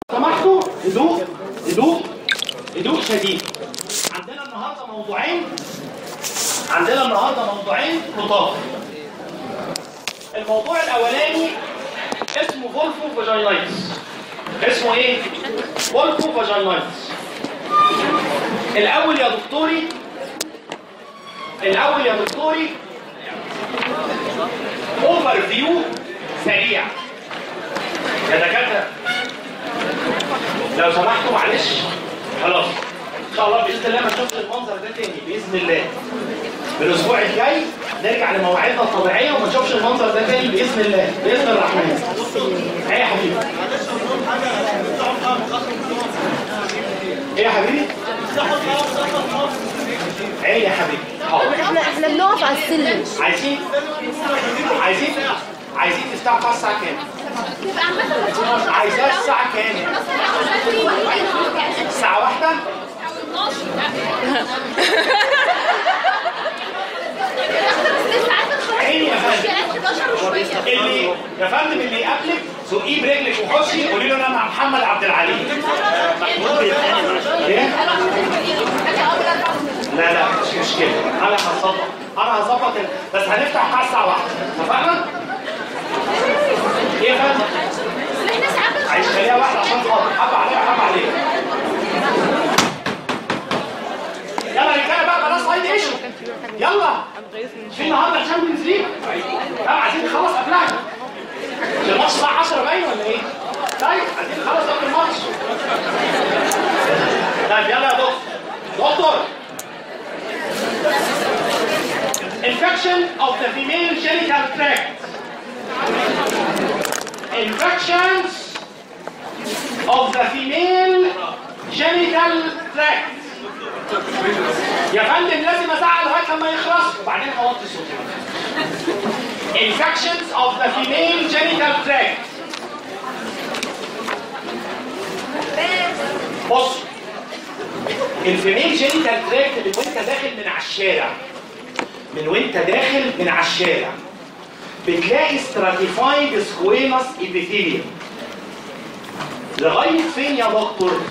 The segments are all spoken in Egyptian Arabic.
سمحتوا هدوء هدوء هدوء شديد عندنا النهارده موضوعين عندنا النهارده موضوعين خطاب الموضوع الاولاني اسمه فولفو فاجينايتس اسمه ايه؟ فولفو فاجينايتس الاول يا دكتوري الاول يا دكتوري اوفر فيو سريع يا دكاتره لو سمحتوا معلش خلاص ان شاء الله باذن الله ما نشوفش المنظر ده تاني باذن الله الاسبوع الجاي نرجع لمواعيدنا الطبيعيه وما نشوفش المنظر ده تاني باذن الله باذن الرحمن ايه يا حبيبي ايه يا حبيبي ايه يا حبيبي حاضر احنا احنا بنقف على السلم عايزين عايزين عايزين تفتحوا الساعه الساعه كام يبقى عامة عايزاها الساعه كام الساعه واحدة عيني يا فندم اللي يا فندم اللي يقابلك سوقيه برجلك وخشي قولي له انا مع محمد عبد العليم ايه؟ لا لا مش مشكله انا هظبط انا هظبط ال- بس هنفتح على الساعه 1 اتفقنا؟ ايه يا فندم؟ عايز خليها واحده عشان خاطر حب عليها حب عليها يلا يا رجاله بقى بلاش سايد ايشو يلا في النهارده الشامبيونز ليج لا عايزين نخلص قبلها الماتش الساعه 10 باين ولا ايه؟ طيب عايزين نخلص قبل الماتش طيب يلا يا دكتور دكتور infection of the female genital tract infections of the female genital tract يا فندم لازم ازعل لغايه لما يخلص وبعدين هوطي صوتي infections of the female genital tract بص الفيميل جينيتال تراكت اللي وانت داخل من على الشارع من وانت داخل من على الشارع بتلاقي stratified squamous epithelium لغايه فين يا دكتور؟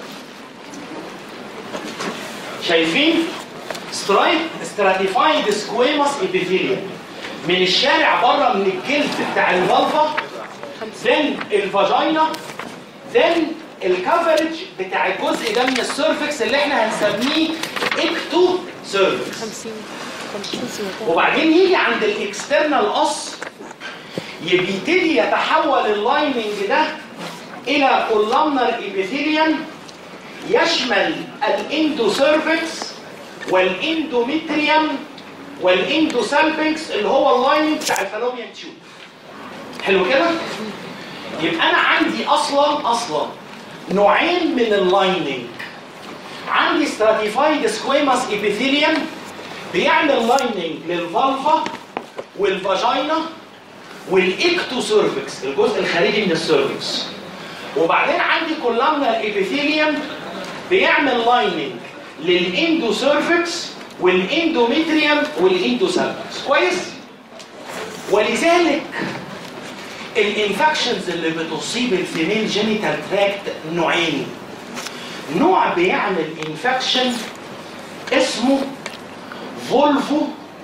شايفين؟ سترايت stratified squamous epithelium من الشارع بره من الجلد بتاع الفالفا then الفاجينا then الكفرج بتاع الجزء ده من السيرفكس اللي احنا هنسميه اكتو سيرفكس 50 50 سنة وبعدين يجي عند الاكسترنال قص يبتدي يتحول اللايننج ده الى كولامنر ابيثيليوم يشمل الاندوسيرفكس والاندوميتريوم والاندوسالبنكس اللي هو اللايننج بتاع الفالوبيان تيوب حلو كده يبقى انا عندي اصلا اصلا نوعين من اللايننج عندي stratified squamous epithelium بيعمل لايننج للفالفا والفاجينا والاكتوسيرفكس الجزء الخارجي من السيرفكس وبعدين عندي كولامنر ابيثيليوم بيعمل لايننج للاندوسيرفكس والاندوميتريوم والاندوسالفكس كويس ولذلك الانفكشنز اللي بتصيب الفيميل جينيتال تراكت نوعين نوع بيعمل انفكشن اسمه فولفو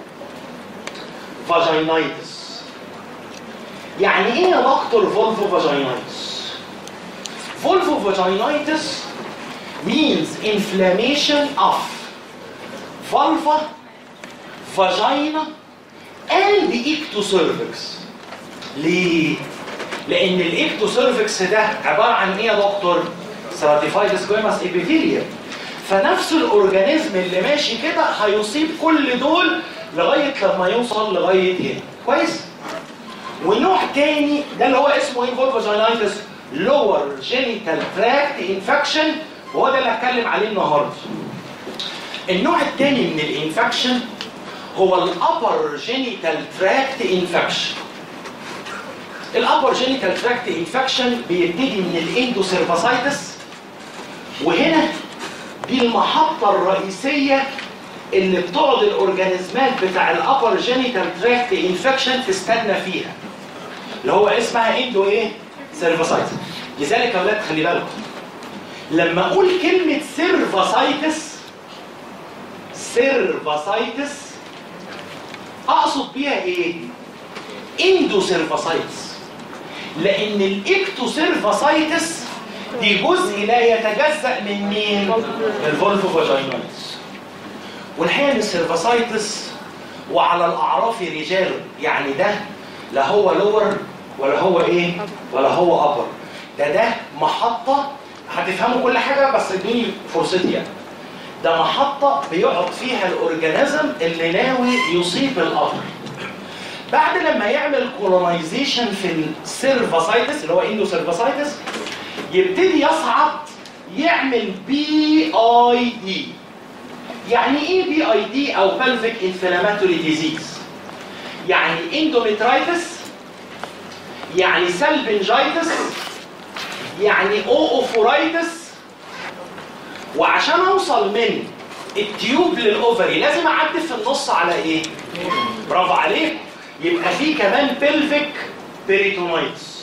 فاجينايتس يعني ايه يا دكتور فولفو فاجينايتس فولفو فاجينايتس means inflammation of vulva vagina and ectocervix ليه؟ لأن الاكتوسيرفكس ده عبارة عن إيه يا دكتور؟ stratified squamous epithelium فنفس الأورجانيزم اللي ماشي كده هيصيب كل دول لغاية لما يوصل لغاية هنا كويس؟ ونوع تاني ده اللي هو اسمه ايه فولفاجينايتس lower genital tract infection وهو ده اللي هتكلم عليه النهارده النوع التاني من الانفكشن هو الابر جينيتال تراكت انفكشن الابر جينيتال تراكت انفكشن بيبتدي من الاندوسيرفاسايتس وهنا دي المحطة الرئيسية اللي بتقعد الاورجانيزمات بتاع الابر جينيتال تراكت انفكشن تستنى فيها اللي هو اسمها اندو ايه؟ سيرفاسايتس لذلك يا اولاد خلي بالكم لما اقول كلمه سيرفاسايتس سيرفاسايتس اقصد بيها ايه اندوسيرفاسايتس لان الاكتوسيرفاسايتس دي جزء لا يتجزأ من مين؟ من الفولفو فاجينايتس والحقيقه ان السيرفاسايتس وعلى الاعراف رجال يعني ده لا هو لور ولا هو ايه؟ ولا هو ابر ده ده محطه هتفهموا كل حاجه بس ادوني فرصتي يعني ده محطه بيقعد فيها الاورجانيزم اللي ناوي يصيب الابر بعد لما يعمل كولونايزيشن في السيرفاسايتس اللي هو اندو سيرفاسايتس يبتدي يصعد يعمل بي اي دي يعني ايه بي اي دي او pelvic inflammatory disease يعني اندوميترايتس يعني سلبنجايتس يعني اوفورايتس وعشان اوصل من التيوب للاوفري لازم اعدي في النص على ايه برافو عليك يبقى في كمان pelvic peritonitis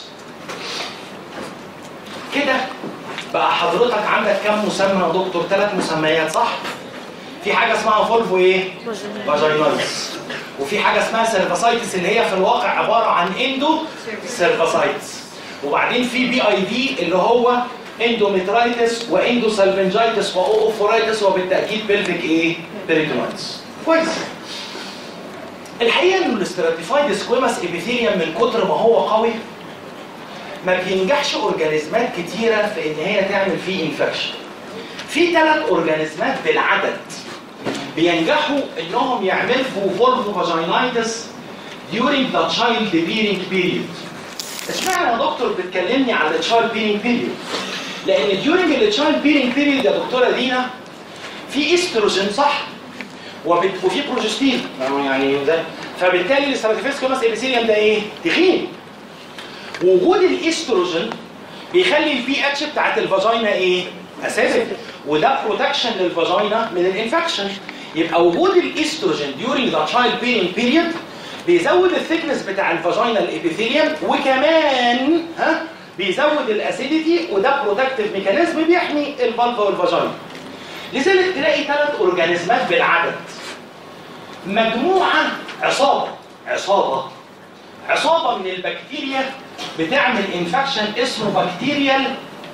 كده بقى حضرتك عندك كام مسمى يا دكتور ثلاث مسميات صح في حاجه اسمها فولفو ايه فاجيناليس وفي حاجه اسمها سيرفاسايتس اللي هي في الواقع عباره عن اندو سيرفاسايتس وبعدين في بي اي دي اللي هو اندوميترايتس واندو سالفنجايتس واوفورايتس وبالتاكيد بلفيك ايه بيريتونايتس كويس الحقيقه ان الاستراتيفايد سكويماس ابيثيليوم من كتر ما هو قوي ما بينجحش اورجانيزمات كتيره في ان هي تعمل فيه انفكشن في ثلاث اورجانيزمات بالعدد بينجحوا انهم يعملوا فولفو فاجينايتس during the child bearing period اشمعنى يا دكتور بتكلمني على التشايلد بيرنج بيريود لان during التشايلد بيرنج بيريود يا دكتوره دينا في استروجين صح وبت... وفي بروجستين يعني ده فبالتالي الاستراتيفيسكوماس ابيثيليوم ده ايه تخين وجود الاستروجين بيخلي البي اتش بتاعت الفاجينا ايه اساسي وده بروتكشن للفاجينا من الانفكشن يبقى وجود الاستروجين during the child bearing period بيزود الثيكنس بتاع الفاجينا الابيثيليوم وكمان ها بيزود الاسيديتي وده بروتكتيف ميكانيزم بيحمي الفالفا والفاجينا لذلك تلاقي ثلاث اورجانيزمات بالعدد مجموعه عصابه عصابه عصابه من البكتيريا بتعمل انفكشن اسمه بكتيريال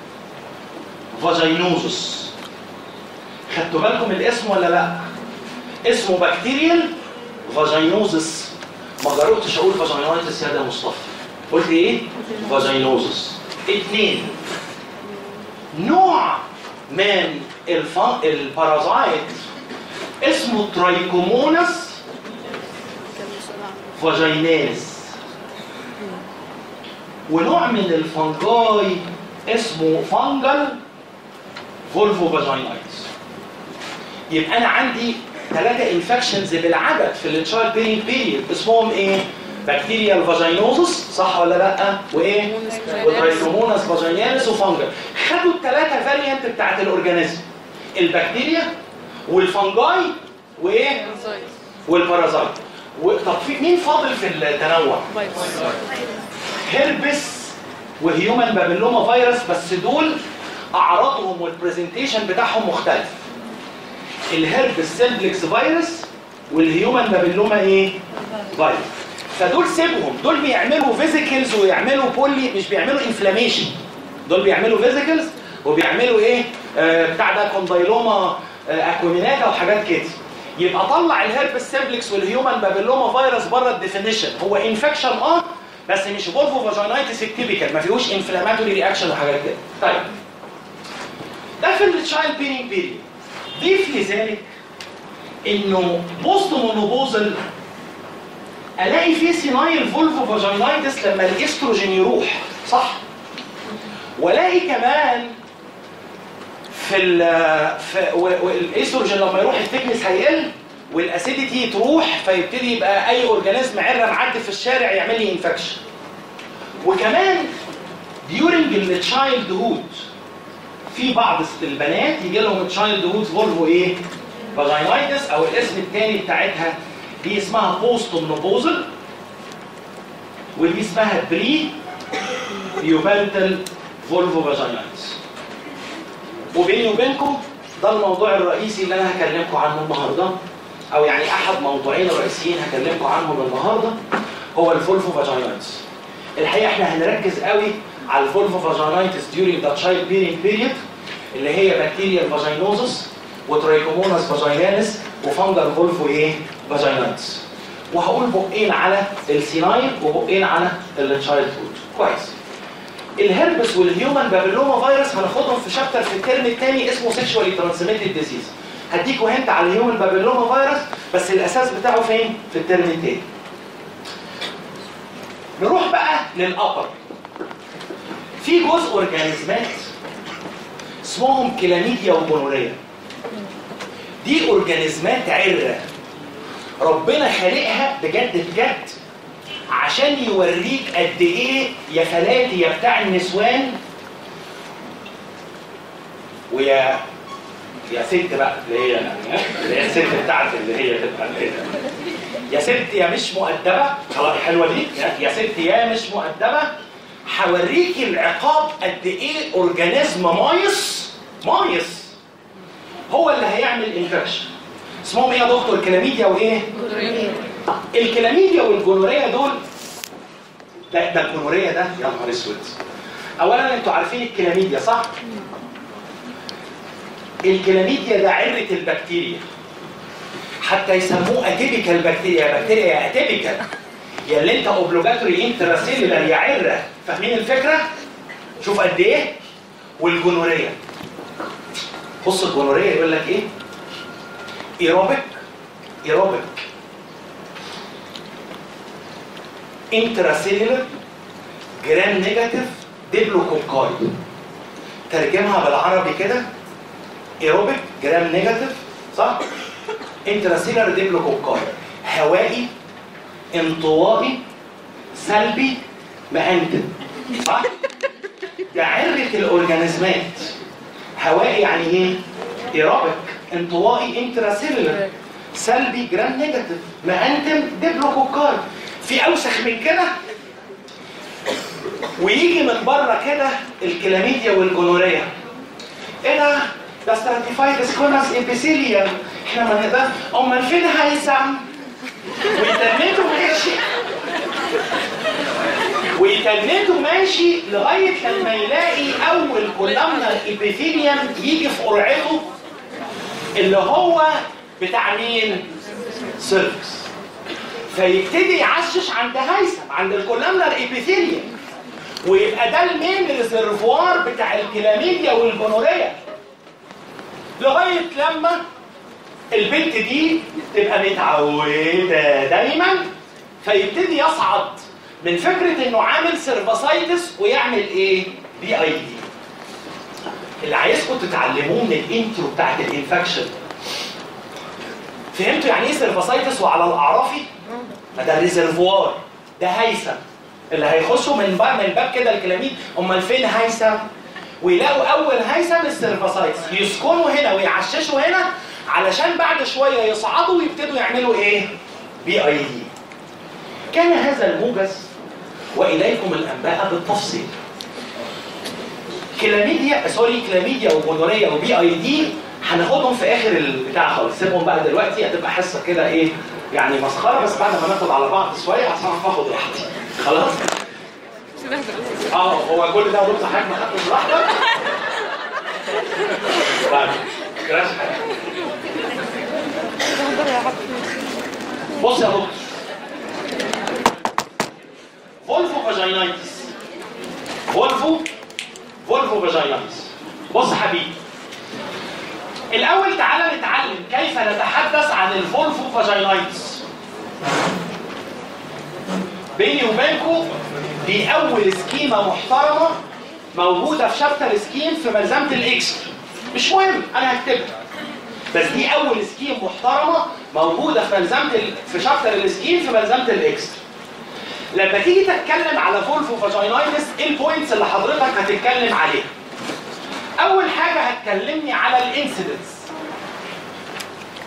فاجينوزس خدتوا بالكم الاسم ولا لا اسمه بكتيريال فاجينوزس ما جربتش اقول فاجينوزس يا ده مصطفى قلت ايه فاجينوزس اثنين نوع من الف... البارازايت اسمه ترايكومونس فاجيناليس ونوع من الفنجاي اسمه فانجل فولفو فاجينايتس يبقى انا عندي ثلاثة انفكشنز بالعدد في التشايلد بيرينج بيريد اسمهم ايه؟ بكتيريال فاجينوزس صح ولا لا؟ وايه؟ وترايكوموناس فاجيناليس وفانجل خدوا الثلاثة فاريانت بتاعت الاورجانيزم البكتيريا والفنجاي وايه؟ والبارازايت و... طب في مين فاضل في التنوع؟ هيربس وهيومن بابيلوما فيروس بس دول اعراضهم والبرزنتيشن بتاعهم مختلف الهيربس سيمبلكس فيروس والهيومن بابيلوما ايه فيروس فدول سيبهم دول بيعملوا فيزيكلز ويعملوا بولي مش بيعملوا انفلاميشن دول بيعملوا فيزيكلز وبيعملوا ايه آه بتاع ده كوندايلوما آه اكوميناتا وحاجات كده يبقى طلع الهيربس سيمبلكس والهيومن بابيلوما فيروس بره الديفينيشن هو انفكشن اه بس مش فولفو فاجينايتس التيبيكال ما فيهوش انفلاماتوري رياكشن وحاجات كده طيب ده في التشايلد بيرنج بيريد ضيف لذلك انه بوست مونوبوزل الاقي فيه سينايل فولفو فاجينايتس لما الاستروجين يروح صح والاقي كمان في ال في والاستروجين لما يروح الثيكنس هيقل والاسيديتي تروح فيبتدي يبقى اي اورجانيزم عره معدي في الشارع يعمل لي انفكشن وكمان during التشايلد هود في بعض البنات يجي لهم تشايلد هود فولفو ايه فاجينايتس او الاسم الثاني بتاعتها دي اسمها بوست منوبوزل ودي اسمها بري بيوبالتال فولفو فاجينايتس وبيني وبينكم ده الموضوع الرئيسي اللي انا هكلمكم عنه النهارده او يعني احد موضوعين رئيسيين هكلمكم عنهم النهارده هو الفولفو فاجينايتس الحقيقه احنا هنركز قوي على الفولفو فاجينايتس during the child bearing period اللي هي بكتيريا فاجينوزس وتريكوموناس فاجيناليس وفانجل فولفو ايه فاجينايتس وهقول بقين على السينايل وبقين على التشايلد هود كويس الهربس والهيومن بابيلوما فيروس هناخدهم في شابتر في الترم الثاني اسمه سيكشوالي ترانسميتد ديزيز هديكوا هنت على الهيومن بابيلوما فيروس بس الاساس بتاعه فين في الترم الثاني نروح بقى للابر في جزء اورجانيزمات اسمهم كلاميديا وجونوريا دي اورجانيزمات عره ربنا خالقها بجد بجد عشان يوريك قد ايه يا فلاتي يا بتاع النسوان ويا يا ست بقى اللي هي يعني اللي هي الست بتاعت اللي هي تبقى كده يا ست يا مش مؤدبه خلاص حلوه دي يا- يا ست يا مش مؤدبه هوريك العقاب قد ايه اورجانيزم مايص مايص هو اللي هيعمل انفكشن اسمهم ايه يا دكتور كلاميديا وايه؟ الكلاميديا والجونوريا دول ده ده الجونوريا ده يا نهار اسود اولا انتوا عارفين الكلاميديا صح؟ الكلاميديا ده عره البكتيريا حتى يسموه اتيبيكال بكتيريا يا بكتيريا يا اتيبيكال يا اللي انت اوبلوجاتوري انتراسيلولار يا عره فاهمين الفكره؟ شوف قد ايه؟ والجونوريا بص الجونوريا يقول لك ايه؟ ايروبيك ايروبيك انتراسيلولر جرام نيجاتيف ديبلوكوكاي ترجمها بالعربي كده ايروبيك جرام نيجاتيف صح انتراسيلولر ديبلوكوكاي هوائي انطوائي سلبي مأنتن صح ده عرة الاورجانيزمات هوائي يعني ايه ايروبيك انطوائي انتراسيلولر سلبي جرام نيجاتيف مأنتم ديبلوكوكاي في اوسخ من كده ويجي من بره كده الكلاميديا والجونوريا ايه ده ده ستراتيفايد سكونس ابيثيليوم احنا ما نقدر امال فين هيثم ويتنيته ماشي ويتنيته ماشي لغايه لما يلاقي اول كولامنا ابيثيليوم يجي في قرعته اللي هو بتاع مين؟ سيرفكس فيبتدي يعشش عند هيثم عند الكولامنر ابيثيليوم ويبقى ده المين ريزرفوار بتاع الكلاميديا والجونوريا لغايه لما البنت دي تبقى متعوده دايما فيبتدي يصعد من فكره انه عامل سيرفاسايتس ويعمل ايه؟ بي اي دي اللي عايزكم تتعلموه من الانترو بتاعت الانفكشن فهمتوا يعني ايه سيرفاسايتس وعلى الاعرافي؟ ما ده ريزرفوار ده هيثم اللي هيخشوا من باب من باب كده الكلاميد امال فين هيثم؟ ويلاقوا اول هيثم السيرفاسايتس يسكنوا هنا ويعششوا هنا علشان بعد شويه يصعدوا ويبتدوا يعملوا ايه؟ بي اي دي. كان هذا الموجز واليكم الانباء بالتفصيل. كلاميديا سوري كلاميديا وجونوريا وبي اي دي هناخدهم في اخر البتاع خالص سيبهم بقى دلوقتي هتبقى حصه كده ايه يعني مسخره بس بعد ما ناخد على بعض شويه عشان اعرف اخد راحتي خلاص اه هو كل ده دكتور حضرتك ما خدتش راحتك طيب كراش بص يا دكتور فولفو فاجينايتس فولفو فولفو فاجينايتس بص حبيبي الاول تعالى نتعلم كيف نتحدث عن الفولفو فاجينايتس بيني وبينكم دي اول سكيمه محترمه موجوده في شابتر سكيم في ملزمه الاكسترا مش مهم انا هكتبها بس دي اول سكيم محترمه موجوده في ملزمه ال... في شابتر السكيم في ملزمه الاكسترا لما تيجي تتكلم على فولفو فاجينايتس ايه البوينتس اللي حضرتك هتتكلم عليها اول حاجه هتكلمني على الانسيدنس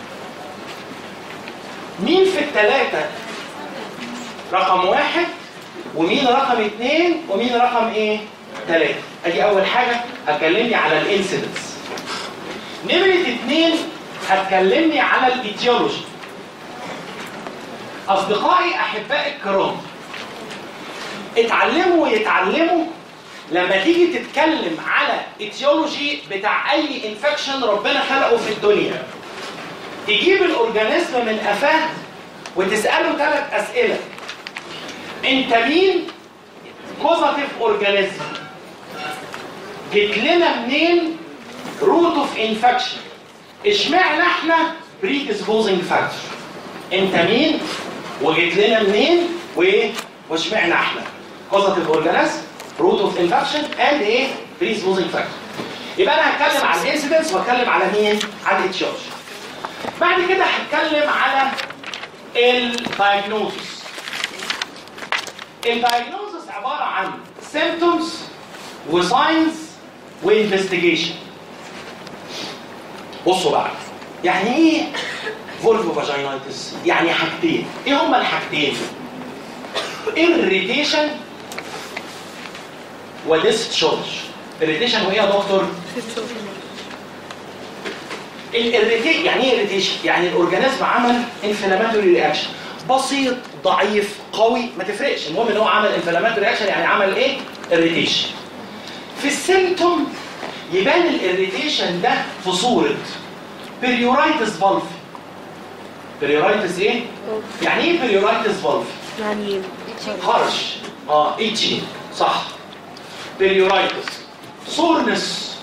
مين في الثلاثه رقم واحد ومين رقم اثنين ومين رقم ايه ثلاثة ادي اول حاجة هتكلمني على الانسيدنس نمرة اثنين هتكلمني على الايتيولوجي اصدقائي احبائي الكرام اتعلموا يتعلموا لما تيجي تتكلم على ايتيولوجي بتاع اي انفكشن ربنا خلقه في الدنيا تجيب الاورجانيزم من قفاه وتساله ثلاث اسئله انت مين كوزاتيف اورجانيزم جيت لنا منين روت اوف انفكشن اشمعنى احنا بريديسبوزنج فاكتور انت مين وجيت لنا منين وايه واشمعنى احنا كوزاتيف اورجانيزم روت اوف انفكشن اند ايه بريديسبوزنج فاكتور يبقى انا هتكلم على الانسيدنس وهتكلم على مين على الاتشارج بعد كده هتكلم على الدايجنوزس الدايجنوزس عباره عن symptoms وساينز وانفستيجيشن بصوا بقى يعني ايه فولفو فاجينايتس يعني حاجتين ايه هما الحاجتين irritation وديسشارج irritation وايه يا دكتور الاريتيشن يعني ايه اريتيشن يعني الاورجانيزم عمل انفلاماتوري رياكشن بسيط ضعيف قوي ما تفرقش المهم ان هو عمل انفلاماتوري رياكشن يعني عمل ايه اريتيشن في السيمتوم يبان الاريتيشن ده في صوره بيريورايتس فالف بيريورايتس ايه يعني ايه بيريورايتس فالف يعني هرش اه ايتشي صح بيريورايتس سورنس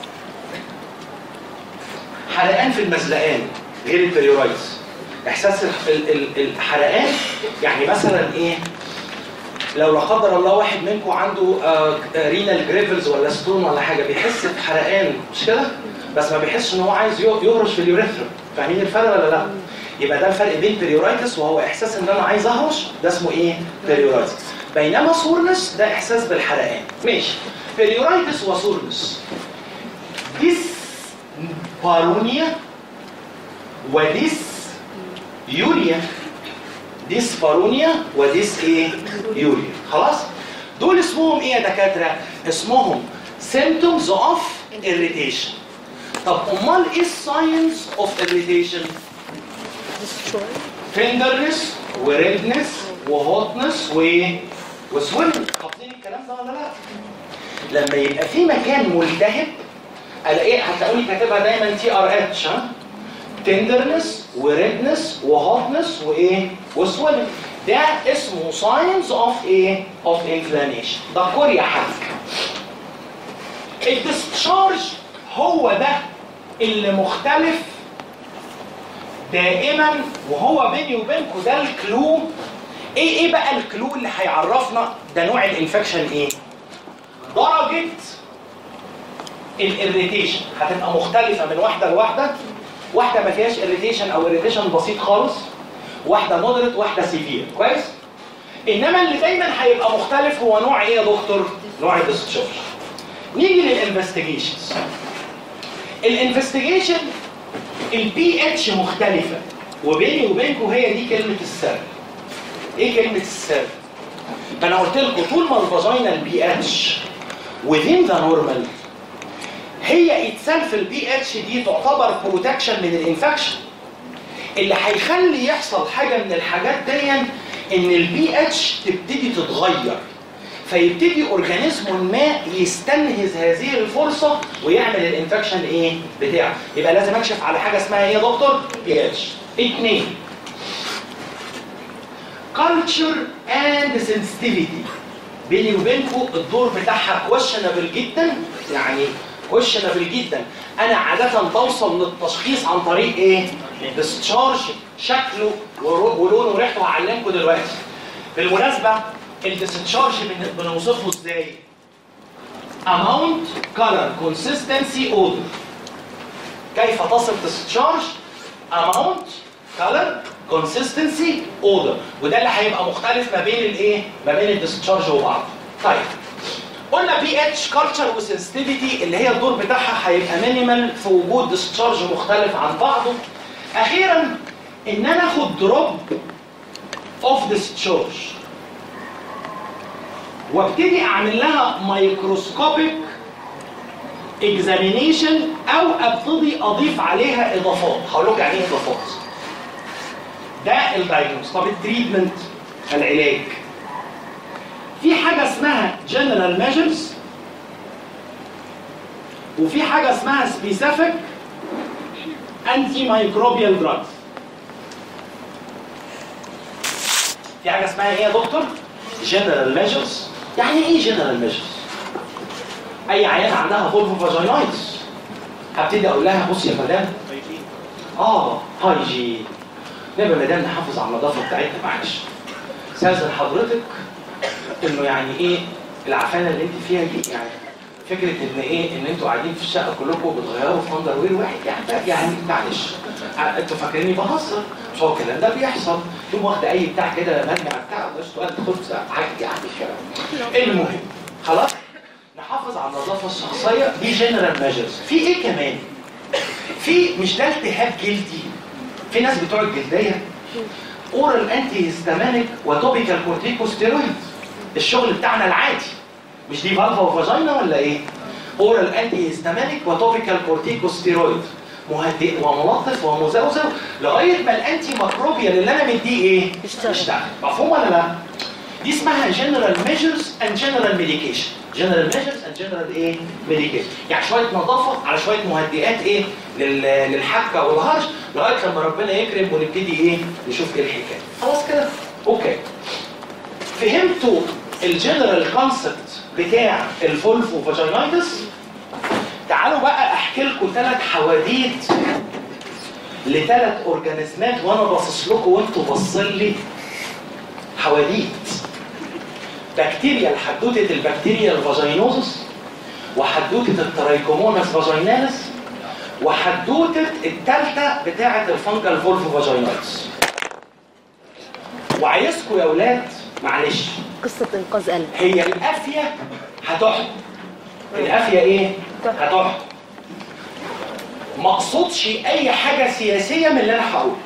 حرقان في المزلقان غير البيريورايتس احساس ال- ال- ال- الحرقان يعني مثلا ايه لو لا قدر الله واحد منكم عنده آه رينال جريفلز ولا ستون ولا حاجه بيحس بحرقان مش كده بس ما بيحسش ان هو عايز يو- يهرش في اليوريثرا فاهمين الفرق ولا لا يبقى ده الفرق بين بيريورايتس وهو احساس ان انا عايز اهرش ده اسمه ايه بيريورايتس بينما سورنس ده احساس بالحرقان ماشي بيريورايتس وسورنس ديس بارونيا وديس يوريا ديس بارونيا وديس ايه يوريا خلاص دول اسمهم ايه يا دكاتره اسمهم symptoms of irritation طب امال ايه الساينس اوف irritation destroy تندرنس وريدنس وهوتنس و وسويلنج حافظين الكلام ده ولا لا؟ لما يبقى في مكان ملتهب الاقيه هتلاقوني كاتبها دايما تي ار اتش ها تندرنس وريدنس وهوتنس وايه؟ وسويلنج ده اسمه ساينز اوف ايه؟ اوف انفلاميشن ده كوريا حاجه الديسشارج هو ده اللي مختلف دائما وهو بيني وبينكم ده الكلو ايه ايه بقى الكلو اللي هيعرفنا ده نوع الانفكشن ايه درجه الاريتيشن هتبقى مختلفه من واحده لواحده واحده ما فيهاش اريتيشن او اريتيشن بسيط خالص واحده مودريت واحده سيفير كويس انما اللي دايما هيبقى مختلف هو نوع ايه يا دكتور نوع الديسشارج نيجي للانفستيجيشنز الانفستيجيشن البي اتش مختلفة وبيني وبينكم هي دي كلمة السر ايه كلمة السر؟ ما انا قلت لكم طول ما الفاجينا البي اتش within the normal هي اتسلف البي اتش دي تعتبر بروتكشن من الانفكشن اللي هيخلي يحصل حاجة من الحاجات دي ان البي اتش تبتدي تتغير فيبتدي اورجانيزم ما يستنهز هذه الفرصه ويعمل الانفكشن ايه بتاعه يبقى لازم اكشف على حاجه اسمها ايه يا دكتور بي اتش اثنين كالتشر اند سنسيتيفيتي بيني وبينكم الدور بتاعها كويشنبل جدا يعني كويشنبل جدا انا عاده بوصل للتشخيص عن طريق ايه ديسشارج شكله ورو- ولونه وريحته هعلمكم دلوقتي بالمناسبه الديسشارج بن- بنوصفه ازاي amount color consistency odor كيف تصف discharge amount color consistency odor وده اللي هيبقى مختلف ما بين الايه ما بين الديسشارج وبعض طيب قلنا بي اتش كلتشر وسنسيتيفيتي اللي هي الدور بتاعها هيبقى مينيمال في وجود ديسشارج مختلف عن بعضه اخيرا ان انا اخد دروب اوف ديسشارج وابتدي اعمل لها مايكروسكوبيك اكزامينيشن او ابتدي اضيف عليها اضافات هقول لك يعني ايه اضافات ده الدايجنوز طب التريتمنت العلاج في حاجه اسمها جنرال ميجرز وفي حاجه اسمها سبيسيفيك انتي مايكروبيال دراجز في حاجه اسمها ايه يا دكتور جنرال ميجرز يعني ايه جنرال ميجرز اي عيان عندها فولفو فاجينايتس هبتدي اقول لها بص يا مدام اه هايجين نبقى مدام نحافظ على النظافه بتاعتنا معلش استاذن حضرتك انه يعني ايه العفانه اللي انت فيها دي يعني فكره ان ايه ان انتوا قاعدين في الشقه كلكم بتغيروا في اندر وير واحد يعني يعني معلش ع- انتوا فاكريني بهزر مش هو الكلام ده بيحصل تقوم واخده اي بتاع كده مرمي على بتاع وتقعد تاخد حاجه يعني كده المهم خلاص نحافظ على النظافه الشخصيه دي جنرال ميجرز في ايه كمان في مش ده التهاب جلدي في ناس بتوع الجلديه اورال انتي هيستامينيك وتوبيكال كورتيكوستيرويد الشغل بتاعنا العادي مش دي فالفا وفاجينا ولا ايه اورال انتي هيستامينيك وتوبيكال كورتيكوستيرويد مهدئ وملطف ومزوزو لغايه ما الانتي ميكروبيال اللي انا مديه ايه يشتغل. يشتغل مفهوم ولا لا دي اسمها جنرال ميجرز اند جنرال ميديكيشن جنرال ميجرز اند جنرال ايه ميديكيشن يعني شويه نظافه على شويه مهدئات ايه لل- للحكه والهرش لغايه لما ربنا يكرم ونبتدي ايه نشوف ايه الحكايه خلاص كده اوكي فهمتوا الجنرال كونسبت بتاع الفولفو فاجينايتس تعالوا بقى احكي لكم ثلاث حواديت لثلاث اورجانيزمات وانا باصص لكم وانتوا باصين لي حواديت بكتيريا حدوته البكتيريا الفاجينوزس وحدوته الترايكوموناس فاجيناليس وحدوته الثالثه بتاعه الفنجل فولفو فاجينايتس وعايزكم يا اولاد معلش قصة إنقاذ قلب هي القافيه هتحكم القافيه ايه هتحكم ما اقصدش اي حاجه سياسيه من اللي انا هقوله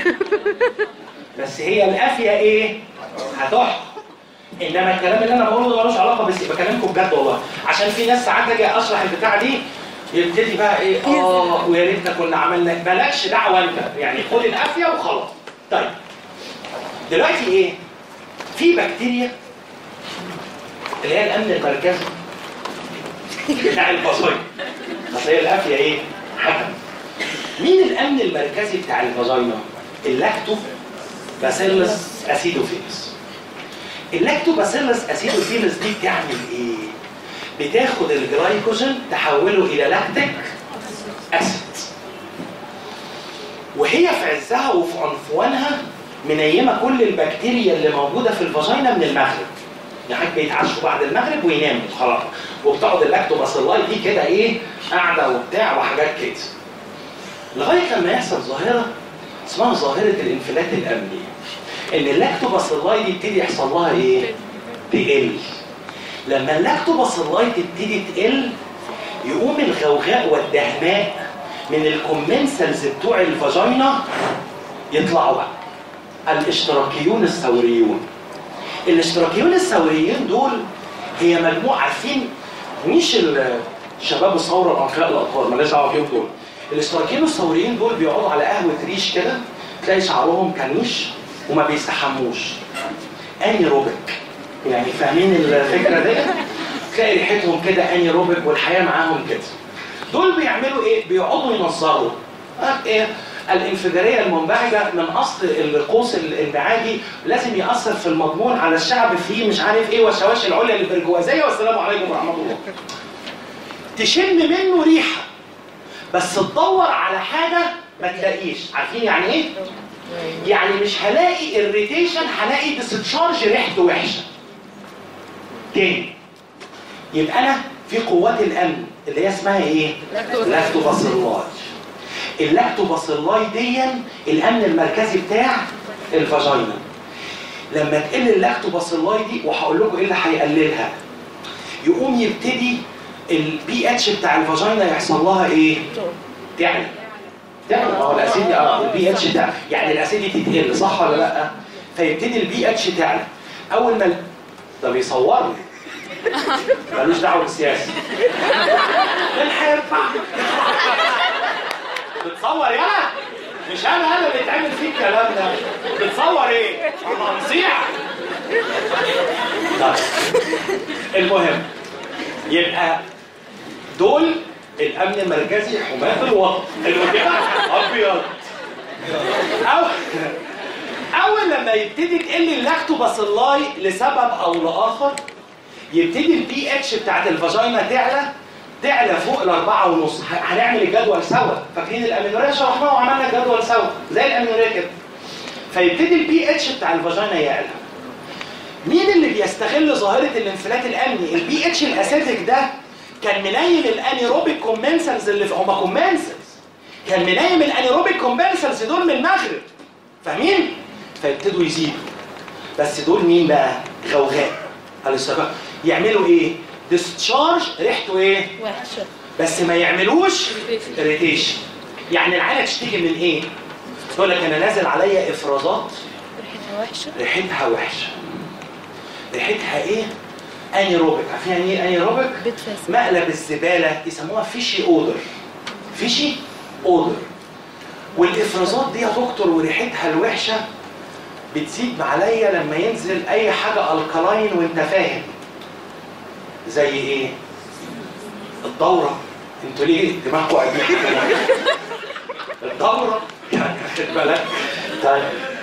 بس هي القافيه ايه هتحكم انما الكلام اللي انا بقوله ده ملوش علاقه بس بكلمكم بجد والله عشان في ناس ساعات اجي اشرح البتاعه دي يبتدي بقى ايه اه ويا ريتنا كنا عملنا مالكش دعوه انت يعني خد القافيه وخلاص طيب دلوقتي ايه في بكتيريا اللي هي الامن المركزي بتاع الفصائل بس هي القافيه ايه حكم مين الامن المركزي بتاع الفاجينا اللاكتو باسيلس اسيدوفيلس اللاكتوباسيلس اسيدوفيلس دي بتعمل ايه بتاخد الجلايكوجين تحوله الى لاكتيك اسيد وهي في عزها وفي عنفوانها منيمه كل البكتيريا اللي موجوده في الفاجينا من المغرب يعني بيتعشوا بعد المغرب ويناموا خلاص وبتقعد اللاكتوباسيلاي دي كده ايه قاعده وبتاع وحاجات كده لغايه لما يحصل ظاهره اسمها ظاهره الانفلات الامني ان اللاكتوباسيلاي دي يبتدي يحصل لها ايه؟ تقل لما اللاكتوباسيلاي تبتدي تقل يقوم الغوغاء والدهماء من الكومنسلز بتوع الفاجينا يطلعوا بقى الاشتراكيون الثوريون الاشتراكيون الثوريين دول هي مجموعه عارفين مش ال- شباب الثوره الانقياء الاطفال مالناش دعوه بيهم دول الاشتراكيين الثوريين دول بيقعدوا على قهوه ريش كده تلاقي شعرهم كنيش وما بيستحموش اني روبك يعني فاهمين الفكره دي تلاقي ريحتهم كده اني روبك والحياه معاهم كده دول بيعملوا ايه بيقعدوا ينظروا آه، ايه الانفجاريه المنبعجه من اصل القوس الانبعاجي لازم ياثر في المضمون على الشعب فيه مش عارف ايه والشواشي العليا البرجوازيه والسلام عليكم ورحمه الله تشم منه ريحه بس تدور على حاجه ما تلاقيش عارفين يعني ايه يعني مش هلاقي الريتيشن هلاقي ديستشارج ريحته وحشه تاني يبقى انا في قوات الامن اللي هي اسمها ايه لاكتوباسيلاي اللاكتوباسيلاي دي الامن المركزي بتاع الفاجينا لما تقل اللاكتوباسيلاي دي وهقول لكم ايه اللي هيقللها يقوم يبتدي البي اتش بتاع الفاجينا يحصل لها ايه تعلى تعلى اه الاسيد اه البي اتش تعلى يعني الاسيديتي تقل صح ولا لا فيبتدي البي اتش تعلى اول ما ال- ده بيصورني ملوش دعوه بالسياسه مين هيرفع بتصور يالا مش انا انا اللي اتعمل فيه الكلام ده بتصور ايه منصيع طيب المهم يبقى دول الامن المركزي حماة الوطن الوكيل ابيض أو اول لما يبتدي تقل اللاكتوباسيلاي لسبب او لاخر يبتدي البي اتش بتاعت الفاجينا تعلى تعلى فوق الأربعة ونص ه- هنعمل الجدول سوا فاكرين الأمينوريا شرحناه وعملنا الجدول سوا زي الأمينوريا كده فيبتدي البي اتش بتاع الفاجينا يعلى مين اللي بيستغل ظاهرة الانفلات الأمني البي اتش الأسيتك ده كان منيم الانيروبيك كومنسلز اللي في هما كومنسلز كان منيم الانيروبيك كومنسلز دول من المغرب فاهمين؟ فيبتدوا يزيدوا بس دول مين بقى؟ غوغاء على السبب يعملوا ايه؟ ديسشارج ريحته ايه؟ وحشة بس ما يعملوش اريتيشن يعني العيله تشتكي من ايه؟ تقول لك انا نازل عليا افرازات ريحتها وحشة ريحتها وحشه ريحتها ايه؟ انيروبيك عارفين يعني ايه انيروبيك؟ بتفاس مقلب الزباله يسموها فيشي اودر فيشي اودر والافرازات دي يا دكتور وريحتها الوحشه بتزيد عليا لما ينزل اي حاجه الكلاين وانت فاهم زي ايه الدوره انتوا ليه دماغكم قاعدين الدوره يعني خد بالك طيب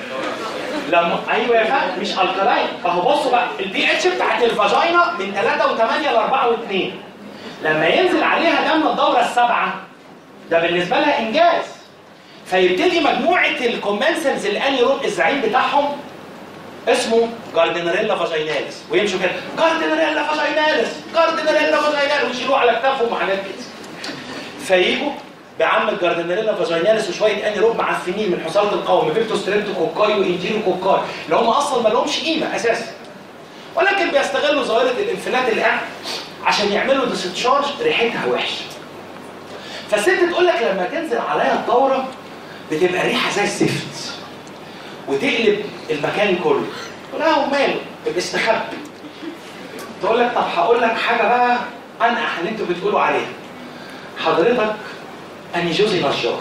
لما ايوه يا فندم مش الكلاين فهو بصوا بقى البي اتش بتاعت الفاجينا من 3 و8 ل 4 و2 لما ينزل عليها دم الدوره السبعه ده بالنسبه لها انجاز فيبتدي مجموعه الكومنسنز الانيروب الزعيم بتاعهم اسمه جاردنريلا فاجيناليس ويمشوا كده جاردنريلا فاجيناليس جاردنريلا فاجيناليس ويشيلوه على كتافهم وحاجات كده فيجوا بعم الجاردنريلا فاجيناليس وشويه انيروب معفنين من حصاله القوم فيكتو ستريبتو كوكاي وانتيرو كوكاي اللي هم اصلا ما لهمش قيمه اساسا ولكن بيستغلوا ظاهره الانفلات الان عشان يعملوا ديستشارج ريحتها وحشه فالست تقول لك لما تنزل عليا الدوره بتبقى ريحه زي الزفت وتقلب المكان كله تقول لها وماله يبقى استخبي تقول لك طب هقول لك حاجه بقى انقح اللي انتوا بتقولوا عليها حضرتك اني جوزي نجار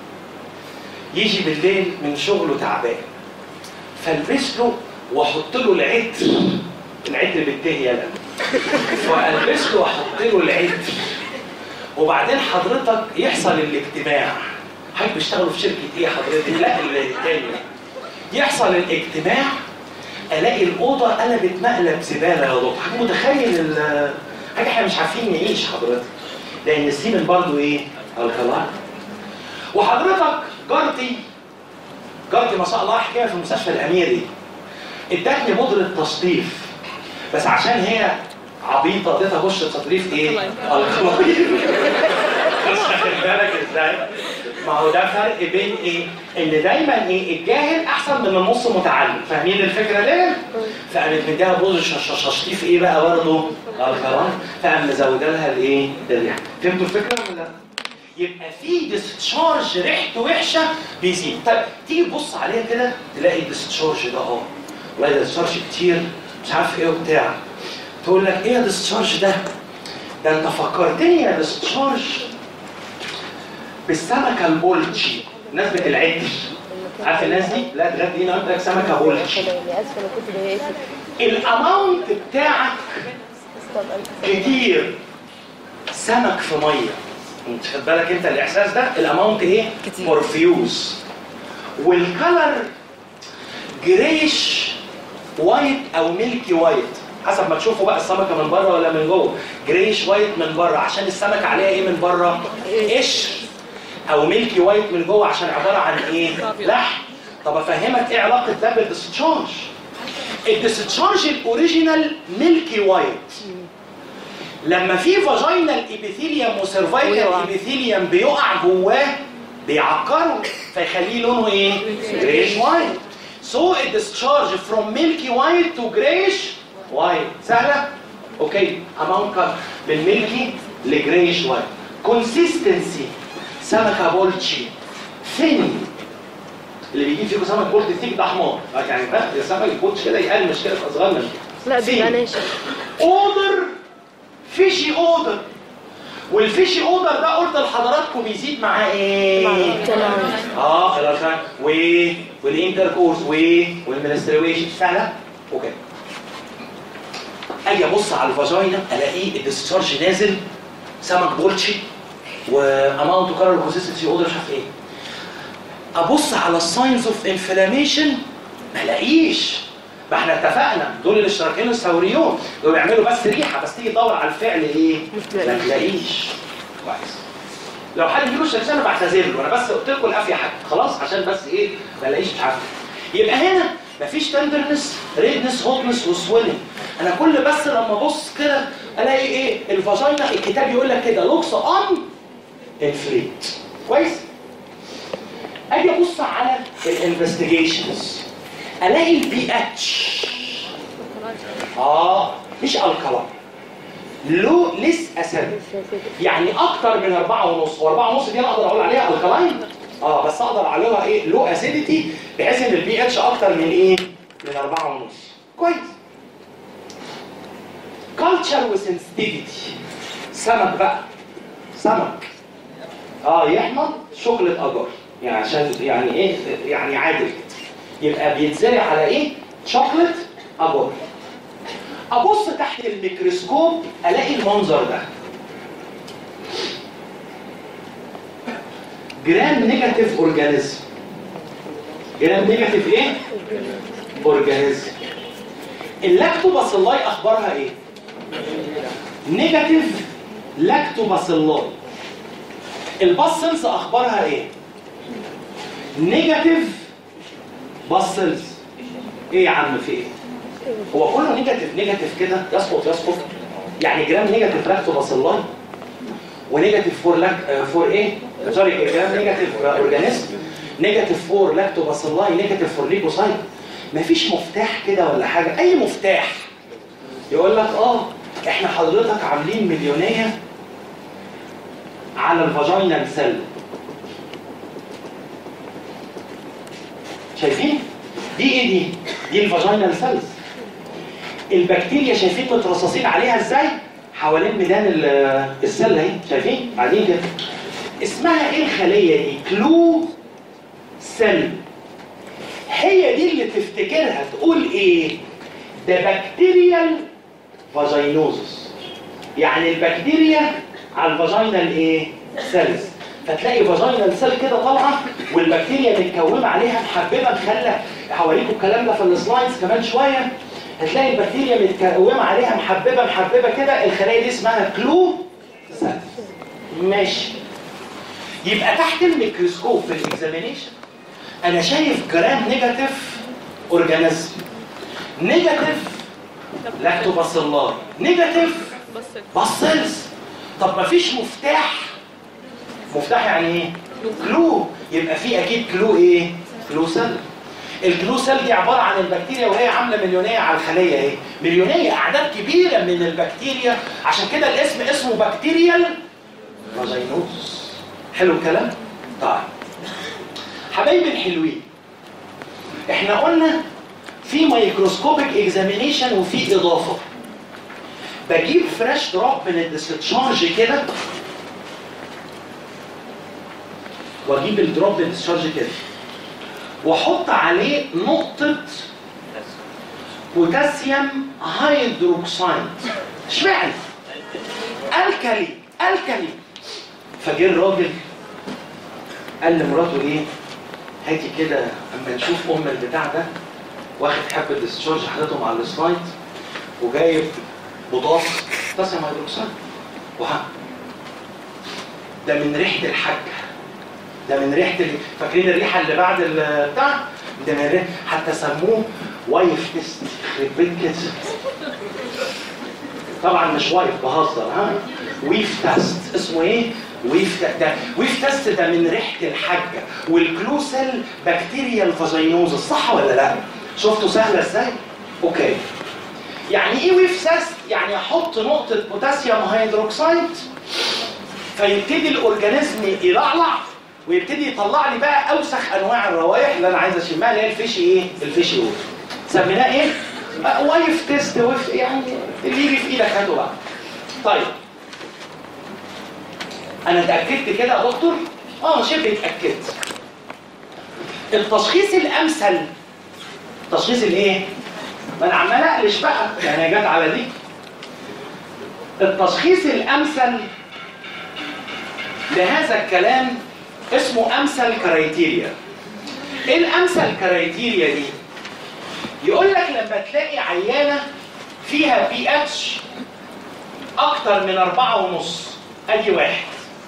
يجي بالليل من شغله تعبان فالبس له واحط له العطر العطر بالتهي يلا والبس له واحط له العطر وبعدين حضرتك يحصل الاجتماع حضرتك بيشتغلوا في شركه ايه حضرتك لا التاني يحصل الاجتماع الاقي الاوضه قلبت مقلب زباله يا دكتور حضرتك متخيل ال- حاجه احنا مش عارفين نعيش حضرتك لان السيمن برضو ايه الكلاين وحضرتك جارتي جارتي ما شاء الله حكايه في المستشفى الاميري ادتني بودره تشطيف بس عشان هي عبيطه اديتها بشره تشطيف ايه؟ الكلاين بس واخد بالك ازاي؟ ما هو ده فرق بين ايه؟ ان دايما ايه الجاهل احسن من النص متعلم، فاهمين الفكره دي؟ فقامت مديها بوز تشطيف ايه بقى برضه؟ الكلاين فقام مزوده لها الايه؟ الريحه، فهمتوا الفكره ولا لا؟ يبقى في ديستشارج ريحته وحشه بيزيد، طب تيجي تبص عليها كده تلاقي الديستشارج ده اه والله ده ديستشارج كتير مش عارف ايه وبتاع تقول لك ايه يا ديستشارج ده؟ ده انت فكرتني يا ديستشارج بالسمكه البولتشي الناس بتلعبش عارف الناس دي؟ لا تغدي هنا قلت لك سمكه بولتشي يعني اسفه لو كنت ضايقتك الاماونت بتاعك طب ألف كتير سمك في ميه انت خد بالك انت الاحساس ده الاماونت ايه؟ كتير. مورفيوز والكلر جريش وايت او ميلكي وايت حسب ما تشوفوا بقى السمكه من بره ولا من جوه جريش وايت من بره عشان السمكه عليها ايه من بره قشر او ميلكي وايت من جوه عشان عباره عن ايه لحم طب افهمك ايه علاقه ده بالديسشارج الديسشارج الاوريجينال ميلكي وايت لما في فاجينال ايبيثيليوم وسيرفايكال ويقع. ايبيثيليوم بيقع جواه بيعكره فيخليه لونه ايه؟ جريش وايت سو الديسشارج فروم ميلكي وايت تو جريش وايت سهله؟ اوكي اماونت من ميلكي لجريش وايت كونسيستنسي سمكه بولتشي ثين اللي بيجيب فيكم سمك بولت ثيك ده حمار يعني ها يا سمك البولتش كده يقرمش كده يبقى صغير من لا ثين. بيبقى ناشف اودر فيشي اودر والفيشي اودر ده قلت لحضراتكم بيزيد مع ايه؟ مع الكلام. اه خلاص و والانتركورس و والمنسترويشن سهله اوكي اجي ابص على الفاجينا الاقيه الديسشارج نازل سمك بولشي واماونت كارل كونسيستنسي اودر مش عارف ايه ابص على الساينز اوف انفلاميشن ما الاقيش ما احنا اتفقنا دول الاشتراكين الثوريون دول بيعملوا بس ريحه بس تيجي تدور على الفعل ايه؟ ما تلاقيش كويس لو حد بيقول شخصيا انا بعتذر له انا بس قلت لكم الافيه حاجه خلاص عشان بس ايه ما الاقيش مش عارف يبقى هنا مفيش تندرنس ريدنس هوتنس وسويلنج انا كل بس لما ابص كده الاقي ايه الفاجينا الكتاب يقول لك كده لوكس اون انفليت كويس اجي ابص على الانفستيجيشنز الاقي البي اتش اه مش الكلاين لو ليس اسيد يعني اكتر من أربعة ونص وأربعة ونص دي انا اقدر اقول عليها الكلاين اه بس اقدر عليها ايه لو اسيديتي بحيث ان البي اتش اكتر من ايه من أربعة ونص كويس كالتشر وسنسيتيفيتي سمك بقى سمك اه يحمض شوكليت اجار يعني عشان يعني ايه يعني عادل كده يبقى بيتزرع على ايه شوكليت اجار ابص تحت الميكروسكوب الاقي المنظر ده جرام نيجاتيف اورجانيزم جرام نيجاتيف ايه اورجانيزم اللاكتوباسيلاي اخبارها ايه نيجاتيف لاكتوباسيلاي الباسلز اخبارها ايه نيجاتيف باسلز ايه يا عم في ايه هو كله نيجاتيف نيجاتيف كده يسقط يسقط يعني جرام نيجاتيف لاكتوباسيلاي ونيجاتيف فور لاك فور ايه سوري جرام نيجاتيف اورجانيزم نيجاتيف فور لاكتوباسيلاي نيجاتيف فور ليكوسايت مفيش مفتاح كده ولا حاجه اي مفتاح يقول لك اه احنا حضرتك عاملين مليونيه على الفاجينال سيل شايفين دي ايه دي دي الفاجينال سيلز البكتيريا شايفين مترصصين عليها ازاي حوالين ميدان ال- السيل اهي شايفين قاعدين كده اسمها ايه الخليه دي كلو سيل هي دي اللي تفتكرها تقول ايه ده بكتيريال فاجينوزس يعني البكتيريا على الفاجينال ايه سيلز فتلاقي فاجينال سيل كده طالعه والبكتيريا متكومه عليها محببه مخلى هوريكم الكلام ده في السلايدز كمان شويه هتلاقي البكتيريا متكومه عليها محببه محببه كده الخلايا دي اسمها كلو سيلز ماشي يبقى تحت الميكروسكوب في الاكزامينيشن انا شايف جرام نيجاتيف اورجانيزم نيجاتيف لاكتوباسيلاي نيجاتيف باسلز طب ما فيش مفتاح مفتاح يعني ايه كلو يبقى في اكيد كلو ايه كلو سيل الكلو سيل دي عباره عن البكتيريا وهي عامله مليونيه على الخليه ايه مليونيه اعداد كبيره من البكتيريا عشان كده الاسم اسمه بكتيريال فاجينوز حلو الكلام طيب حبايبي الحلوين احنا قلنا في مايكروسكوبيك اكزامينيشن وفي اضافه بجيب فريش دروب من الديسشارج كده واجيب الدروب من الديسشارج كده واحط عليه نقطه بوتاسيوم هيدروكسيد اشمعنى الكالي الكالي فجه الراجل قال لمراته ايه هاتي كده اما نشوف ام البتاع ده واخد حبه ديسشارج حاططهم على السلايد وجايب بضاف بوتاسيوم هيدروكسيد وها ده من ريحه الحاجه ده من ريحه ال... فاكرين الريحه اللي بعد البتاع ده من ريحه حتى سموه وايف تيست يخرب بيت كده طبعا مش وايف بهزر ها ويف تيست اسمه ايه ويف ت- ده ويف تيست ده من ريحه الحاجه والكلوسل بكتيريا الفاجينوز صح ولا لا شفتوا سهله ازاي اوكي يعني ايه ويف تيست يعني احط نقطه بوتاسيوم هيدروكسيد فيبتدي الاورجانيزم يلعلع ويبتدي يطلع لي بقى اوسخ انواع الروائح اللي انا عايز اشمها اللي هي الفيشي ايه الفيشي ووتر سميناه ايه آه، وايف تيست وف يعني اللي يجي في ايدك هاته بقى طيب انا اتاكدت كده يا دكتور اه شبه اتاكدت التشخيص الامثل تشخيص الايه ما انا عمال اقلش بقى يعني هي جت على دي التشخيص الامثل لهذا الكلام اسمه امثل كرايتيريا ايه الامثل كرايتيريا دي يقول لك لما تلاقي عيانه فيها بي اتش اكتر من أربعة ونص ادي واحد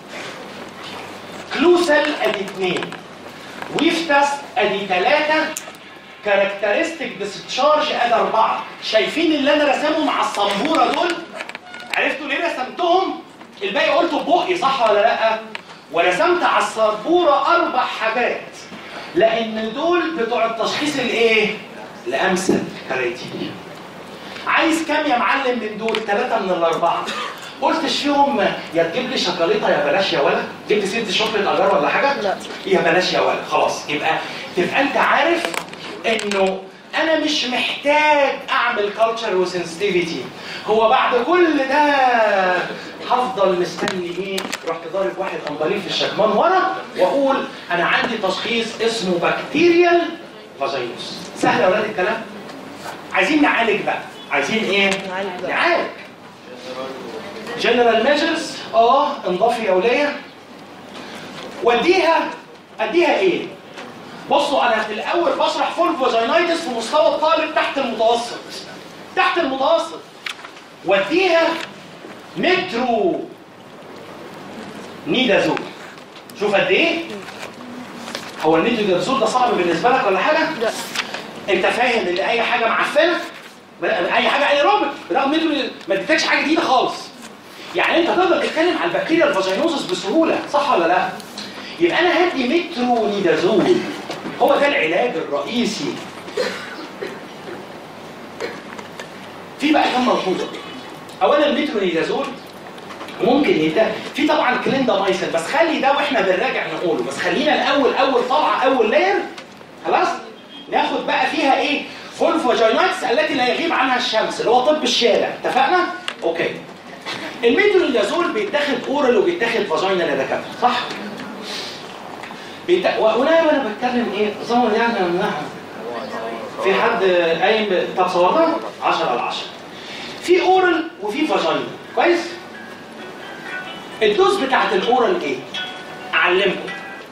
كلوسل ادي اتنين ويفتس ادي تلاتة كاركترستيك ديسشارج ادي اربعة شايفين اللي انا رسمهم على السبورة دول عرفتوا ليه رسمتهم الباقي قلته ببقي صح ولا لا ورسمت على السبورة اربع حاجات لان دول بتوع التشخيص الايه الامثل كرايتيريا عايز كام يا معلم من دول ثلاثة من الأربعة قلتش فيهم يا تجيب لي شوكولاتة يا بلاش يا ولا جبت سيرة شوكولاتة أجار ولا حاجة لا. يا بلاش يا ولا خلاص يبقى تبقى أنت عارف إنه أنا مش محتاج أعمل كلتشر وسنسيتيفيتي هو بعد كل ده هفضل مستني ايه رحت ضارب واحد قنبلين في الشكمان ورا واقول انا عندي تشخيص اسمه بكتيريال فاجينوس سهل يا ولاد الكلام عايزين نعالج بقى عايزين ايه نعالج بقى. نعالج جنرال ميجرز اه انضافي يا وليه وديها اديها ايه بصوا انا في الاول بشرح فول فاجينايتس في مستوى الطالب تحت المتوسط تحت المتوسط وديها مترو نيدازول شوف قد ايه هو النيدازول ده صعب بالنسبه لك ولا حاجه لا انت فاهم ان اي حاجه معفنه اي حاجه ايروبيك رغم انه ما اديتكش حاجه جديده خالص يعني انت تقدر تتكلم على البكتيريا الفاجينوزس بسهوله صح ولا لا يبقى انا هدي مترونيدازول هو ده العلاج الرئيسي في بقى كم ملحوظه اولا المترونيدازول ممكن يبدا في طبعا كليندامايسين بس خلي ده واحنا بنراجع نقوله بس خلينا الاول اول طلعه اول لاير خلاص ناخد بقى فيها ايه فول فاجينايتس التي لا يغيب عنها الشمس اللي هو طب الشارع اتفقنا اوكي الميترونيدازول بيتاخد اورال وبيتاخد فاجينا يا دكاتره صح بيت... وهنا وانا بتكلم ايه ظهر يعني نعم في حد قايم ب- طب صورتها 10 على 10 في اورال وفي فاجينا كويس الدوز بتاعت الاورال ايه اعلمكم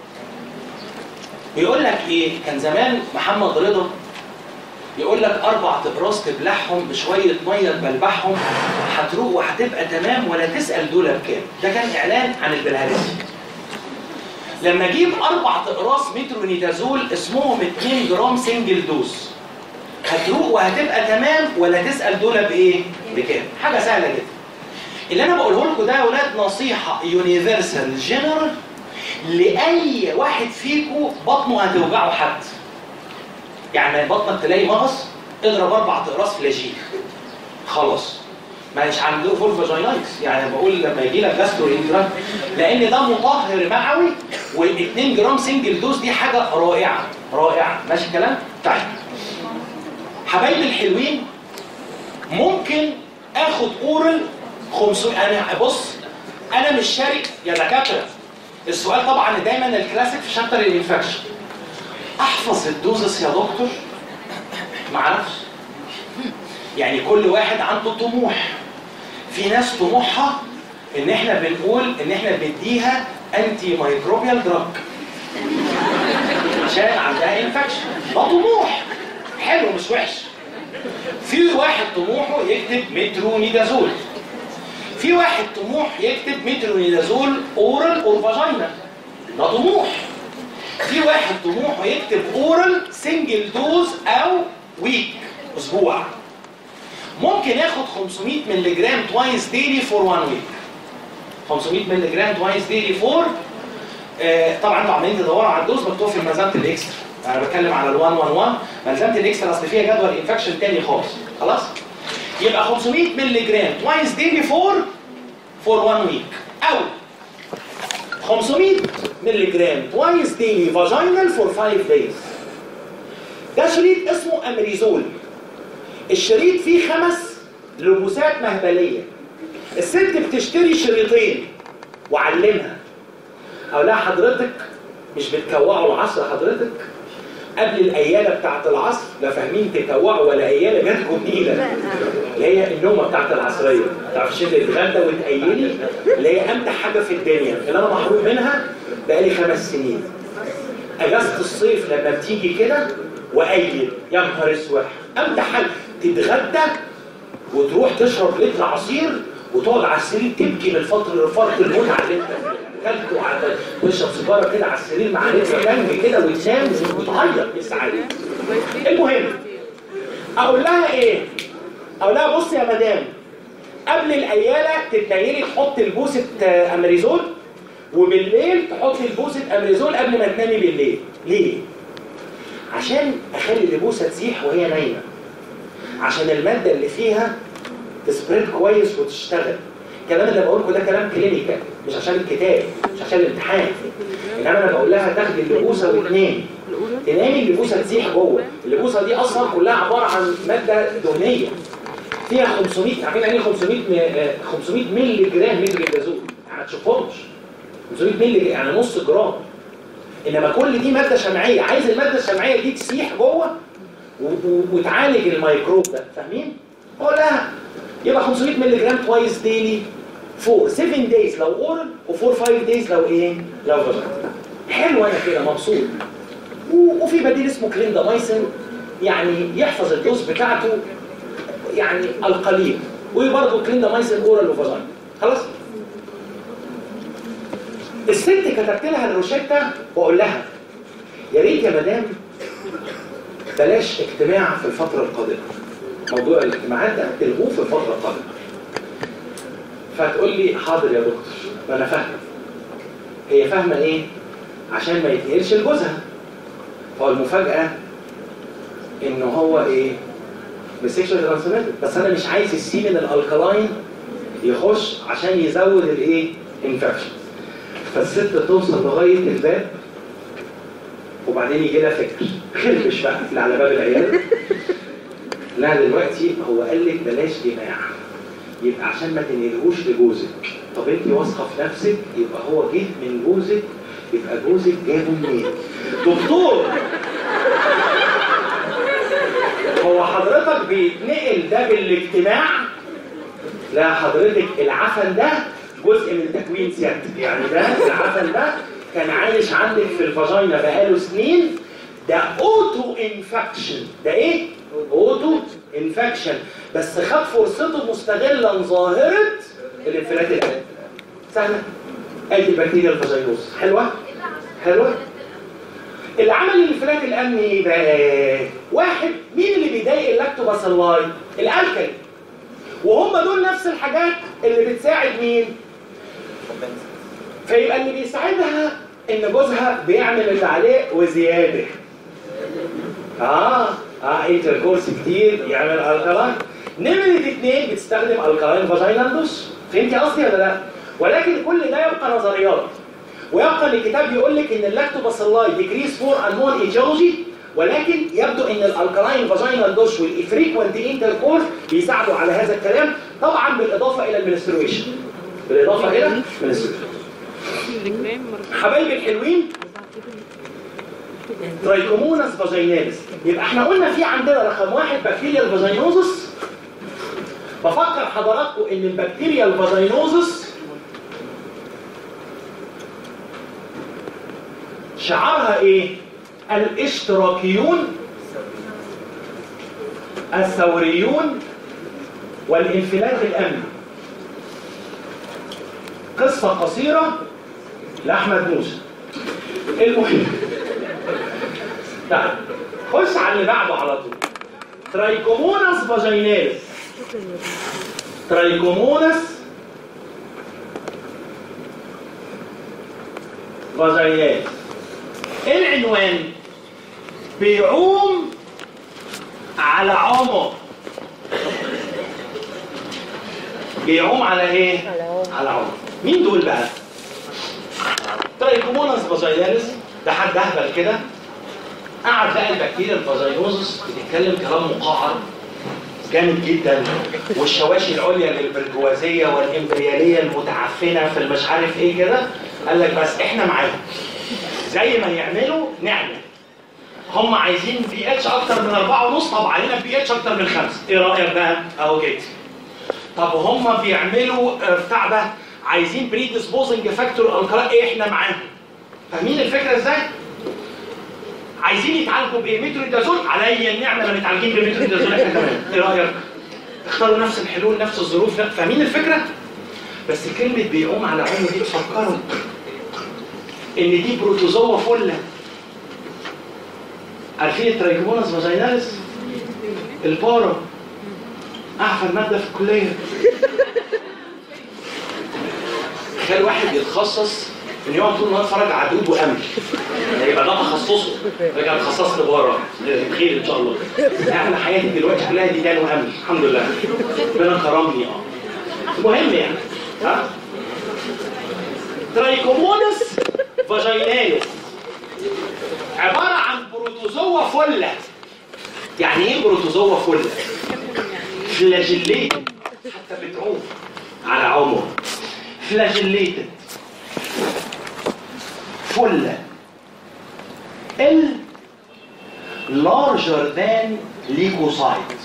بيقول لك ايه كان زمان محمد رضا يقول لك اربع تقراص تبلعهم بشويه ميه تبلبعهم هتروق وهتبقى تمام ولا تسال دول بكام ده كان اعلان عن البلهارسي لما اجيب اربع تقراص مترونيدازول اسمهم 2 جرام سنجل دوز هتروق وهتبقى تمام ولا تسال دول بايه بكام حاجه سهله جدا اللي انا بقوله لكم ده يا اولاد نصيحه يونيفرسال جنرال لاي واحد فيكم بطنه هتوجعه حد يعني بطنك تلاقي مغص اضرب اربع تقراص فلاجيل خلاص مش عنده فول فاجينايتس يعني بقول لما يجي لك جاسترو انترا لان ده مطهر معوي و2 جرام سنجل دوز دي حاجه رائعه رائعه ماشي الكلام؟ طيب حبايبي الحلوين ممكن اخد اورال 500 انا بص انا مش شارك يا دكاتره السؤال طبعا دايما الكلاسيك في شابتر الانفكشن احفظ الدوزس يا دكتور ما اعرفش يعني كل واحد عنده طموح في ناس طموحها ان احنا بنقول ان احنا بنديها انتي مايكروبيال دراج عشان عندها انفكشن ده طموح حلو مش وحش في واحد طموحه يكتب مترونيدازول في واحد طموح يكتب مترونيدازول اورال اور فاجينا ده طموح في واحد طموحه يكتب اورال سنجل دوز او ويك اسبوع ممكن ياخد 500 مللي جرام توايس ديلي فور 1 ويك 500 مللي جرام توايس ديلي فور آه طبعا انتوا عمالين تدوروا على الدوز مكتوب في ملزمه الاكسترا انا بتكلم على ال 111 ملزمه الاكسترا اصل فيها جدول انفكشن تاني خالص خلاص يبقى 500 مللي جرام توايس ديلي فور فور 1 ويك او 500 مللي جرام توايس ديلي فاجينال فور 5 دايز ده شريط اسمه امريزول الشريط فيه خمس لبوسات مهبليه الست بتشتري شريطين وعلمها اقول لها حضرتك مش بتكوعوا العصر حضرتك قبل الاياله بتاعت العصر لا فاهمين تكوعوا ولا اياله جاتكم نيله اللي هي النومه بتاعت العصريه تعرفش تتغدى وتقيلي اللي هي امتع حاجه في الدنيا اللي انا محروم منها بقالي خمس سنين اجازه الصيف لما بتيجي كده وايل يا نهار اسود امتع حاجه تتغدى وتروح تشرب لتر عصير وتقعد على السرير تبكي من فتره لفرط المتعه اللي انت اكلت وقعدت تشرب سيجاره كده على السرير مع لتر تانج كده وتنام وتعيط من السعاده. المهم اقول لها ايه؟ اقول لها بص يا مدام قبل الاياله تتنيلي تحط البوسه آه، امريزول وبالليل تحطي البوسه امريزول قبل ما تنامي بالليل. ليه؟ عشان اخلي البوسه تسيح وهي نايمه. عشان الماده اللي فيها تسبريد كويس وتشتغل الكلام اللي بقول لكم ده كلام كلينيكال مش عشان الكتاب مش عشان الامتحان انما انا بقول لها تاخدي اللبوسه وتنامي تنامي اللبوسه تسيح جوه اللبوسه دي اصلا كلها عباره عن ماده دهنيه فيها 500 عارفين يعني ايه 500 م- آه، 500 مللي جرام متريدازول ما تشوفهمش 500 مللي جرام يعني نص جرام انما كل دي ماده شمعيه عايز الماده الشمعيه دي تسيح جوه و- و- وتعالج الميكروب ده فاهمين؟ هو لا يبقى 500 مللي جرام توايس ديلي فور 7 دايز لو اورال وفور 5 دايز لو ايه؟ لو فاجينا حلو انا كده مبسوط و- وفي بديل اسمه كليندامايسين يعني يحفظ الدوز بتاعته يعني القليل وبرضه كليندامايسين اورال وفاجينا خلاص؟ الست كتبت لها الروشته واقول لها يا ريت يا مدام بلاش اجتماع في الفترة القادمة موضوع الاجتماعات ده تلغوه في الفترة القادمة فتقول لي حاضر يا دكتور ما انا فاهمة هي فاهمة ايه عشان ما يتنقلش لجوزها فهو المفاجأة ان هو ايه بسيكشوال ترانسميتد بس انا مش عايز السيمن الالكلاين يخش عشان يزود الايه انفكشن فالست توصل لغاية الباب وبعدين يجي لها فكر خربش بقى اللي على باب العيال لا دلوقتي هو قال لك بلاش جماع يبقى عشان ما تنقلهوش لجوزك طب انت واثقه في نفسك يبقى هو جه من جوزك يبقى جوزك جابه منين دكتور هو حضرتك بيتنقل ده بالاجتماع لا حضرتك العفن ده جزء من تكوين سيادتك يعني ده العفن ده كان عايش عندك في الفاجينا بقاله سنين ده اوتو انفكشن ده ايه؟ اوتو انفكشن بس خد فرصته مستغلا ظاهره الانفلات الامامي سهله ادي البكتيريا الفاجينوس حلوه؟ حلوه؟ اللي عمل الانفلات الامني ايه بقى؟ واحد مين اللي بيضايق اللاكتوباسيلاي؟ الالكلي وهم دول نفس الحاجات اللي بتساعد مين؟ فيبقى اللي بيساعدها ان جوزها بيعمل اللي عليه وزياده اه اه انتركورس كتير يعمل الكلاين نمرة اتنين بتستخدم الكلاين فاجينال دوش فهمتي قصدي ولا لا؟ ولكن كل ده يبقى نظريات ويبقى ان الكتاب بيقول لك ان اللاكتوباسيلاي ديكريس فور انون ايجيولوجي ولكن يبدو ان الالكلاين فاجينال دوش والافريكوانت انتركورس بيساعدوا على هذا الكلام طبعا بالاضافه الى المنسترويشن بالاضافه الى المنسترويشن حبايبي الحلوين ترايكوموناس فاجيناليس يبقى احنا قلنا في عندنا رقم واحد بكتيريا الفاجينوزس بفكر حضراتكم ان البكتيريا الفاجينوزس شعارها ايه؟ الاشتراكيون الثوريون والانفلات الامني قصة قصيرة لأحمد موسى المهم طيب خش على اللي بعده على طول ترايكوموناس فاجيناليس ترايكوموناس فاجيناليس ايه العنوان بيعوم على عمر بيعوم على ايه؟ على عمر. على عمر مين دول بقى؟ ترايكوموناس فاجيناليس ده حد اهبل كده قعد بقى البكتيريا الفاجينوزس بتتكلم كلام مقعر جامد جدا والشواشي العليا للبرجوازيه والامبرياليه المتعفنه في المش عارف ايه كده قال لك بس احنا معاهم زي ما يعملوا نعمل هم عايزين بي اتش اكتر من أربعة ونص طب علينا بي اتش اكتر من خمسة ايه رايك بقى اهو كده طب هم بيعملوا آه، بتاع ده عايزين بري ديسبوزنج فاكتور الكلا ايه احنا معاهم فاهمين الفكره ازاي عايزين يتعالجوا بايه مترودازول عليا النعمه اللي متعالجين بمترودازول احنا كمان ايه رايك اختاروا نفس الحلول نفس الظروف فاهمين الفكره بس كلمه بيقوم على عمره دي تفكروا ان دي بروتوزوا فله عارفين الترايكوموناس فاجيناليس البارا اعفن ماده في الكليه تخيل واحد يتخصص ان يقعد طول النهار يتفرج على عدود وامل يبقى ده تخصصه رجع تخصص بره خير ان شاء الله انا حياتي دلوقتي كلها ديدان وامل الحمد لله ربنا كرمني اه المهم يعني ها ترايكومونس فاجيناليس عباره عن بروتوزوا فله يعني ايه بروتوزوا فله فلاجيليتد حتى بتعوم على عمر فلاجيليتد فله ال larger than leukocyte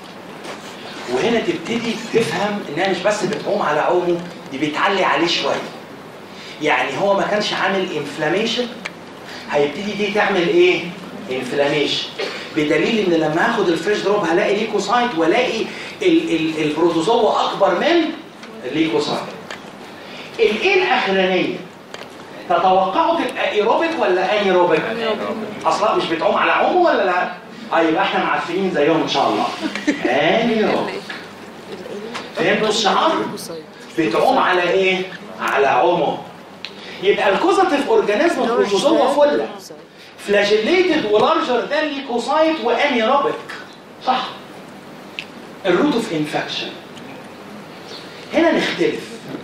وهنا تبتدي تفهم انها مش بس بتعوم على عومه دي بتعلي عليه شويه يعني هو ما كانش عامل انفلاميشن هيبتدي دي تعمل ايه انفلاميشن بدليل ان لما هاخد الفريش دروب هلاقي ليكوسايت والاقي ال- ال- البروتوزوا اكبر من الليكوسايت الايه الاخرانيه تتوقعوا تبقى ايروبيك ولا انيروبيك اصلا مش بتعوم على عومه ولا لا اه يبقى احنا معفنين زيهم ان شاء الله انيروبيك فهمتوا الشعار بتعوم على ايه على عومه يبقى الكوزاتيف اورجانيزم بروتوزوا فله فلاجيليتد ولارجر ذان ليكوسايت وانيروبيك صح الروت اوف انفكشن هنا نختلف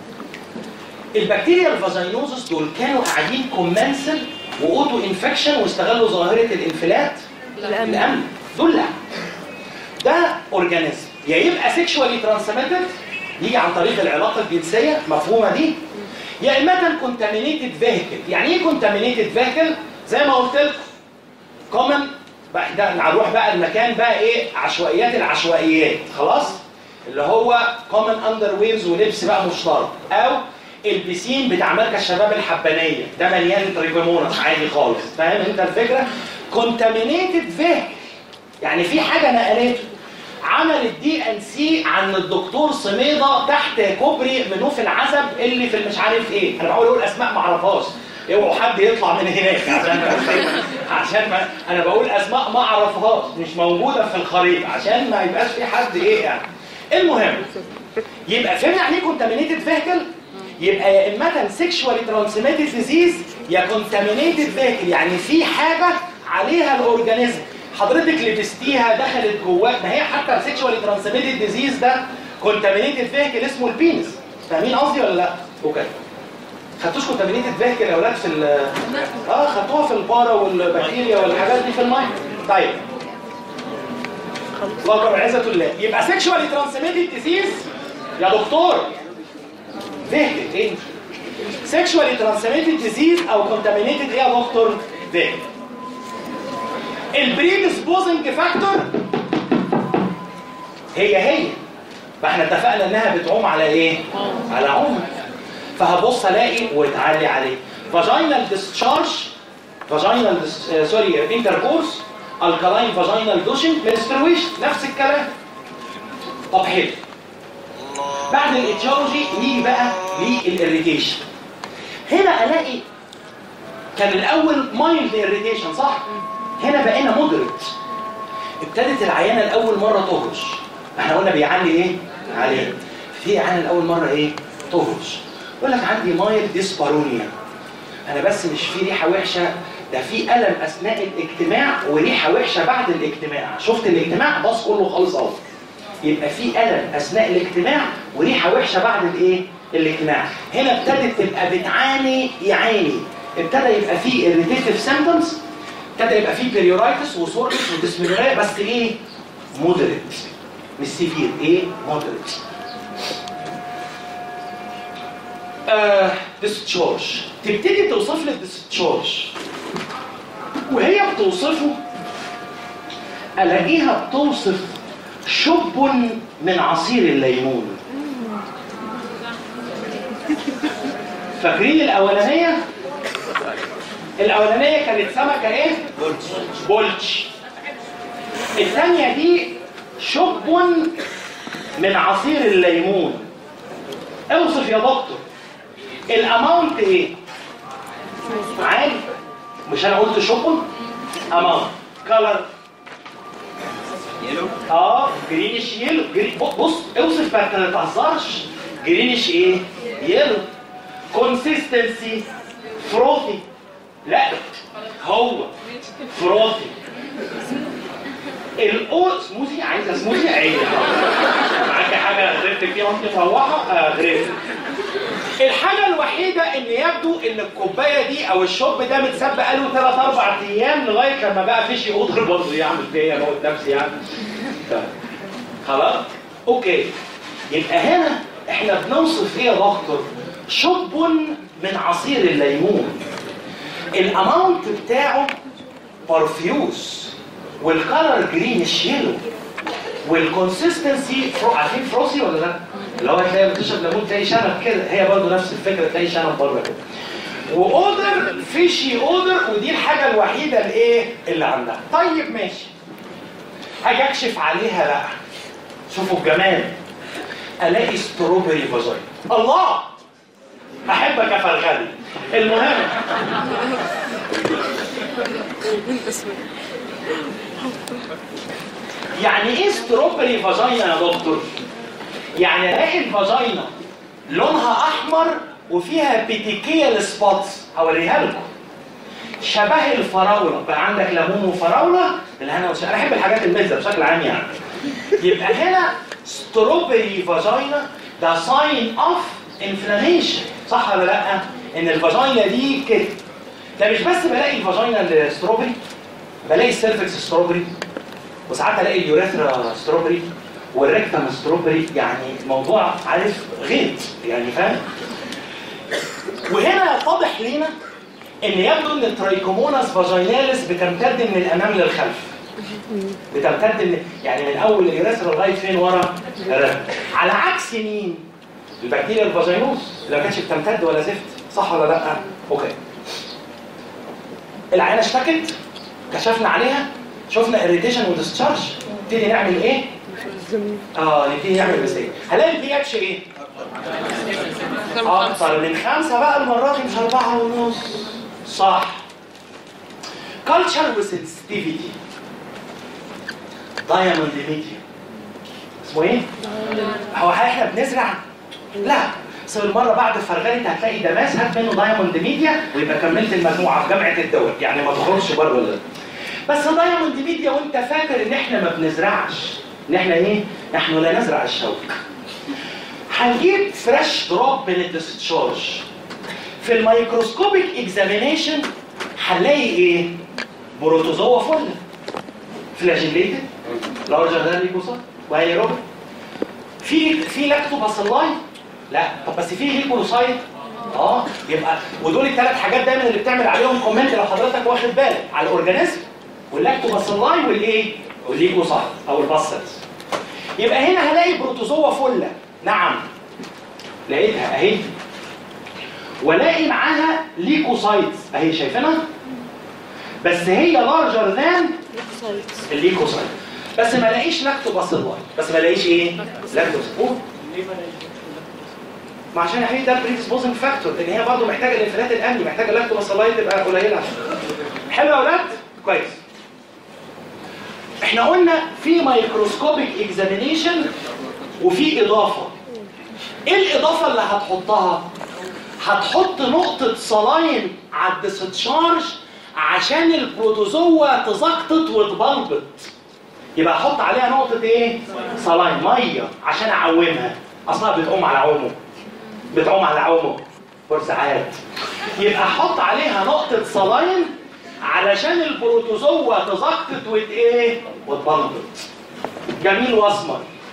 البكتيريا الفازينوزس دول كانوا قاعدين كومنسل واوتو انفكشن واستغلوا ظاهره الانفلات الامن دول لا ده اورجانيزم يا يبقى سيكشوالي ترانسميتد يجي عن طريق العلاقه الجنسيه مفهومه دي يا اما كونتامينيتد فيهيكل يعني ايه كونتامينيتد فيهيكل زي ما قلت لكم كومن بقى ده هنروح بقى المكان بقى ايه عشوائيات العشوائيات خلاص اللي هو كومن اندر ويرز ولبس بقى مشترك او البسين بتاع مركز شباب الحبانيه ده مليان تريكومونس عادي خالص فاهم انت الفكره كونتامينيتد فيهيكل يعني في حاجه نقلته عملت دي ان سي عن الدكتور صميده تحت كوبري منوف العزب اللي في المش عارف ايه انا بحاول اقول اسماء ما اعرفهاش اوعوا حد يطلع من هناك عشان عشان ما انا بقول اسماء ما اعرفهاش مش موجوده في الخريطه عشان ما يبقاش في حد ايه يعني المهم يبقى فهمنا يعني ايه كونتامينيتد فيهيكل يبقى يا اما سيكشوالي ترانسميتد ديزيز يا كونتامينيتد فيهيكل يعني في حاجه عليها الاورجانيزم حضرتك لبستيها دخلت جواك ما هي حتى السيكشوالي ترانسميتد ديزيز ده كونتامينيتد فيهيكل اسمه البينس فاهمين قصدي ولا لا؟ اوكي خدتوش كونتامينيتد فيهيكل يا اولاد في ال اه خدتوها في البارا والبكتيريا والحاجات دي في الميه طيب الله اكبر عزة الله يبقى سيكشوالي ترانسميتد ديزيز يا دكتور فيهيكل ايه؟ سيكشوالي ترانسميتد ديزيز او كونتامينيتد ايه يا دكتور؟ فيهيكل البريدسبوزنج فاكتور هي هي فاحنا اتفقنا انها بتعوم على ايه؟ على عوم فهبص الاقي وتعلي عليه فاجينال ديسشارج فاجينال سوري انتركورس الكالاين فاجينال دوشن منسترويشن نفس الكلام طب حلو بعد الاتيولوجي نيجي بقى للاريتيشن هنا الاقي كان الاول مايلد اريتيشن صح؟ هنا بقينا مودريت ابتدت العيانه لاول مره تهرش احنا قلنا بيعاني ايه عليه في عيانه لاول مره ايه تهرش يقول لك عندي مايل ديسبارونيا انا بس مش في ريحه وحشه ده في الم اثناء الاجتماع وريحه وحشه بعد الاجتماع شفت الاجتماع باص كله خالص اهو يبقى في الم اثناء الاجتماع وريحه وحشه بعد الايه الاجتماع هنا ابتدت تبقى بتعاني يعاني ابتدى يبقى في irritative سيمبتومز ابتدى يبقى في بيريورايتس وسورس وديسمينوريا بس ايه مودريت مش سيفير ايه مودريت آه ديسشارج تبتدي توصف لي الديسشارج وهي بتوصفه الاقيها بتوصف شب من عصير الليمون فاكرين الاولانيه الاولانيه كانت سمكه ايه بولتش الثانيه دي شب من عصير الليمون اوصف يا دكتور الاماونت ايه عادي مش انا قلت شب اماونت كلر يلو اه جرينش يلو جري... بص اوصف ما ما تهزرش جرينش ايه يلو كونسيستنسي فروثي لا هو فروثي الاو سموزي عايزه سموزي عيني معاك حاجه غرفت فيها وانت مروحه آه غرفت الحاجة الوحيدة ان يبدو ان الكوباية دي او الشوب ده متساب بقاله 3 4 ايام لغاية لما بقى فيشي اوضر برضه يعمل فيا موت نفسي يعني طيب. خلاص؟ اوكي يبقى هنا احنا بنوصف ايه يا دكتور؟ شوب من عصير الليمون الاماونت بتاعه برفيوز والكالر جرينش يلو والكونسيستنسي فرو عارفين فروسي ولا لا؟ اللي هو تلاقي بتشرب ليمون تلاقي شنب كده هي برضه نفس الفكره تلاقي شنب بره كده واودر فيشي اودر ودي الحاجه الوحيده الايه اللي عندها طيب ماشي هاجي اكشف عليها بقى شوفوا الجمال الاقي ستروبري فاجاين الله احبك يا فرغلي المهم يعني ايه ستروبري فاجينا يا دكتور؟ يعني الاقي الفاجينا لونها احمر وفيها بيتيكيال سبوتس هوريها لكم شبه الفراوله بقى عندك ليمون وفراوله الهنا وش... انا احب الحاجات المزه بشكل عام يعني يبقى هنا ستروبري فاجينا ده ساين اوف انفلاميشن صح ولا لا؟ ان الفاجينا دي كده ده مش بس بلاقي الفاجينا الستروبري بلاقي السيرفكس ستروبري وساعات الاقي اليوريثرا ستروبري والريكتم ستروبري يعني موضوع عارف غيط يعني فاهم وهنا يتضح لينا ان يبدو ان الترايكوموناس فاجيناليس بتمتد من الامام للخلف بتمتد من يعني من اول اليوريثرا لغايه فين ورا الرقبة. على عكس مين البكتيريا الفاجينوس اللي ما كانتش بتمتد ولا زفت صح ولا لا اوكي العينه اشتكت كشفنا عليها شفنا اريتيشن وديسشارج نبتدي نعمل ايه اه نبتدي نعمل ميستيك هلاقي البي اتش ايه اكتر من خمسة بقى المرة دي مش أربعة ونص صح culture وسنسيتيفيتي دايموند ميديا اسمه ايه؟ هو احنا بنزرع؟ لا بس المرة بعد الفرغان انت هتلاقي دماس هات منه دايموند ميديا ويبقى كملت المجموعة في جامعة الدول يعني ما تخرجش بره ولا بس دايموند ميديا وانت فاكر ان احنا ما بنزرعش ان احنا ايه؟ نحن لا نزرع الشوك هنجيب فريش دروب من الديسشارج في الميكروسكوبيك اكزامينيشن هنلاقي ايه؟ بروتوزوا فل فلاجيليتد لارجر ذان ليكوسا وهي روبن في في لاكتوباسيلاي لا طب بس في ليكولوسايت اه يبقى ودول الثلاث حاجات دايما اللي بتعمل عليهم كومنت لو حضرتك واخد بالك على الاورجانيزم واللاكتوباسيلاي والايه؟ والليكوسايت او الباسلز يبقى هنا هلاقي بروتوزوا فله نعم لقيتها اهي والاقي معاها ليكوسايتس اهي شايفينها بس هي لارجر ذان الليكوسايت بس ما الاقيش لاكتوباسيلاي بس ما الاقيش ايه لاكتوباسيلاي ما عشان يا حبيبي ده بريدسبوزنج فاكتور ان هي برضه محتاجه الانفلات الامني محتاجه لاكتوباسيلاي تبقى قليله حلو يا اولاد كويس احنا قلنا في مايكروسكوبيك اكزامينيشن وفي اضافه ايه الاضافه اللي هتحطها هتحط نقطه صلاين على الديستشارج عشان البروتوزوا تزقطط وتبلبط يبقى احط عليها نقطه ايه صلاين ميه عشان اعومها اصلا بتقوم على عومه بتعوم على عومه ساعات يبقى احط عليها نقطه صلاين علشان البروتوزوا تزقطط وت ايه وتبلبط جميل واسمر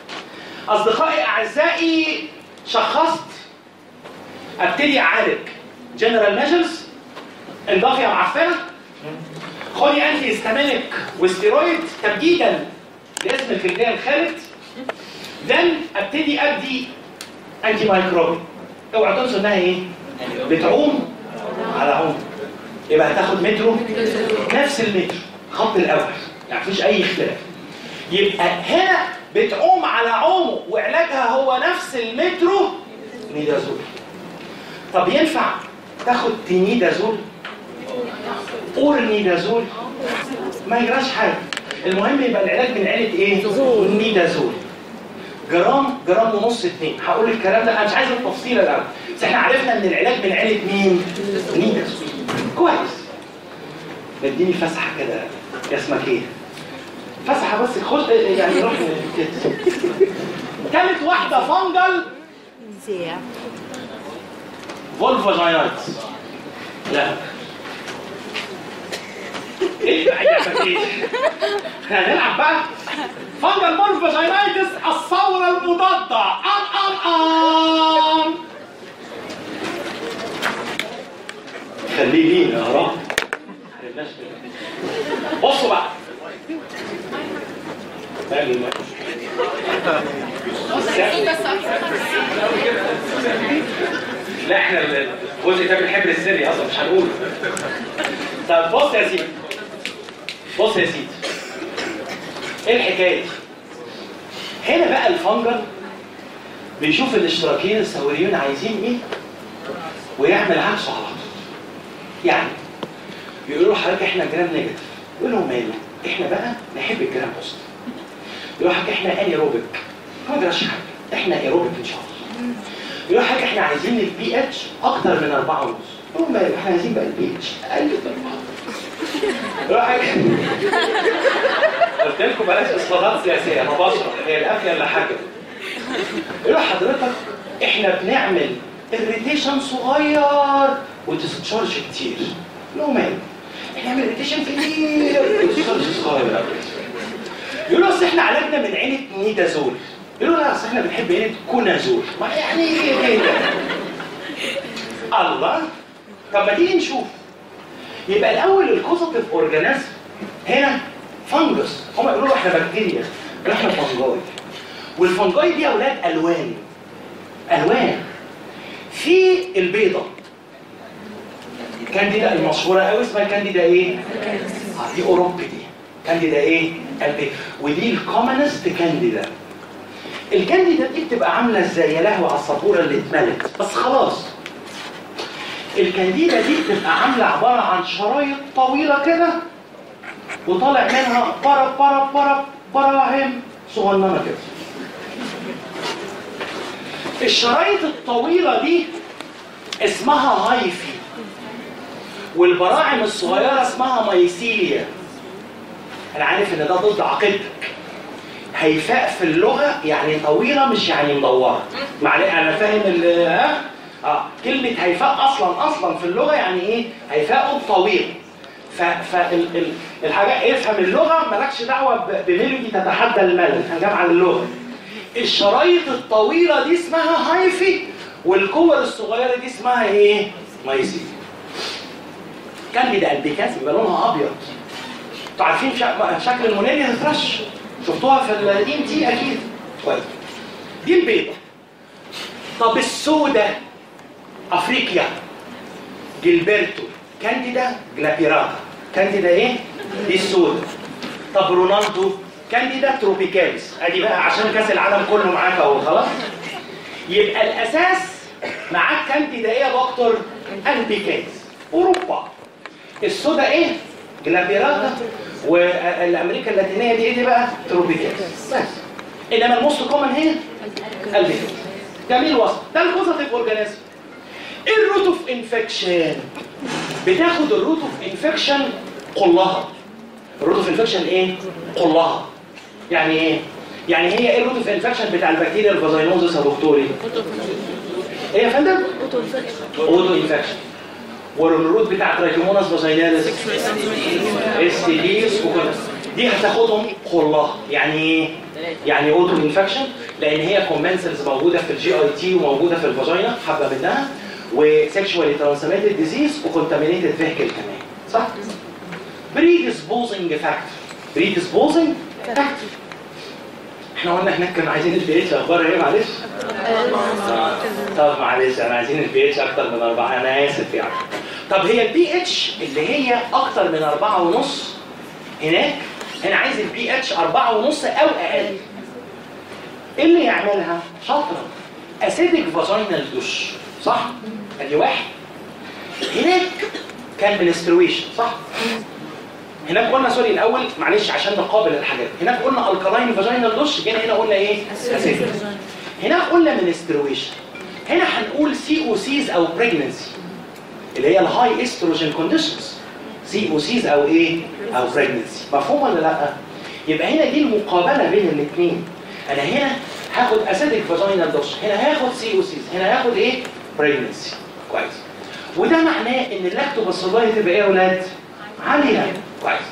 اصدقائي اعزائي شخصت ابتدي اعالج جنرال ميجرز انضافيه معفنه خدي انتي هيستامينيك وستيرويد تبديدا لاسم الكليه الخالد دن ابتدي ادي انتي مايكروبي اوعى تنسوا انها ايه؟ بتعوم على عوم يبقى هتاخد مترو نفس المترو خط الاول يعني مفيش اي اختلاف يبقى هنا بتعوم على عومه وعلاجها هو نفس المترو ميدازول طب ينفع تاخد تينيدازول اورنيدازول ما يجراش حاجه المهم يبقى العلاج من عيله ايه ميدازول جرام جرام ونص اتنين هقول الكلام ده انا مش عايز التفصيل الاول بس احنا عرفنا ان العلاج من عيله مين ميدازول كويس اديني فسحه كده اسمك ايه فسحه بس خش يعني روح كده تالت واحده فانجل زيع فولفاجينايتس لا ايه بقى يا فتيش احنا هنلعب بقى فانجل فولفاجينايتس الثوره المضاده ام ام ام خليه لينا يا رب خليناش كده. بصوا بقى باقي الوقت. لا احنا الجزء ده بالحبر السري اصلا مش هنقوله طب بص يا سيدي بص يا سيدي ايه الحكايه دي؟ هنا بقى الفنجر بيشوف الاشتراكيين الثوريين عايزين ايه ويعمل عكسه على طول يعني يقولوا له حضرتك احنا جرام نيجاتيف يقول لهم ماله احنا بقى نحب الجرام بوزيتيف يقولوا حضرتك احنا انيروبيك ما جراش حاجه احنا ايروبيك ان شاء الله يقولوا حاجه احنا عايزين البي اتش اكتر من 4 ونص يقولوا ماله احنا عايزين بقى البي اتش اقل من 4 يقولوا حاجه قلت لكم بلاش اصطلاحات سياسيه انا بشرح هي القافيه اللي حاجه يقولوا حضرتك احنا بنعمل اريتيشن صغير وتستشارج كتير لو مال احنا بنعمل اريتيشن كتير وتستشارج صغير قوي يقولوا اصل احنا عالجنا من عيله نيدازول يقولوا لا اصل احنا بنحب عيله كونازول ما يعني ايه ايه ده الله طب ما تيجي نشوف يبقى الاول الكوزاتيف اورجانيزم هنا فنجس هم يقولوا له احنا بكتيريا يقولوا احنا فنجاي والفنجاي دي يا اولاد الوان الوان في البيضه كانديدا المشهوره قوي اسمها كانديدا ايه؟ آه دي اوروبي دي كانديدا ايه؟ البيضه ودي الكومنست كانديدا الكانديدا دي بتبقى عامله ازاي يا لهوي على السبوره اللي اتملت بس خلاص الكانديدا دي بتبقى عامله عباره عن شرايط طويله كده وطالع منها برب برب برب براهم صغننه كده الشرايط الطويله دي اسمها هايفي والبراعم الصغيره اسمها مايسيليا انا عارف ان ده ضد عقيدتك هيفاء في اللغه يعني طويله مش يعني مدوره معلش انا فاهم ال ها اه كلمه هيفاء اصلا اصلا في اللغه يعني ايه هيفاء طويل فالحاجه افهم اللغه مالكش دعوه ب- بميلودي تتحدى الملل احنا جامعه للغه الشرايط الطويله دي اسمها هايفي والكور الصغيره دي اسمها ايه مايسي كانديدا البيكاس بيبقى لونها ابيض انتوا عارفين شك- شكل المونيليا ريفرش شفتوها في الاي ام تي اكيد كويس دي البيضه طب السودة افريقيا جilberto كانديدا جلابيراتا كانديدا ايه دي السودة طب رونالدو كانديدا تروبيكاليس ادي بقى عشان كاس العالم كله معاك اهو خلاص يبقى الاساس معاك كانديدا ايه يا دكتور البيكاليس اوروبا السودا ايه جلابيراتا والامريكا اللاتينيه دي ايه دي بقى تروبيكاليس بس انما الموست كومن هي البيكاليس جميل وصف ده الكوزاتيف اورجانيزم ايه الروت اوف انفكشن بتاخد الروت اوف انفكشن كلها الروت اوف انفكشن ايه كلها يعني ايه يعني هي ايه الروت اوف انفكشن بتاع البكتيريا الفازينوزس يا دكتوري ايه يا فندم اوتو انفكشن والروت بتاع ترايكوموناس فازيناليس اس تي ديز وكده دي هتاخدهم كلها يعني ايه يعني اوتو انفكشن لان هي كومنسلز موجوده في الجي اي تي وموجوده في الفاجينا حبه منها وسكشوالي ترانسميتد ديزيز وكونتامينيتد فيهيكل كمان صح؟ بريديسبوزنج فاكتور بريديسبوزنج فاكتور احنا قلنا هناك كنا عايزين البي اتش اخبار ايه معلش؟ طب معلش انا عايزين البي اتش اكتر من اربعه انا اسف يعني طب هي البي اتش اللي هي اكتر من اربعه ونص هناك انا عايز البي اتش اربعه ونص او اقل ايه اللي يعملها؟ شاطره اسيدك فاجينال دوش صح؟ ادي واحد هناك كان منسترويشن صح؟ هناك قلنا سوري الاول معلش عشان نقابل الحاجات هناك قلنا الكلاين فاجينال دوش جينا هنا قلنا ايه؟ اسيدك هنا قلنا منسترويشن هنا هنقول سي او سيز او بريجنسي اللي هي الهاي استروجين كونديشنز سي او سيز او ايه او بريجنسي مفهوم ولا لا يبقى هنا دي المقابله بين الاثنين انا هنا هاخد اسيدك فاجينال دوش هنا هاخد سي او سيز هنا هاخد ايه بريجنسي كويس وده معناه ان اللاكتوباسيلاي تبقى ايه يا اولاد عاليه كويس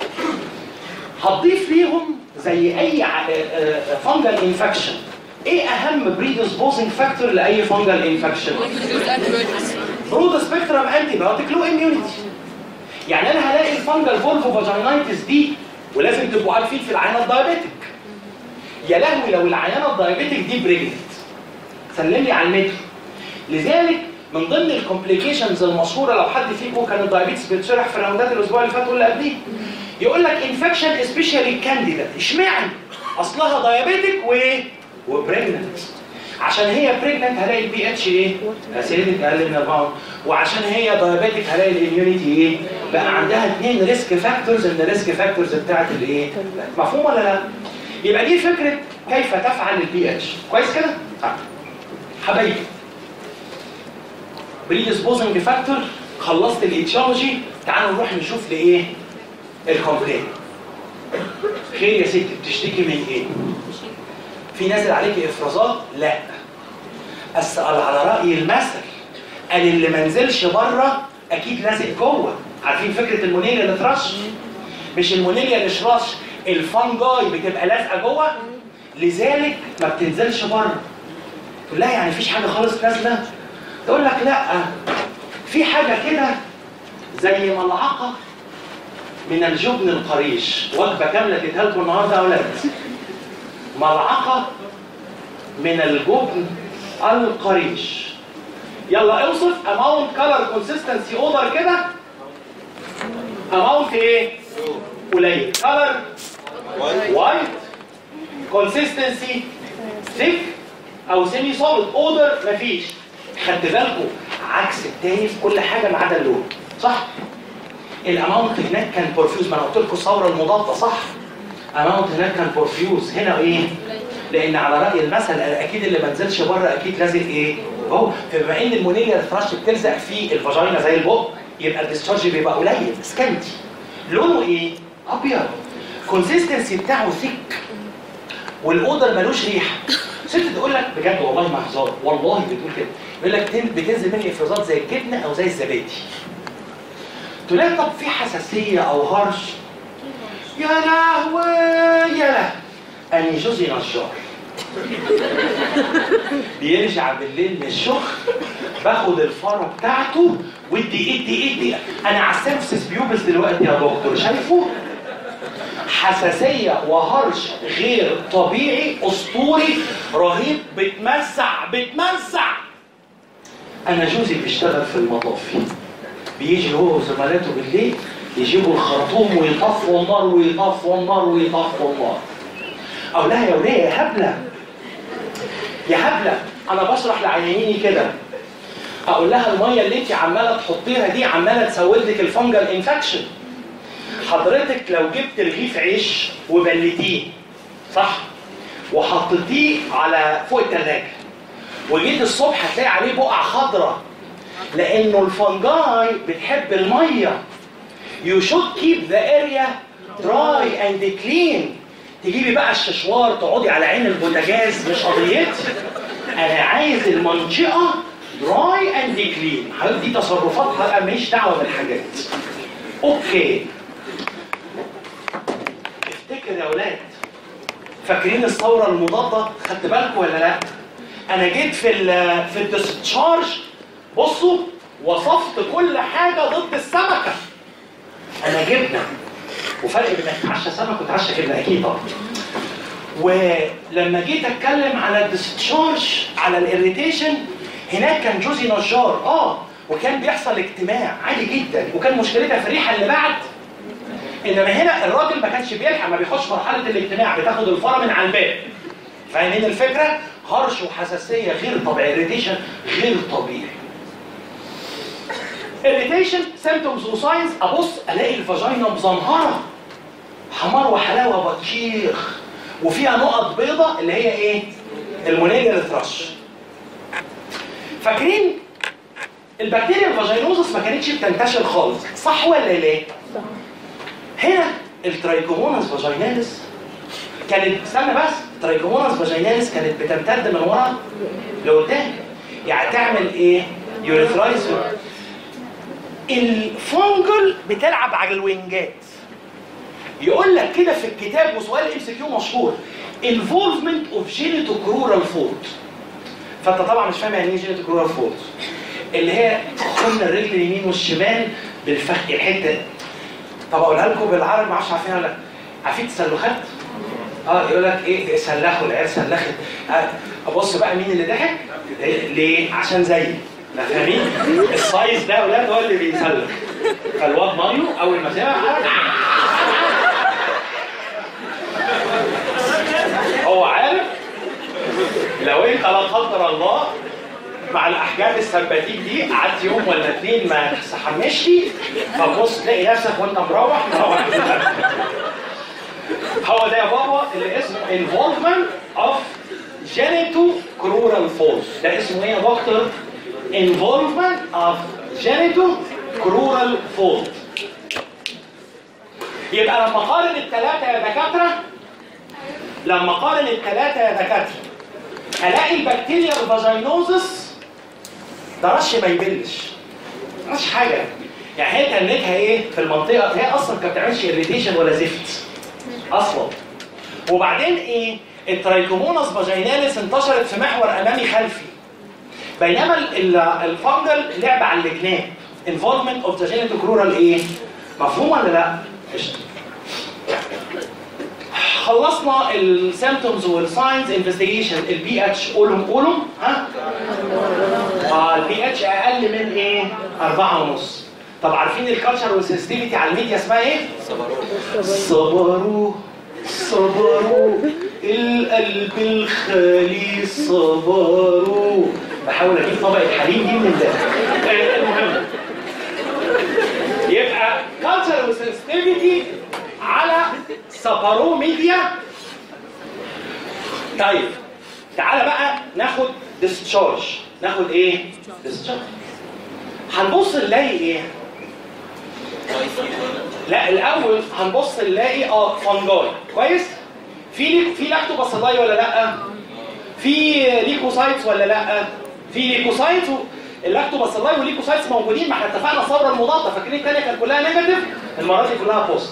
هتضيف ليهم زي اي فانجل انفكشن ايه اهم بريدسبوزنج فاكتور لاي فانجل انفكشن برود سبيكترم انتي بايوتيك لو اميونيتي يعني انا هلاقي الفانجل فولفو فاجينايتس دي ولازم تبقوا عارفين في العيانه الدايابيتك يا لهوي لو العيانه الدايابيتك دي بريجنت سلم لي على المتر لذلك من ضمن الكومبليكيشنز المشهوره لو حد فيكم كان الدايابيتس بيتشرح في الراوندات الاسبوع اللي فات واللي قبليه يقول لك انفكشن سبيشالي كانديدا اشمعنى اصلها دايابيتك وايه وبريجننت عشان هي بريجننت هلاقي البي اتش ايه اسيدك اقل من 4 وعشان هي دايابيتك هلاقي الاميونيتي ايه بقى عندها اثنين ريسك فاكتورز من الريسك فاكتورز بتاعت الايه مفهوم ولا لا يبقى دي فكره كيف تفعل البي اتش كويس كده طيب حبايبي بريديسبوزنج فاكتور خلصت الايتيولوجي تعالوا نروح نشوف لايه الكومبلين خير يا ستي بتشتكي من ايه في نازل عليكي افرازات لا بس قال على راي المثل قال اللي ما نزلش بره اكيد لازق جوه عارفين فكره المونيليا اللي ترش مش المونيليا اللي ترش الفانجاي بتبقى لازقه جوه لذلك ما بتنزلش بره تقول لها يعني مفيش حاجه خالص نازله تقول لك لا في حاجه كده زي ملعقه من الجبن القريش وجبه كامله تديها لكم النهارده يا اولاد ملعقه من الجبن القريش يلا اوصف اماونت كلر كونسيستنسي اوردر كده اماونت ايه قليل كلر وايت كونسيستنسي ثيك او سيمي سوليد اوردر مفيش خدت بالكم عكس التاني في كل حاجه ما عدا اللون صح الاماونت هناك كان بورفيوز ما انا قلت لكم الثوره المضاده صح اماونت هناك كان بورفيوز هنا ايه لان على راي المثل اكيد اللي ما نزلش بره اكيد لازق ايه هو فبما ان المونيليا الفراش بتلزق في الفاجينا زي البق يبقى الديسشارج بيبقى قليل سكنتي لونه ايه ابيض كونسيستنسي بتاعه ثيك والاودر ملوش ريحه ست تقول لك بجد والله ما هزار والله بتقول كده يقول لك تن- بتنزل مني افرازات زي الجبنه او زي الزبادي تقول لها طب في حساسيه او هرش يا لهوي يا له اني جوزي نجار بيرجع بالليل من الشغل باخد الفاره بتاعته ودي ادي ادي انا على السيرفسس بيوبس دلوقتي يا دكتور شايفه حساسيه وهرش غير طبيعي اسطوري رهيب بتمزع بتمزع انا جوزي بيشتغل في المطافي بيجي هو وزملاته بالليل يجيبوا الخرطوم ويطفوا النار ويطفوا النار ويطفوا النار اقول لها يا وليه يا هبله يا هبله انا بشرح لعيانيني كده اقول لها الميه اللي انت عماله تحطيها دي عماله تسود لك الفنجل انفكشن حضرتك لو جبت رغيف عيش وبلتيه صح وحطيتيه على فوق الثلاجه وجيت الصبح هتلاقي عليه بقع خضراء لانه الفنجاي بتحب الميه you should keep the area dry and clean تجيبي بقى الششوار تقعدي على عين البوتاجاز مش قضيتي انا عايز المنطقه dry and clean حضرتك دي تصرفاتها بقى ماليش دعوه بالحاجات اوكي افتكر يا اولاد فاكرين الثوره المضاده خدت بالكم ولا لا انا جيت في ال في الديسشارج بصوا وصفت كل حاجه ضد السمكه انا جبنه وفرق بين انك تعشى سمك وتعشى جبنه اكيد طبعا ولما جيت اتكلم على الديسشارج على الاريتيشن هناك كان جوزي نجار اه وكان بيحصل اجتماع عادي جدا وكان مشكلتها في الريحه اللي بعد انما هنا الراجل ما كانش بيلحق ما بيخش مرحله الاجتماع بتاخد الفاره من على الباب فاهمين الفكره؟ هرش وحساسيه غير طبيعي اريتيشن غير طبيعي اريتيشن سيمتومز وساينز ابص الاقي الفاجينا مزنهره حمار وحلاوه بطيخ وفيها نقط بيضة اللي هي ايه؟ المونيليا ثراش فاكرين البكتيريا الفاجينوزس ما كانتش بتنتشر خالص صح ولا لا؟ صح هنا الترايكوموناس فاجيناليس كانت استنى بس الترايكوموناس فاجيناليس كانت بتمتد من ورا لقدام يعني تعمل ايه؟ يوريثرايز الفونجل بتلعب على الوينجات يقول لك كده في الكتاب وسؤال ام سي كيو مشهور involvement of genitocrural fault فانت طبعا مش فاهم يعني ايه genitocrural fault اللي هي خن الرجل اليمين والشمال بالفخ الحته طب اقولها لكم بالعربي ما اعرفش عارفينها ولا لا عارفين التسلخات؟ اه يقول لك ايه سلخوا العيال سلخت آه، ابص بقى مين اللي ضحك؟ إيه، ليه؟ عشان زيي لا فاهمين؟ السايز ده يا اولاد هو اللي بيسلخ فالواد ماريو اول ما سمع هو عارف لو انت لا قدر الله مع الاحجام السمباتيك دي قعدت يوم ولا اتنين ما تستحملش فبص تلاقي نفسك وانت مروح مروح هو ده يا بابا اللي اسمه involvement of genitocrural force ده اسمه ايه يا دكتور؟ involvement of genitocrural force يبقى لما قارن الثلاثة يا دكاترة لما قارن الثلاثة يا دكاترة الاقي البكتيريا الفاجينوزس ده رش ما يبلش مش حاجة يعني هي تنتها ايه في المنطقة هي اصلا كانت بتعملش اريتيشن ولا زفت اصلا وبعدين ايه الترايكوموناس فاجيناليس انتشرت في محور امامي خلفي بينما ال- ال- الفنجل لعب على الجناب involvement of the genitocrural ايه مفهوم ولا لا قشطة. خلصنا السيمتومز والساينز انفستيجيشن البي اتش قولهم قولهم ها اه البي اتش اقل من ايه؟ أربعة ونص طب عارفين الكالتشر والسنسيتيفيتي على الميديا اسمها ايه؟ صبروا صبروا القلب الخالي صبروا بحاول اجيب طبقة حليب دي من ده آه، المهم يبقى كالتشر وسنسيتيفيتي على سبارو ميديا طيب تعالى بقى ناخد ديسشارج ناخد ايه؟ ديسشارج هنبص نلاقي ايه؟ لا الاول هنبص نلاقي اه فانجاي كويس؟ في في لاكتوباسيلاي ولا لا؟ في ليكوسايتس ولا لا؟ في ليكوسايتس و... اللاكتوباسيلاي والليكوسايتس موجودين ما احنا اتفقنا الثوره المضاده فاكرين الثانيه كانت كلها نيجاتيف المره دي كلها بوست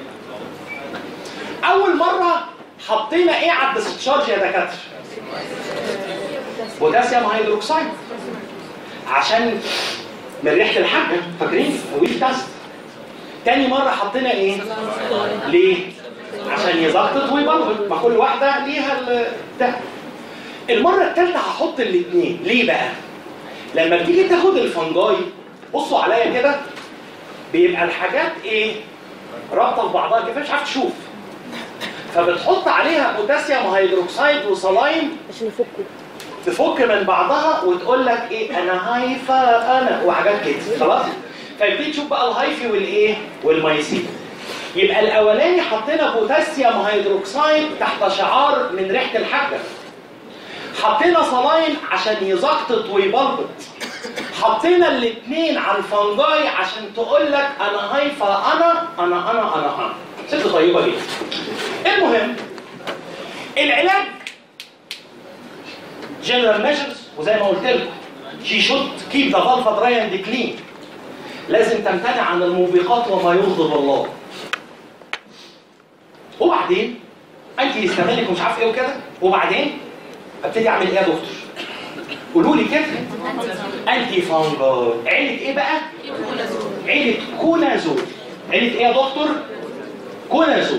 اول مره حطينا ايه على الديسشارج يا دكاتره؟ بوتاسيوم هيدروكسيد عشان من ريحه الحاجه فاكرين؟ ويل تاست تاني مره حطينا ايه؟ ليه؟ عشان يزقطط ويبلبل ما كل واحده ليها ال- ده المره الثالثه هحط الاثنين ليه بقى؟ لما بتيجي تاخد الفنجاي بصوا عليا كده بيبقى الحاجات ايه؟ رابطه في بعضها كده مش عارف تشوف فبتحط عليها بوتاسيوم هيدروكسيد وصلايم عشان يفكوا تفك من بعضها وتقول لك ايه انا هايفه انا وحاجات كده خلاص فيبتدي تشوف بقى الهايفي والايه والمايسين يبقى الاولاني حطينا بوتاسيوم هيدروكسيد تحت شعار من ريحه الحاجه حطينا صلايم عشان يزقطط ويبلبط حطينا الاثنين على الفنجاي عشان تقول لك انا هايفه انا انا انا انا انا ست طيبه جدا المهم العلاج جنرال ميجرز وزي ما قلت لكم شي شوت كيب ذا فالفا دراي اند كلين لازم تمتنع عن الموبقات وما يغضب الله وبعدين انتي هيستامينك ومش عارف ايه وكده وبعدين ابتدي اعمل ايه يا دكتور قولوا لي كده انتي فانجل عيله ايه بقى عيله كونازول عيله ايه يا دكتور كونازول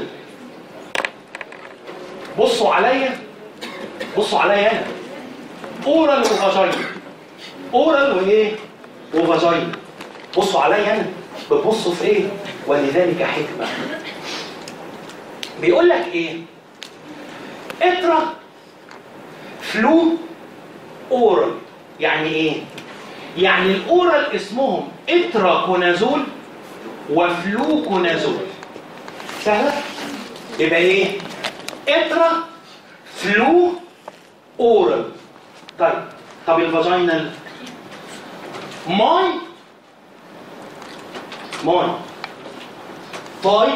بصوا عليا بصوا عليا انا اورال وفاجينا اورال وايه وفاجينا بصوا عليا انا بتبصوا في ايه ولذلك حكمه بيقول لك ايه اترا فلو اورال يعني ايه يعني الاورال اسمهم اترا كونازول وفلو كونازول سهله يبقى ايه اترا فلو اورال طيب طب الفاجينال ماي ماي طاي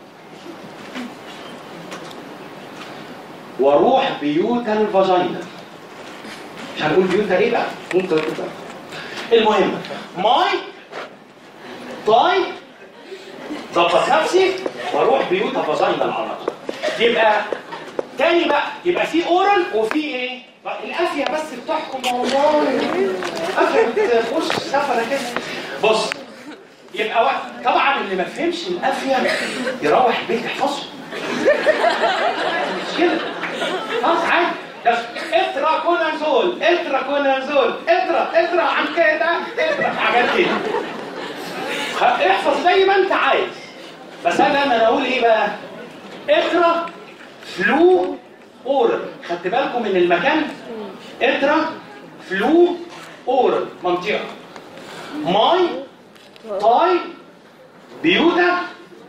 واروح بيوتا الفاجينا مش هنقول بيوتا ايه بقى ممكن كده المهم ماي طاي ظبط نفسي واروح بيوتا فاجينا على طول يبقى تاني بقى يبقى في اورال وفي ايه بقى القافيه بس بتحكم والله قافيه بتخش سفره كده بص يبقى وقت طبعا اللي ما فهمش القافيه يروح البيت يحفظه مش كده خلاص عادي بس اترا كونازول اترا كونازول اترا اترا عن كده اترا حاجات كده خ- احفظ زي ما انت عايز بس انا لما اقول ايه بقى اترا فلو اورال خدت بالكم من المكان اترا فلو اورال منطقه ماي طاي بيوتا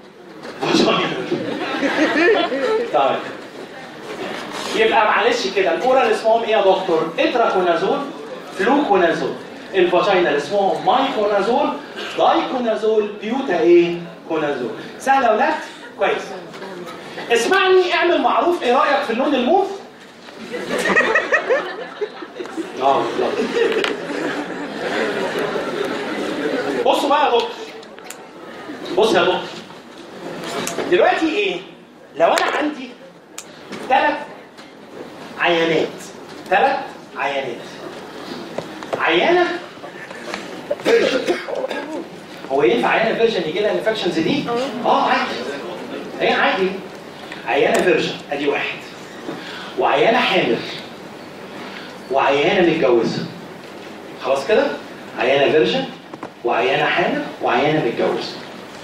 طيب يبقى معلش كده الاورال اسمهم ايه يا دكتور اتراكونازول فلوكونازول الفاجينال اسمهم مايكونازول دايكونازول بيوتا ايه كونازول سهله يا ولاد كويس اسمعني اعمل معروف ايه رايك في اللون الموف اه يلا. بصوا بقى يا دكتور بص يا دكتور دلوقتي ايه لو انا عندي ثلاث عيانات ثلاث عيانات عيانه فيرجن هو ينفع عيانه فيرجن يجي لها الانفكشنز دي؟ اه عادي هي عادي عيانه فيرجن ادي واحد وعيانه حامل وعيانه متجوزه خلاص كده؟ عيانه فيرجن وعيانه حامل وعيانه متجوزه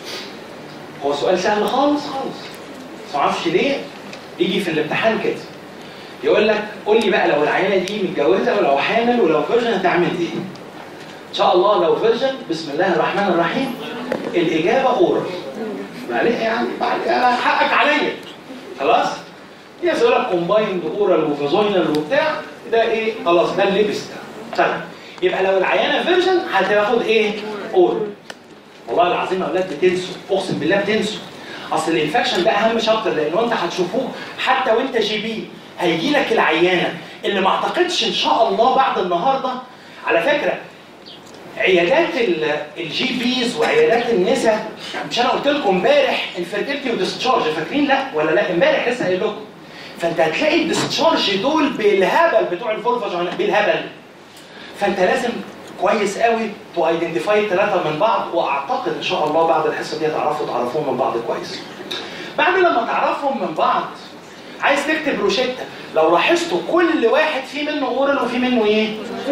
هو سؤال سهل خالص خالص بس ما اعرفش ليه يجي في الامتحان كده يقول لك قول لي بقى لو العيانه دي متجوزه ولو حامل ولو فيرجن هتعمل ايه؟ ان شاء الله لو فيرجن بسم الله الرحمن الرحيم الاجابه اورال معلش يعني بعد انا حقك عليا خلاص؟ يس يقول لك كومبايند اورال وفاجينال وبتاع ده ايه؟ خلاص ده اللي لبس ده طيب يبقى لو العيانه فيرجن هتاخد ايه؟ اورال والله العظيم يا اولاد بتنسوا اقسم بالله بتنسوا اصل الانفكشن ده اهم شابتر لانه انت هتشوفوه حتى وانت جي بي هيجي لك العيانه اللي ما اعتقدش ان شاء الله بعد النهارده على فكره عيادات ال- الجي بيز وعيادات النساء مش انا قلت لكم امبارح انفيرتيلتي وديسشارج فاكرين لا ولا لا امبارح لسه قايل لكم فانت هتلاقي الديسشارج دول بالهبل بتوع الفولفا بالهبل فانت لازم كويس قوي تو ايدنتيفاي الثلاثه من بعض واعتقد ان شاء الله بعد الحصه دي هتعرفوا تعرفوهم من بعض كويس. بعد لما تعرفهم من بعض عايز تكتب روشته لو لاحظتوا كل واحد فيه منه اورال وفيه منه ايه؟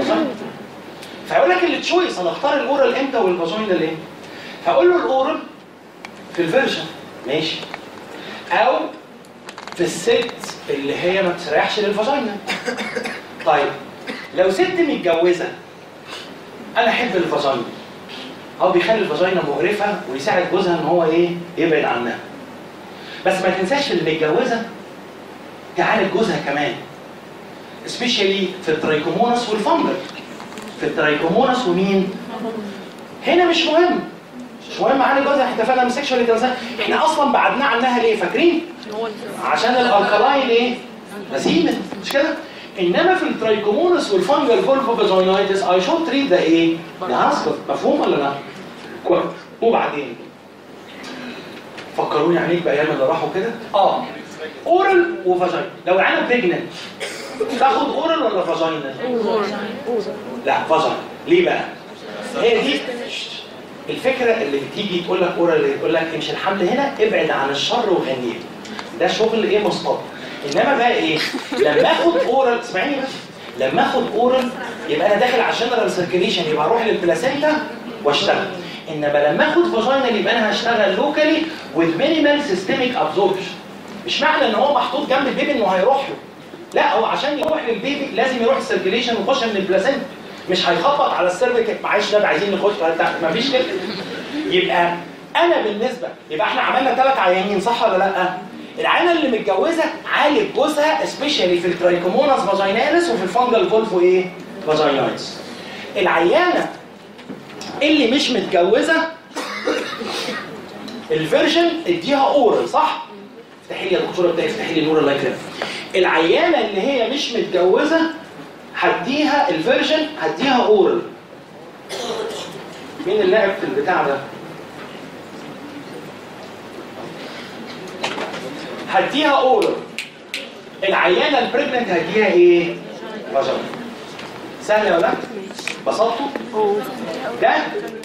فيقول لك التشويس انا اختار الاورال امتى والفاجينال امتى؟ هقول له الاورال في الفيرجن ماشي او في الست اللي هي ما بتريحش للفاجينا طيب لو ست متجوزه انا احب الفاجينا هو بيخلي الفاجينا مقرفه ويساعد جوزها ان هو ايه يبعد عنها بس ما تنساش اللي متجوزه تعالج جوزها كمان سبيشالي في الترايكومونس والفنجل في الترايكومونس ومين هنا مش مهم مش مهم عالج جوزها احنا اتفقنا من سيكشوال احنا اصلا بعدناه عنها ليه فاكرين عشان الالكالاين ايه غسيل مش كده انما في الترايكومونس والفانجل فولفو فاجينايتس اي شود تريد ده ايه؟ ده هاسكت مفهوم ولا لا؟ كويس وبعدين فكروني عليك بايام اللي راحوا كده اه اورال وفاجينا لو العينه بريجننت تاخد اورال ولا فاجينا؟ اوزر لا فاجينا ليه بقى؟ هي دي الفكره اللي بتيجي تقول لك اورال تقول لك امشي الحمل هنا ابعد عن الشر وغنيه ده شغل ايه مصطفى انما بقى ايه لما اخد اورال اسمعيني بس لما اخد اورال يبقى انا داخل على الجنرال سيركيليشن يبقى اروح للبلاسينتا واشتغل انما لما اخد فاجينال يبقى انا هشتغل لوكالي with minimal systemic absorption مش معنى ان هو محطوط جنب البيبي انه هيروح له لا هو عشان يروح للبيبي لازم يروح السيركيليشن ويخش من البلاسينتا مش هيخبط على السيرفيك معلش ده عايزين نخش ما فيش كده يبقى انا بالنسبه يبقى احنا عملنا ثلاث عيانين صح ولا لا؟ العيانه اللي متجوزه عالج جوزها سبيشالي في الترايكوموناس فاجيناليس وفي الفانجل فولفو ايه؟ فاجيناليس. العيانه اللي مش متجوزه الفيرجن اديها اورال صح؟ افتحي لي يا دكتوره بتاعي افتحي لي النور الله يكرمك. العيانه اللي هي مش متجوزه هديها الفيرجن هديها اورال. مين اللي لعب في البتاع ده؟ هديها اورال العيانه البريجننت هديها ايه؟ فاجينا سهل ولا لا؟ بسطته؟ ده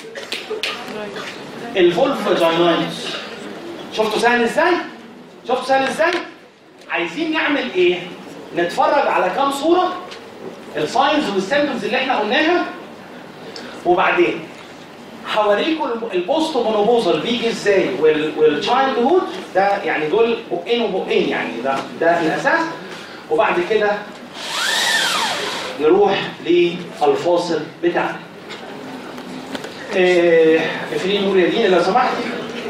الفولف فاجينايتس شفتوا سهل ازاي؟ شفتوا سهل ازاي؟ عايزين نعمل ايه؟ نتفرج على كام صوره الساينز والسيمبتومز اللي احنا قلناها وبعدين هوريكم البوست مونوبوزال بيجي ازاي والتشايلد هود ده يعني دول بقين وبقين يعني ده ده الاساس وبعد كده نروح للفاصل بتاعنا. إيه اقفلي نور يا دينا لو سمحتي.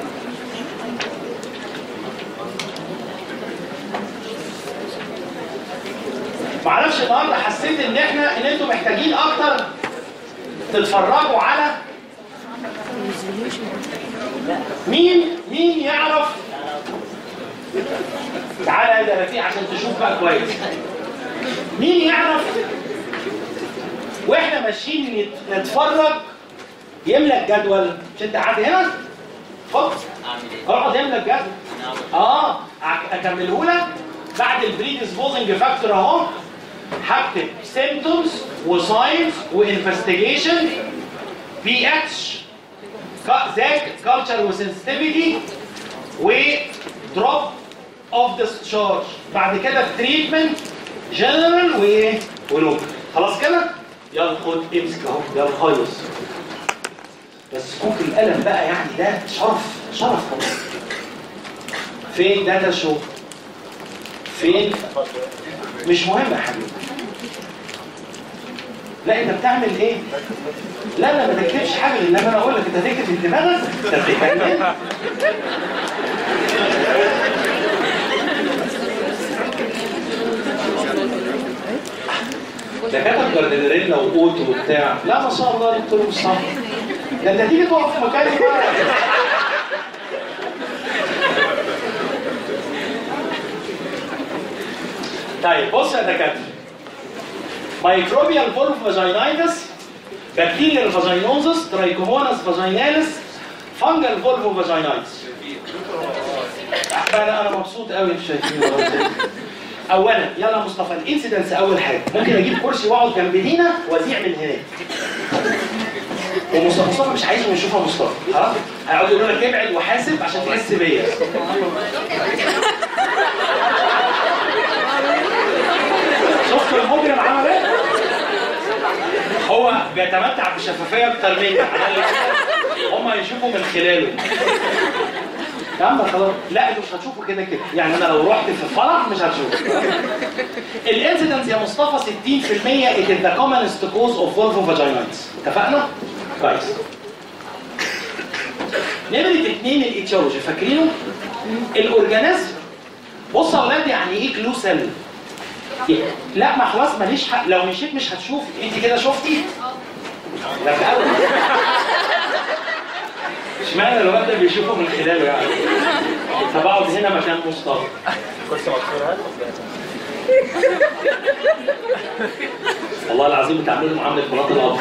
معرفش النهارده حسيت ان احنا ان انتوا محتاجين اكتر تتفرجوا على مين مين يعرف تعالى يا رفيق عشان تشوف بقى كويس مين يعرف واحنا ماشيين نت- نتفرج يملى الجدول مش انت قاعد هنا اتفضل اقعد يملى الجدول اه أك- اكمله لك بعد البريدisposing فاكتور اهو هكتب symptoms وساينز وانفستيجيشن بي اتش ذاك كلتشر وسنسيتيفيتي ودروب اوف ديسشارج بعد كده التريتمنت جنرال وايه ولوكال خلاص كده يلا خد امسك اهو يلا خلص بس كوك القلم بقى يعني ده شرف شرف خلاص فين داتا شو فين مش مهم يا حبيبي لا انت بتعمل ايه لا لا ما تكتبش حاجه انما انا اقول لك انت هتكتب في دماغك انت بتتكلم ده كتب جاردنريلا وقوت وبتاع لا ما شاء الله دكتور مصطفى ده انت تيجي تقف في مكاني بقى طيب بص يا دكاتره مايكروبيال فولف فاجينايتس بكتيريال فاجينوزس ترايكوموناس فاجيناليس فانجل فولف فاجينايتس انا انا مبسوط قوي انتوا شايفين والله. اولا يلا يا مصطفى الانسيدنس اول حاجه ممكن اجيب كرسي واقعد جنب دينا واذيع من هناك ومصطفى مصطفى مش عايزهم يشوفها مصطفى خلاص هيقعدوا يقولوا لك ابعد وحاسب عشان تحس بيا شفتوا المجرم عمل ايه؟ هو بيتمتع بشفافيه اكتر مني هم يشوفوا من خلاله يا عم خلاص لا انتوا مش هتشوفوا كده كده يعني انا لو رحت في الفرح مش هتشوف الانسيدنس يا مصطفى 60% it is the commonest cause of vulvovaginitis اتفقنا؟ كويس نمرة اتنين الايتيولوجي فاكرينه؟ الاورجانيزم بص يا اولاد يعني ايه كلو سيل؟ لا ما خلاص ماليش حق لو مشيت مش هتشوفي انت كده شفتي؟ لا في اول اشمعنى الواد ده بيشوفه من خلاله يعني؟ طب اقعد هنا مكان مصطفى والله العظيم بتعملوا معامله مرات الاب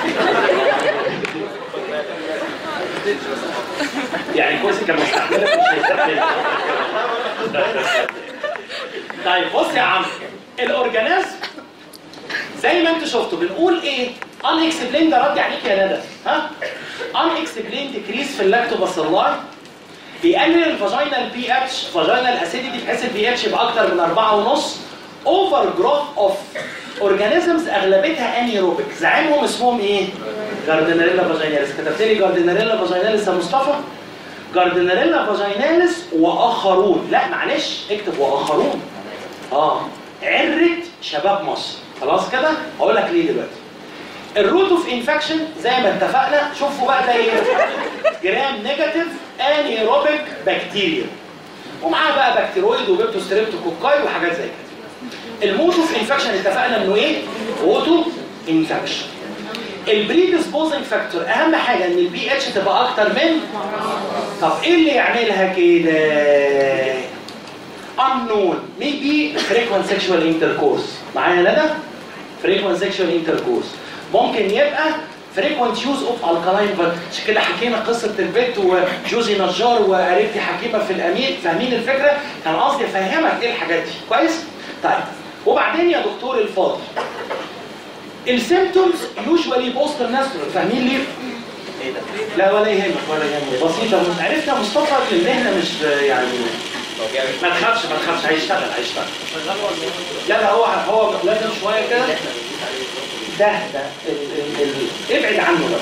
يعني الكرسي كان مستحملك مش هيستحملك طيب بص يا عم الاورجانيزم زي ما انتوا شفتوا بنقول ايه ان اكسبلين ده رد عليك يا ندى ها ان اكسبلين ديكريس في اللاكتوباسيلاي بيقلل الفاجينال بي اتش فاجينال اسيديتي بحيث البي اتش يبقى اكتر من 4.5 اوفر جروث اوف اورجانيزمز اغلبيتها انيروبيك زعيمهم اسمهم ايه؟ جاردنريلا فاجيناليس كتبت لي جاردنريلا فاجيناليس يا مصطفى جاردنريلا فاجيناليس واخرون لا معلش اكتب واخرون اه عرة شباب مصر خلاص كده هقول لك ليه دلوقتي الروت اوف انفكشن زي ما اتفقنا شوفوا بقى ده ايه جرام نيجاتيف انيروبيك بكتيريا ومعاه بقى بكتيرويد وبيبتوستريبتوكوكاي وحاجات زي كده المود اوف انفكشن اتفقنا انه ايه اوتو انفكشن البريدسبوزنج فاكتور اهم حاجه ان البي اتش تبقى اكتر من طب ايه اللي يعملها كده unknown maybe frequent sexual intercourse معايا ندى frequent sexual intercourse ممكن يبقى frequent use of alkaline but عشان كده حكينا قصة البيت وجوزي نجار وقريبتي حكيمة في الأمين فاهمين الفكرة؟ كان قصدي أفهمك إيه الحاجات دي كويس؟ طيب وبعدين يا دكتور الفاضل السيمتومز يوجوالي بوست ناتشورال فاهمين ليه؟ ايه ده؟ لا ولا يهمك ولا يهمك بسيطة عرفت يا مصطفى ان المهنة مش يعني ما تخافش ما تخافش هيشتغل هيشتغل لا لا هو هو لازم شويه كده ده ده ال ال ال ابعد عنه بس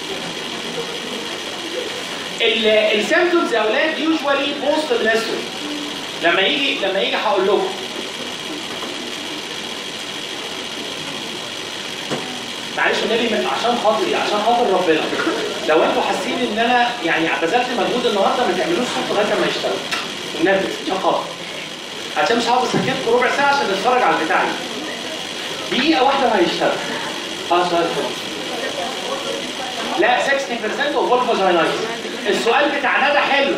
السيمتومز يا اولاد يوجوالي بوست نسوي لما يجي لما يجي هقول لكم معلش النبي من عشان خاطري عشان خاطر ربنا لو انتوا حاسين ان انا يعني بذلت مجهود النهارده ما تعملوش صوت لغايه ما يشتغل النبي عشان خاطر عشان مش هقعد اسكتكم ربع ساعه عشان نتفرج على البتاع دي دقيقه واحده وهيشتغل اه سؤال كده لا 60% وفولفو فاجينايتس السؤال بتاع ندى حلو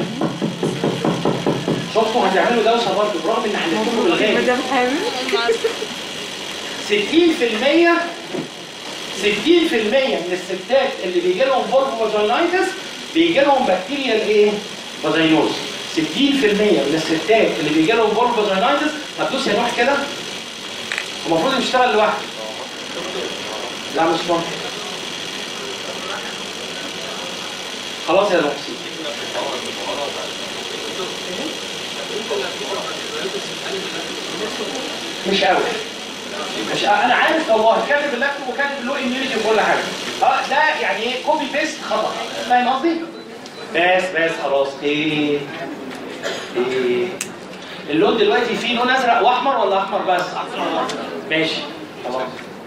شفتوا هتعملوا دوشه برضه برغم ان حلفتكم بالغالب مدام حامل 60% 60% من الستات اللي بيجي لهم فولفو فاجينايتس بيجي لهم بكتيريا الايه؟ فاجينوز 60% من الستات اللي بيجي لهم فولفو فاجينايتس هتدوس يا نوح كده المفروض يشتغل لوحده لا مش ممكن خلاص يا نقصي مش قوي مش انا عارف والله كاتب اللابتوب وكاتب له اميولوجي وكل حاجه اه ده يعني ايه كوبي بيست خطا فاهم قصدي؟ بس بس خلاص ايه ايه اللون دلوقتي فيه لون ازرق واحمر ولا احمر بس؟ ماشي خلاص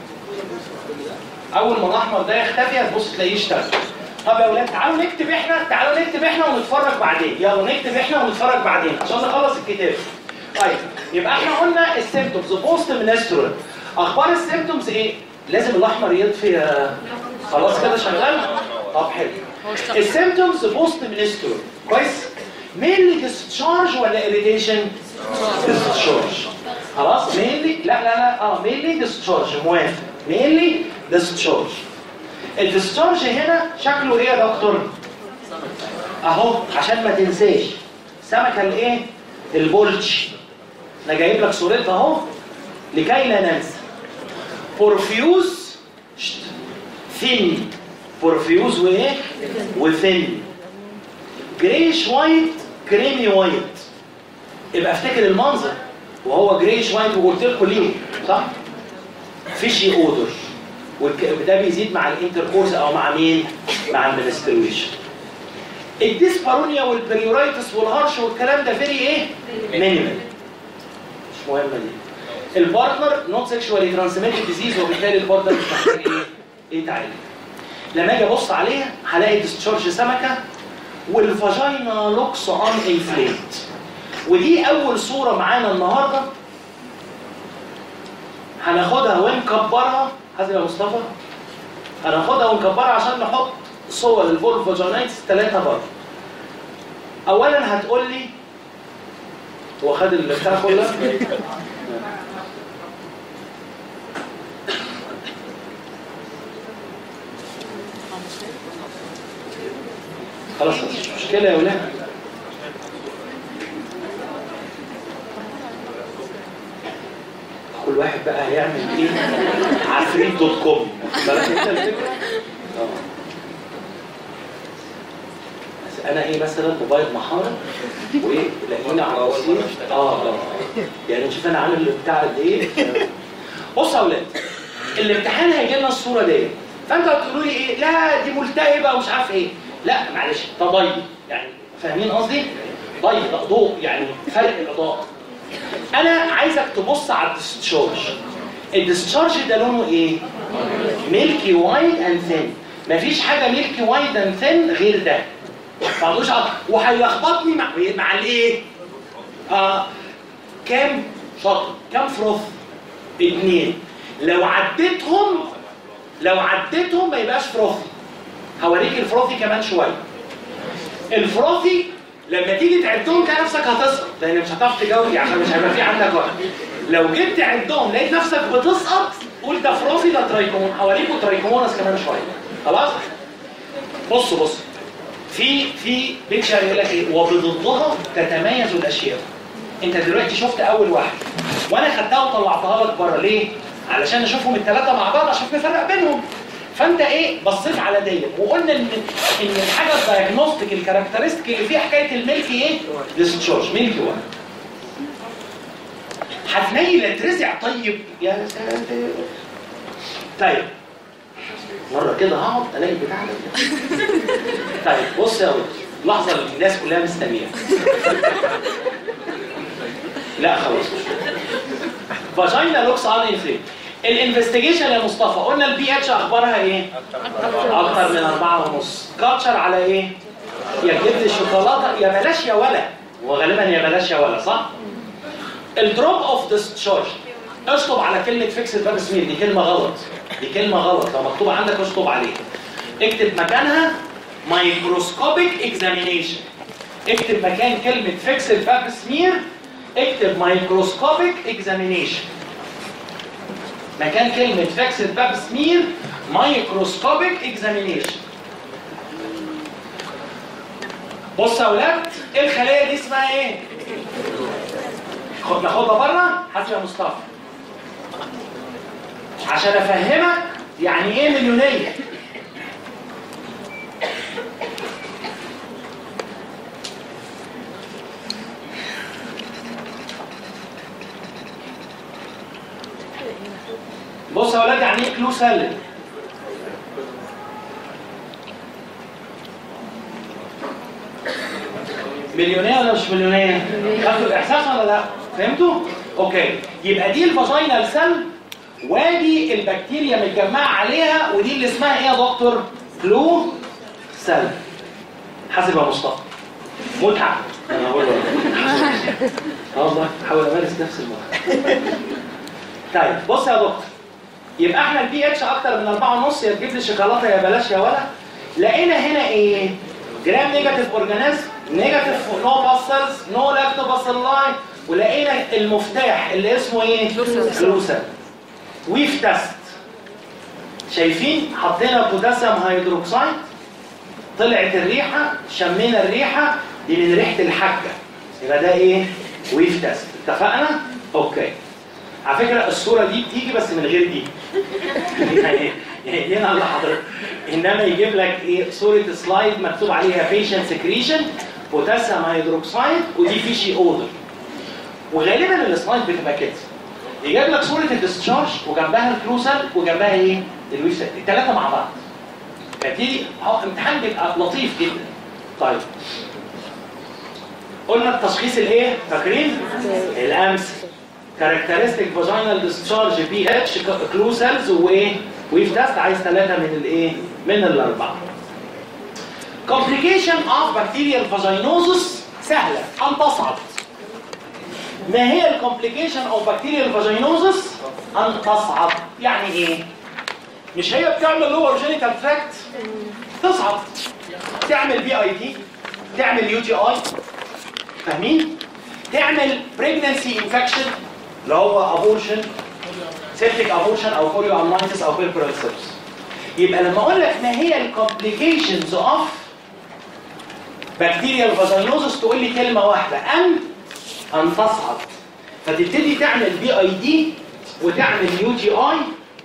اول ما الاحمر ده يختفي هتبص تلاقيه اشتغل طب يا اولاد تعالوا نكتب احنا تعالوا نكتب احنا ونتفرج بعدين يلا نكتب احنا ونتفرج بعدين عشان نخلص الكتاب طيب يبقى احنا قلنا السيمتومز بوست منسترول اخبار السيمتومز ايه لازم الاحمر يطفي يا- خلاص كده شغال طب حلو السيمتومز بوست منسترول كويس مينلي ديسشارج ولا اريتيشن ديسشارج خلاص مينلي لا لا لا اه مينلي ديسشارج موافق مينلي ديسشارج الديسشارج هنا شكله ايه يا دكتور اهو عشان ما تنساش سمكه الايه البولتش انا جايب لك صورتها اهو لكي لا ننسى بورفيوز ثين بورفيوز وايه وثين جريش وايت كريمي وايت يبقى افتكر المنظر وهو جريش وايت وقلت لكم ليه صح فيشي اودر وده بيزيد مع الانتركورس او مع مين مع المنسترويشن الديسبارونيا والبريورايتس والهرش والكلام ده فيري ايه مينيمال مش مهمه دي البارتنر نوت سيكشوالي ترانسميتد ديزيز وبالتالي البارتنر مش محتاج ايه يتعالج لما اجي ابص عليها هلاقي ديسشارج سمكه والفاجينا لوكس ان انفليت ودي اول صوره معانا النهارده هناخدها ونكبرها حازم يا مصطفى هناخدها ونكبرها عشان نحط صور الفولف فاجينايتس ثلاثه بره اولا هتقول لي هو خد البتاع كلها خلاص مش مشكله يا ولاد كل واحد بقى هيعمل ايه عفريت دوت كوم بالك انت الفكره اه بس انا ايه مثلا موبايل محاره وايه لاقيني على الرصيف اه اه يعني شوف انا عامل بتاع قد ايه بصوا يا اولاد الامتحان هيجي لنا الصوره دي فانتوا هتقولوا لي ايه لا دي ملتهبه ومش عارف ايه لا معلش ده ضي يعني فاهمين قصدي ضي ده ضوء يعني فرق الاضاءه انا عايزك تبص على الديسشارج الديسشارج ده لونه ايه ميلكي وايت اند ثين مفيش حاجه ميلكي وايت اند ثين غير ده فمش وهيلخبطني مع مع الايه آه كام شطر كام فروث اتنين لو عديتهم لو عديتهم ما يبقاش فروثي هوريك الفروثي كمان شويه الفروثي لما تيجي تعدهم تلاقي نفسك هتسقط لان مش هتعرف تجاوب عشان مش هيبقى في عندك وقت لو جيت تعدهم لقيت نفسك بتسقط قول ده فروثي ده ترايكومون هوريكم ترايكومونس كمان شويه خلاص بصوا بصوا في في بيكشر يقول لك ايه وبضدها تتميز الاشياء انت دلوقتي شفت اول واحد وانا خدتها وطلعتها لك بره ليه علشان نشوفهم الثلاثه مع بعض عشان نفرق بينهم فانت ايه بصيت على ديت وقلنا ان ان الحاجه الدايجنوستيك الكاركترستيك اللي فيها حكايه الميلكي ايه ديسشارج ميلكي واحد هتنيل اترزع طيب يا ساتر طيب مره كده هقعد الاقي البتاع ده طيب بص يا ولد لحظه الناس كلها مستنيه لا خلاص فاجينا لوكس ان انفليت الانفستيجيشن يا مصطفى قلنا البي اتش اخبارها ايه؟ اكتر من أربعة ونص كاتشر على ايه؟ يا جبت الشوكولاته يا بلاش يا ولا وغالبا يا بلاش يا ولا صح؟ الدروب اوف ديسشارج اشطب على كلمه فيكس باب سمير دي كلمه غلط دي كلمه غلط لو مكتوب عندك اشطب عليها اكتب مكانها مايكروسكوبيك اكزامينيشن اكتب مكان كلمه فيكس باب سمير اكتب مايكروسكوبيك اكزامينيشن مكان كلمة فيكس باب سمير مايكروسكوبيك اكزامينيشن بص يا اولاد ايه الخلية دي اسمها ايه؟ خد ناخدها بره هات يا مصطفى عشان افهمك يعني ايه مليونية بص يا ولاد يعني ايه كلو سلم مليونية ولا مش مليونية؟ خدتوا الإحساس ولا لا؟ فهمتوا؟ أوكي يبقى دي الفاجينال سيل وادي البكتيريا متجمعة عليها ودي اللي اسمها إيه يا دكتور؟ كلو سيل حاسب يا مصطفى متعة أنا هقول اه والله حاول أمارس نفس المتعة طيب بص يا دكتور يبقى احنا البي اتش اكتر من 4.5 يا تجيب لي شوكولاته يا بلاش يا ولا لقينا هنا ايه جرام نيجاتيف اورجانيزم نيجاتيف نو باسترز نو لاكتوباسيلاي ولقينا المفتاح اللي اسمه ايه فلوسا ويف تيست شايفين حطينا بوتاسيوم هيدروكسيد طلعت الريحه شمينا الريحه دي من ريحه الحاجه يبقى ده ايه ويف تيست اتفقنا اوكي على فكرة الصورة دي بتيجي بس من غير دي يعني يعني هنا على حضرتك انما يجيب لك ايه صورة سلايد مكتوب عليها patient secretion بوتاسيوم هيدروكسيد ودي فيشي اودر وغالبا السلايد بتبقى كده يجيب لك صورة الديسشارج وجنبها الكلوسال وجنبها ايه؟ الويف الثلاثة مع بعض فبتيجي هو امتحان بيبقى لطيف جدا طيب قلنا التشخيص الايه؟ فاكرين؟ الامس كاركترستيك فاجينال ديسشارج بي اتش كلو سيلز وايه ويف تيست عايز ثلاثه من الايه من الاربعه complication of bacterial vaginosis سهله ان تصعد ما هي الكومبليكيشن اوف بكتيريال فاجينوزس ان تصعد يعني ايه مش هي بتعمل لور جينيتال تراكت تصعد تعمل بي اي تي تعمل يو تي اي فاهمين تعمل بريجنسي انفكشن اللي هو ابورشن سيبتيك ابورشن او كوريو امنايتس او بيربرال سيبس يبقى لما اقول لك ما هي الكومبليكيشنز اوف بكتيريال فاجينوزس تقول لي كلمه واحده ان ان تصعد فتبتدي تعمل بي اي دي وتعمل يو تي اي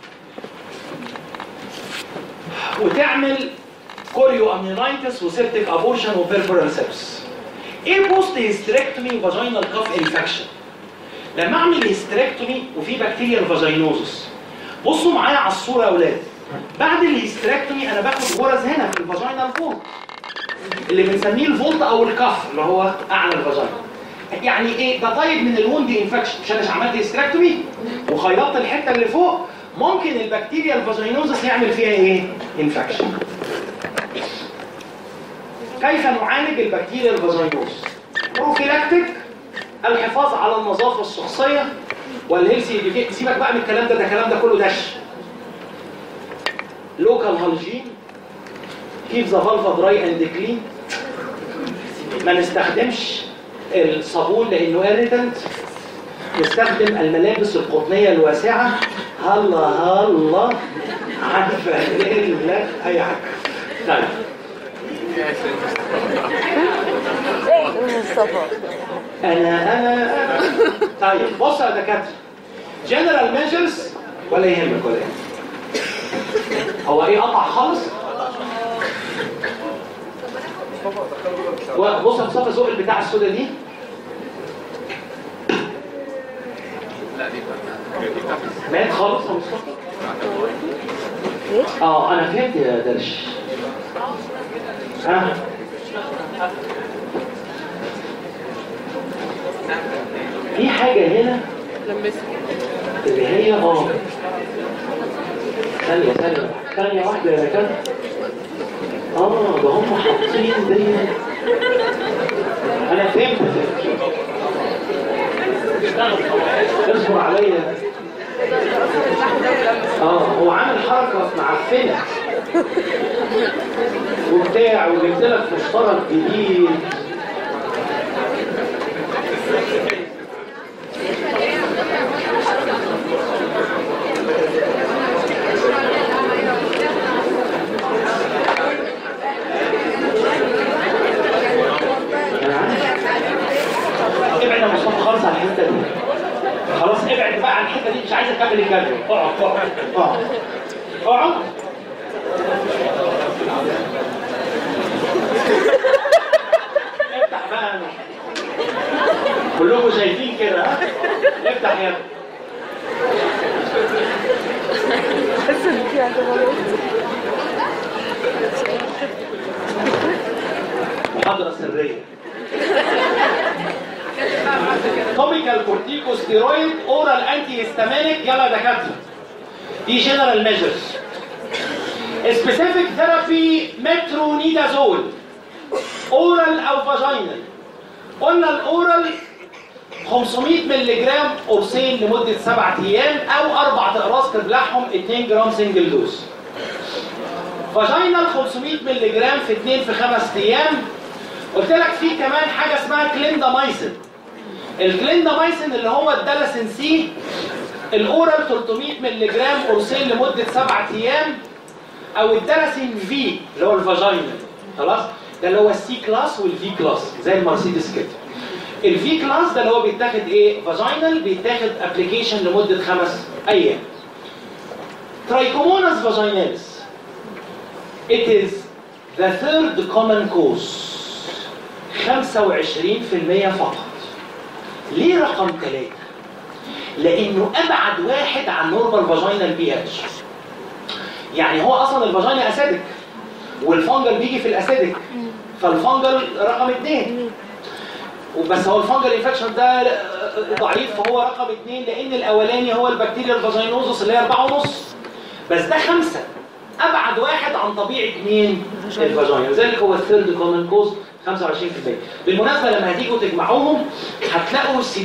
وتعمل كوريو اميونايتس وسيرتيك ابورشن وبيربرال سيبس ايه بوست هيستريكتومي فاجينال كاف انفكشن لما اعمل هيستريكتومي وفي بكتيريا فاجينوزس بصوا معايا على الصوره يا اولاد بعد الهيستريكتومي انا باخد غرز هنا في الفاجينال فولت اللي بنسميه الفولت او الكف اللي هو اعلى الفاجينا يعني ايه ده طيب من الوند انفكشن مش انا عملت هيستريكتومي وخيطت الحته اللي فوق ممكن البكتيريا الفاجينوزس يعمل فيها ايه انفكشن كيف نعالج البكتيريا الفاجينوز بروفيلاكتيك الحفاظ على النظافه الشخصيه والهيلثي سيبك بقى من الكلام ده ده الكلام ده كله دش لوكال هالجين كيف ذا فالفا دراي اند كلين ما نستخدمش الصابون لانه irritant نستخدم الملابس القطنيه الواسعه هلا هلا عارفه لا اي حاجه طيب مصطفى انا انا انا طيب بص يا دكاتره جنرال ميجرز ولا يهمك ولا يهمك هو ايه قطع خالص بص يا مصطفى زق البتاع السودا دي مات خالص يا مصطفى اه انا فهمت يا درش ها في حاجة هنا اللي هي اه ثانية ثانية ثانية واحدة يا كده اه ده هم حاطين دي انا فهمت اصبر عليا اه هو عامل حركة معفنة وبتاع وجبت لك مشترك جديد أنا عارف. ابعد يا مصطفى خالص عن الحته دي خلاص ابعد بقى عن الحته دي مش عايز اكمل الجدول اقعد اقعد اقعد اقعد افتح بقى أنا. كلكم شايفين كده ها افتح يا ابني حاسه ان في حاجه غلط محاضرة سرية توبيكال كورتيكوستيرويد اورال انتي هيستامينيك يلا يا دكاتره دي جنرال ميجرز سبيسيفيك ثيرابي مترونيدازول اورال او فاجينال قلنا الاورال 500 مللي جرام قرصين لمده سبعة ايام او اربع اقراص تبلعهم 2 جرام سنجل دوز فاجينال 500 مللي جرام في 2 في 5 ايام قلت لك في كمان حاجه اسمها كليندامايسين الكليندامايسين اللي هو الدلاسين سي الاورال 300 مللي جرام قرصين لمده 7 ايام او الدلاسين في اللي هو الفاجينال خلاص ده اللي هو السي كلاس والفي كلاس زي المرسيدس كده الفي كلاس ده اللي هو بيتاخد ايه فاجينال بيتاخد ابلكيشن لمده خمس ايام ترايكوموناس فاجيناليس it is the third common cause 25% فقط ليه رقم ثلاثة؟ لأنه أبعد واحد عن نورمال فاجينال بي اتش يعني هو أصلا الفاجينا أسيدك والفانجل بيجي في الأسيدك فالفانجل رقم اثنين وبس هو الفانجل انفكشن ده ضعيف فهو رقم اثنين لأن الأولاني هو البكتيريا الفاجينوزس اللي هي أربعة ونص بس ده خمسة أبعد واحد عن طبيعة مين؟ الفاجينا لذلك هو الثيرد كومن كوز 25% بالمناسبة لما هتيجوا تجمعوهم هتلاقوا 60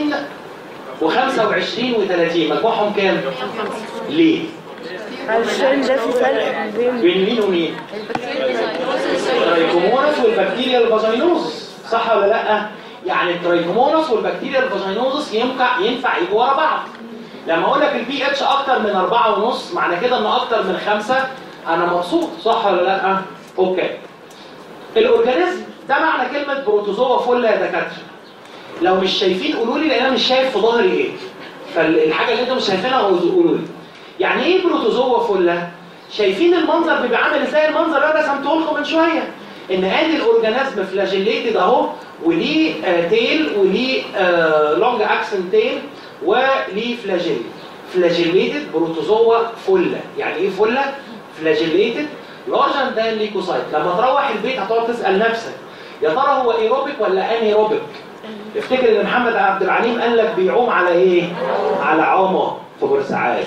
و25 و30 مجموعهم كام؟ ليه؟ علشان ده في فرق بين بين مين ومين؟ الترايكوموناس والبكتيريا الفاجينوزس صح ولا لا؟ يعني الترايكوموناس والبكتيريا الفاجينوزس ينفع ينفع يجوا ورا بعض لما اقول لك البي اتش اكتر من أربعة ونص معنى كده انه اكتر من خمسة انا مبسوط صح ولا لا؟ اوكي الاورجانيزم ده معنى كلمة بروتوزوا فل يا دكاترة لو مش شايفين قولوا لي لان انا مش شايف في ظهري ايه فالحاجه اللي انتم مش شايفينها قولوا لي يعني ايه بروتوزوا فله شايفين المنظر بيبقى عامل ازاي المنظر اللي انا رسمته لكم من شويه ان ادي الاورجانيزم فلاجيليتد اهو وليه آه تيل وليه آه لونج اكسن تيل وليه فلاجيل فلاجيليتد بروتوزوا فله يعني ايه فله فلاجيليتد لارجن ذان ليكوسايت لما تروح البيت هتقعد تسال نفسك يا ترى هو ايروبيك ولا انيروبيك افتكر ان محمد عبد العليم قال لك بيعوم على ايه على عومه في بورسعاد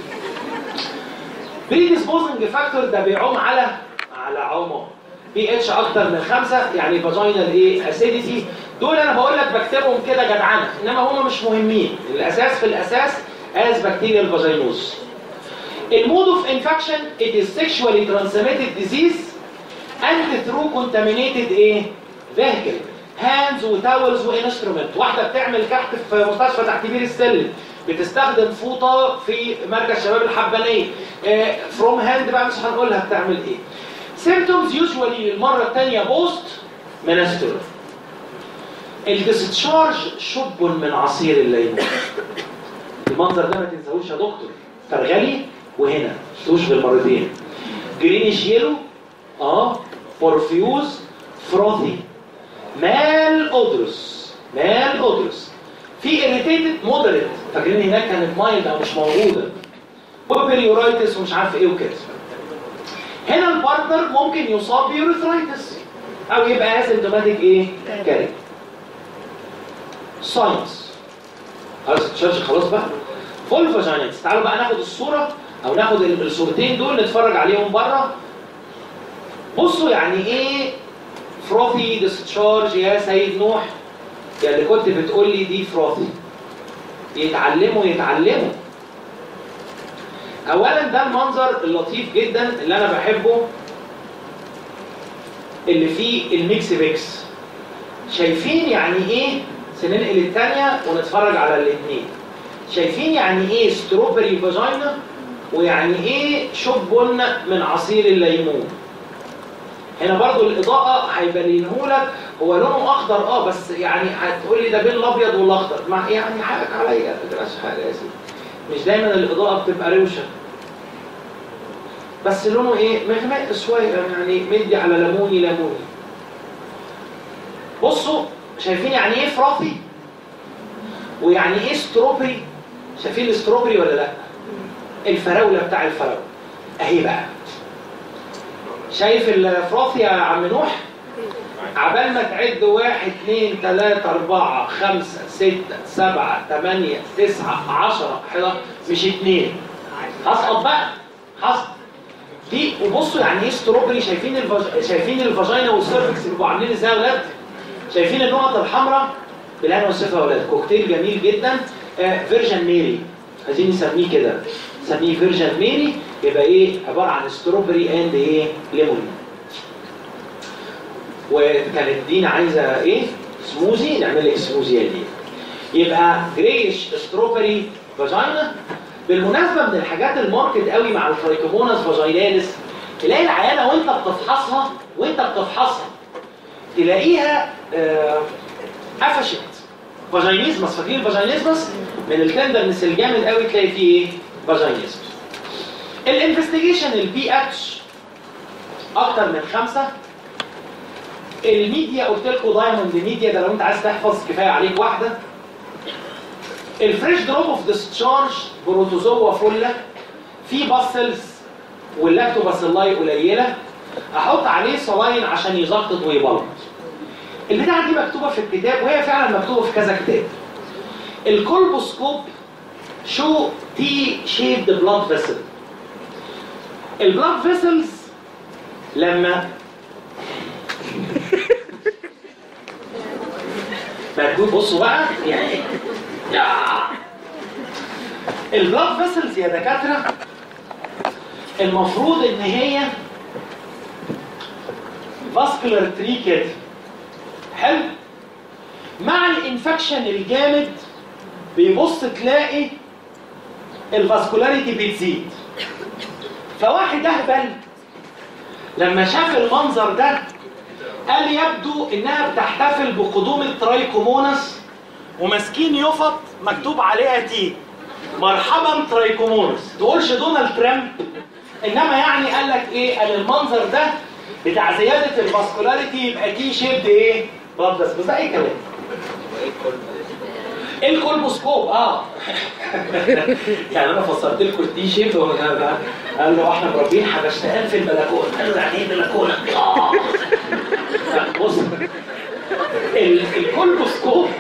بريديسبوزنج فاكتور ده بيعوم على على عومه بي اتش اكتر من خمسة يعني فاجينال ايه اسيديتي دول انا بقول لك بكتبهم كده جدعنه انما هم مش مهمين الاساس في الاساس از بكتيريال فاجينوز المود اوف انفكشن it is sexually transmitted disease and through contaminated ايه vehicle هاندز وتاولز وانسترومنت واحده بتعمل كحت في مستشفى تحت بير السلم بتستخدم فوطه في مركز شباب الحبانيه فروم هاند بقى مش هنقولها بتعمل ايه سيمتومز يوجوالي للمره الثانيه بوست منستر الديستشارج شب من عصير الليمون المنظر ده ما تنساهوش يا دكتور فرغلي وهنا تنسوش بالمرتين جرينيش يلو اه بورفيوز فروثي مال اودرس مال اودرس في اريتيتد مودريت فاكرين هناك كانت مايلد او مش موجوده وبريورايتس ومش عارف ايه وكده هنا البارتنر ممكن يصاب بيوريثرايتس او يبقى اسيمتوماتيك ايه كاري ساينس خلاص الشاشه خلاص بقى فول فاجينايتس تعالوا بقى ناخد الصوره او ناخد الصورتين دول نتفرج عليهم بره بصوا يعني ايه فروثي ديسشارج يا سيد نوح يا اللي كنت بتقول لي دي فروثي يتعلموا يتعلموا اولا ده المنظر اللطيف جدا اللي انا بحبه اللي فيه الميكس بيكس شايفين يعني ايه سننقل الثانيه ونتفرج على الاثنين شايفين يعني ايه ستروبري فاجينا ويعني ايه شب من عصير الليمون هنا برضو الإضاءة هيبينه لك هو لونه أخضر اه بس يعني هتقول لي ده بين الأبيض والأخضر ما يعني حقك عليا ما تبقاش حاجة يا سيدي مش دايما الإضاءة بتبقى روشة بس لونه ايه مغمق شوية يعني مدي على ليموني ليموني بصوا شايفين يعني ايه فرافي ويعني ايه ستروبري شايفين الاستروبري ولا لا الفراولة بتاع الفراولة اهي بقى شايف الفراث يا عم نوح عبال ما تعد واحد اثنين ثلاثة أربعة خمسة ستة سبعة ثمانية تسعة عشرة حداشر مش اثنين هسقط بقى هسقط دي وبصوا يعني ايه ستروبري شايفين الفج... شايفين الفاجينا والسيرفكس بيبقوا عاملين ازاي يا ولاد شايفين النقط الحمراء بالهنا والشفا يا ولاد كوكتيل جميل جدا آه فيرجن ميري عايزين نسميه كده نسميه فيرجن ميري يبقى ايه عباره عن ستروبري اند ايه ليمون وكانت دينا عايزه ايه سموزي نعمل لك سموزي يا دي يبقى جريش ستروبري فاجينا بالمناسبه من الحاجات الماركت قوي مع الترايكوموناس فاجيناليس تلاقي العيانه وانت بتفحصها وانت بتفحصها تلاقيها آه قفشت فاجينيزمس فاكرين الفاجينيزمس من التندرنس الجامد قوي تلاقي فيه ايه فاجينيزمس الانفستيجيشن البي اتش اكتر من خمسة الميديا قلت لكم دايموند ميديا ده لو انت عايز تحفظ كفايه عليك واحده الفريش دروب اوف ديسشارج بروتوزوا فله في باسلز واللاكتوباسيلاي قليله احط عليه صلاين عشان يزقط ويبلط البتاعه دي مكتوبه في الكتاب وهي فعلا مكتوبه في كذا كتاب الكولبوسكوب شو تي شيبد بلاد فيسل البلاد فيسلز لما مكتوب بصوا بقى يعني يا البلاد فيسلز يا دكاتره المفروض ان هي فاسكولار تري كده حلو مع الانفكشن الجامد بيبص تلاقي الفاسكولاريتي بتزيد فواحد اهبل لما شاف المنظر ده قال يبدو انها بتحتفل بقدوم الترايكوموناس وماسكين يفط مكتوب عليها تي مرحبا ترايكومونس تقولش دونالد ترامب انما يعني قال لك ايه قال المنظر ده بتاع زياده الفاسكولاريتي يبقى تي شيبد ايه بلاد بس ده اي كلام ايه الكولبوسكوب اه يعني انا فسرت لكم التي شيب قال له احنا مربين حبشتقان في البلكونه قال له يعني ايه بلكونه اه لا، بص ال- الكولبوسكوب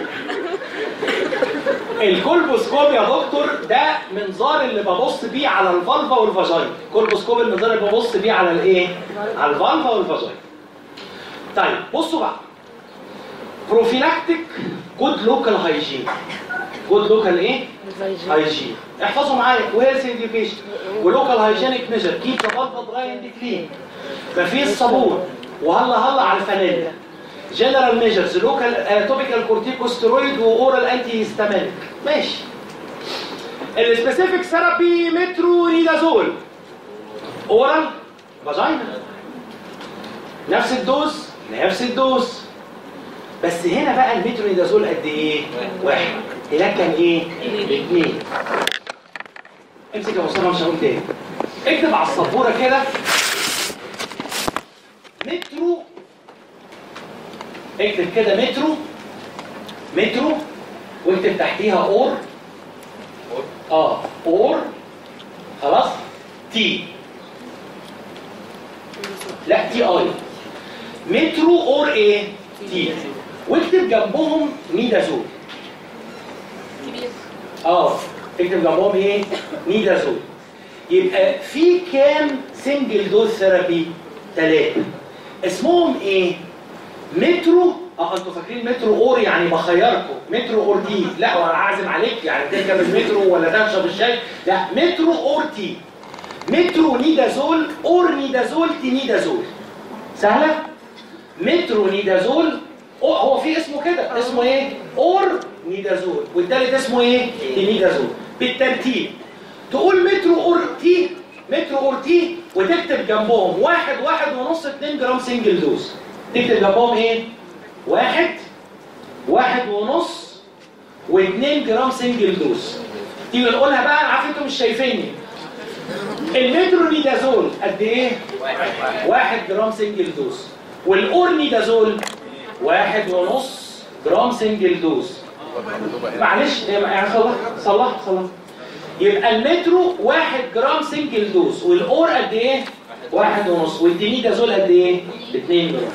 الكولبوسكوب يا دكتور ده منظار اللي ببص بيه على الفالفا والفاجاين الكولبوسكوب المنظار اللي ببص بيه على الايه على الفالفا والفاجاين طيب بصوا بقى بروفيلاكتيك جود لوكال هايجين جود لوكال ايه هايجين احفظوا معايا وهيلث اديوكيشن ولوكال هايجينيك ميجر كيب ذا فالفا دراي اند كلين مفيش صابون وهلا هلا على الفانيلا جنرال ميجرز لوكال توبيكال كورتيكوستيرويد واورال انتي هيستامينيك ماشي السبيسيفيك ثيرابي مترونيدازول اورال فاجينا نفس الدوز نفس الدوز بس هنا بقى المترونيدازول قد ايه؟ واحد هناك كان ايه؟ اثنين امسك يا مصطفى مش هقول تاني اكتب على السبوره كده مترو اكتب كده مترو مترو واكتب تحتيها اور اه اور خلاص تي لا تي اي مترو اور ايه تي واكتب جنبهم ميدازول اه اكتب جنبهم ايه ميدازول يبقى في كام سنجل دوز ثيرابي ثلاثه اسمهم ايه مترو اه انتوا فاكرين مترو اور يعني بخيركم مترو اور تي لا وانا عازم عليك يعني تركب المترو ولا تشرب الشاي لا مترو اور تي مترو نيدازول اور نيدازول تينيدازول سهله مترو نيدازول أو هو في اسمه كده اسمه ايه اور نيدازول والتالت اسمه ايه تينيدازول بالترتيب تقول مترو اور تي مترو اور تي وتكتب جنبهم واحد واحد ونص اتنين جرام سنجل دوز تكتب جنبهم ايه واحد واحد ونص واتنين جرام سنجل دوز تيجي نقولها بقى انا عارف انتوا مش شايفيني المترونيدازول قد ايه واحد جرام سنجل دوز والاورنيدازول واحد ونص جرام سنجل دوز معلش يعني صلح صلح صلح يبقى المترو واحد جرام سنجل دوز والاور قد ايه واحد ونص والدينيدازول قد ايه 2 جرام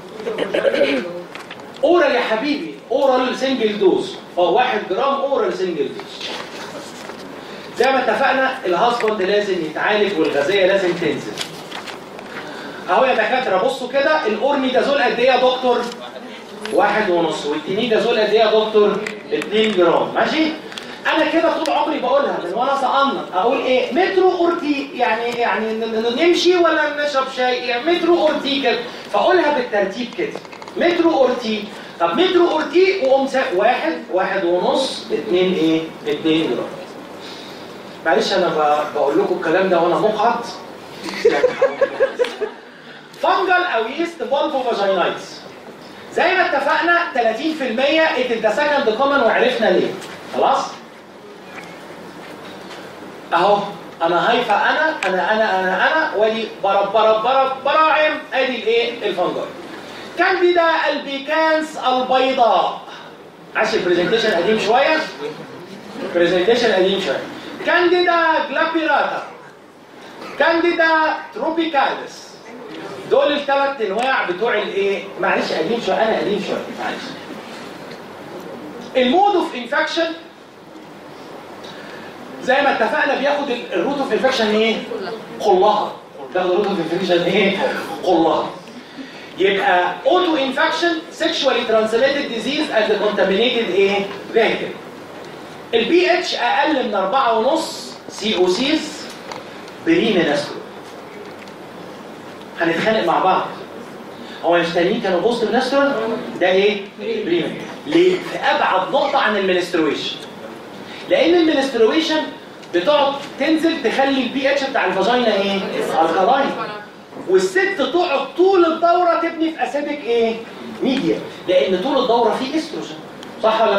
اورال يا حبيبي اورال سنجل دوز اه واحد جرام اورال سنجل دوز زي ما اتفقنا الهاسبند لازم يتعالج والغازيه لازم تنزل اهو يا دكاتره بصوا كده الاورنيدازول قد ايه يا دكتور واحد ونص والتينيدازول قد ايه يا دكتور 2 جرام ماشي انا كده طول عمري بقولها من وانا صقنط اقول ايه مترو اورتي يعني يعني ن- ن- نمشي ولا نشرب شاي يعني مترو اورتي كده فاقولها بالترتيب كده مترو اورتي طب مترو اورتي وقوم سا- واحد واحد ونص اتنين ايه اتنين جرام معلش انا ب- بقول لكم الكلام ده وانا مقعد فانجل او يست فالفو فاجينايتس زي ما اتفقنا 30% ات ذا سكند كومن وعرفنا ليه خلاص اهو انا هايفه انا انا انا انا انا وادي برب برب برب براعم ادي الايه الفنجاي كانديدا البيكانس البيضاء عاش البرزنتيشن قديم شويه برزنتيشن قديم شويه كانديدا جلابيراتا كانديدا تروبيكاليس دول الثلاث انواع بتوع الايه معلش قديم شويه انا قديم شويه معلش المود اوف انفكشن زي ما اتفقنا بياخد ال- الروت اوف انفكشن ايه كلها بياخد الروت اوف انفكشن ايه كلها يبقى اوتو انفكشن سيكشوالي ترانسميتد ديزيز از كونتامينيتد ايه فيهيكل البي اتش اقل من 4.5 سي او سيز بري منسكول هنتخانق مع بعض هو مش تانيين كانوا بوست منسترول ده ايه؟ بريمن ليه؟ في ابعد نقطه عن المنسترويشن لان المنسترويشن بتقعد تنزل تخلي البي اتش بتاع الفاجينا ايه؟ الكلاين والست تقعد طول الدوره تبني في اسيدك ايه؟ ميديا لان طول الدوره فيه استروجين صح ولا لا؟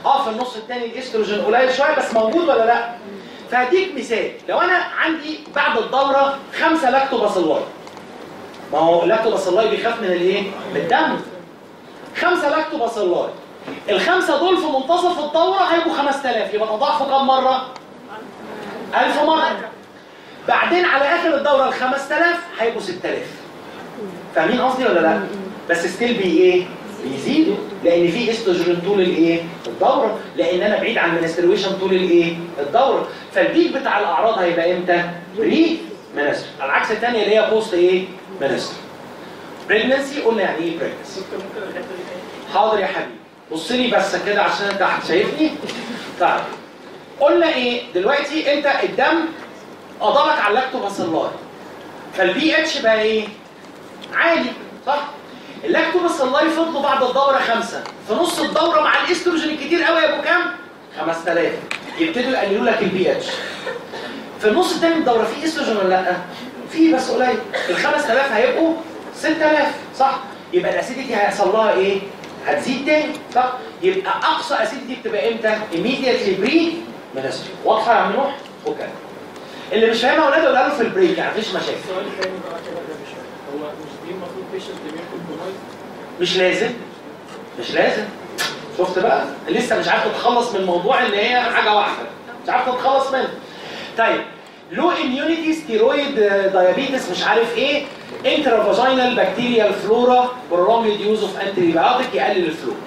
اه في النص الثاني الاستروجين قليل شويه بس موجود ولا لا فهديك مثال لو انا عندي بعد الدوره خمسه لاكتوباسيلاي ما هو اللاكتوباسيلاي بيخاف من الايه من الدم خمسه لاكتوباسيلاي الخمسه دول في منتصف الدوره هيبقوا 5000 يبقى تضاعفوا كام مره 1000 مره بعدين على اخر الدوره ال 5000 هيبقوا 6000 فاهمين قصدي ولا لا بس ستيل بي ايه بيزيدوا لان في استروجين طول الايه الدوره لان انا بعيد عن المنسترويشن طول الايه الدوره فالبيك بتاع الاعراض هيبقى امتى بري منستر على العكس الثانيه اللي هي بوست ايه منستر بريجنسي قلنا يعني ايه بريجنسي حاضر يا حبيبي بص لي بس كده عشان انت شايفني طيب قلنا ايه دلوقتي انت الدم قضلك على اللاكتوباسيلاي فالبي اتش بقى ايه عالي صح اللاكتوباسيلاي فضلوا بعد الدوره خمسه في نص الدوره مع الاستروجين الكتير قوي يبقوا كام 5000 يبتدوا يقللوا لك البي اتش في النص الثاني من الدوره في استروجين ولا لا في بس قليل ال 5000 هيبقوا 6000 صح يبقى الاسيديتي هيحصل لها ايه هتزيد تاني صح يبقى اقصى اسيديتي بتبقى امتى immediately بري منستري واضحه يا عم نوح اوكي اللي مش فاهمها اولاده قولها له في البريك يعني مفيش مشاكل السؤال الثاني بقى كده يا باشا هو مش دي المفروض بيشنت اللي بياخد كومبايز مش لازم مش لازم شفت بقى لسه مش عارف تتخلص من الموضوع ان هي حاجه واحده مش عارف تتخلص منه طيب لو اميونيتي ستيرويد دايابيتس مش عارف ايه انترافاجينال بكتيريال فلورا برولونجد يوز اوف انتي بايوتيك يقلل الفلو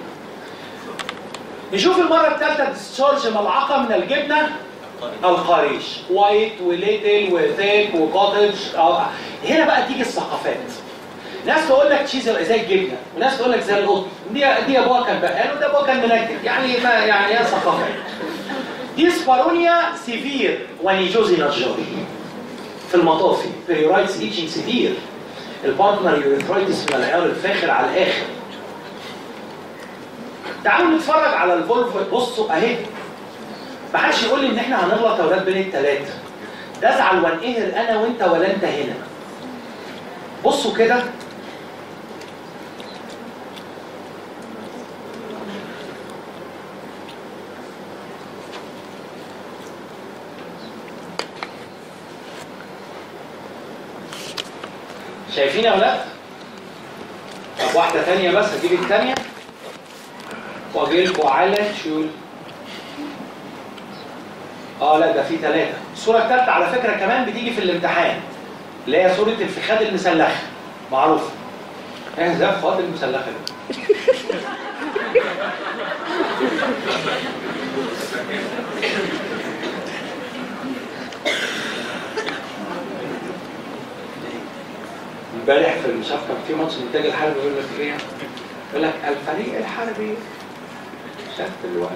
نشوف المره الثالثه ديسشارج ملعقه من الجبنه القريش وايت وليتل وثيك وكوتج هنا بقى تيجي الثقافات ناس تقول لك تشيز زي الجبنه وناس تقول لك زي القط دي دي ابوها كان بقال وده ابوها كان منكد يعني ما يعني هي ثقافات دي سبارونيا سيفير ونيجوزي نجار في المطافي بيورايتس ايتشنج سيفير البارتنر يوريثرايتس من العيار الفاخر على الاخر تعالوا نتفرج على الفولف بصوا اهي ما حدش يقول لي ان احنا هنغلط يا اولاد بين الثلاثه ده ازعل وانقهر انا وانت ولا انت هنا بصوا كده شايفين يا ولاد؟ طب واحدة تانية بس اجيب التانية واجي لكم على شول اه لا ده في ثلاثة الصورة الثالثة على فكرة كمان بتيجي في الامتحان اللي هي صورة الفخاد المسلخة معروفة ايه ده الفخاد المسلخة دي امبارح في مش عارف كان في ماتش الانتاج الحربي يقول لك ايه؟ يقول لك الفريق الحربي شاف الوقت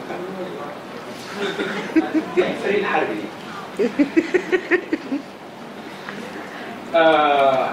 دي الفريق الحربي دي آه.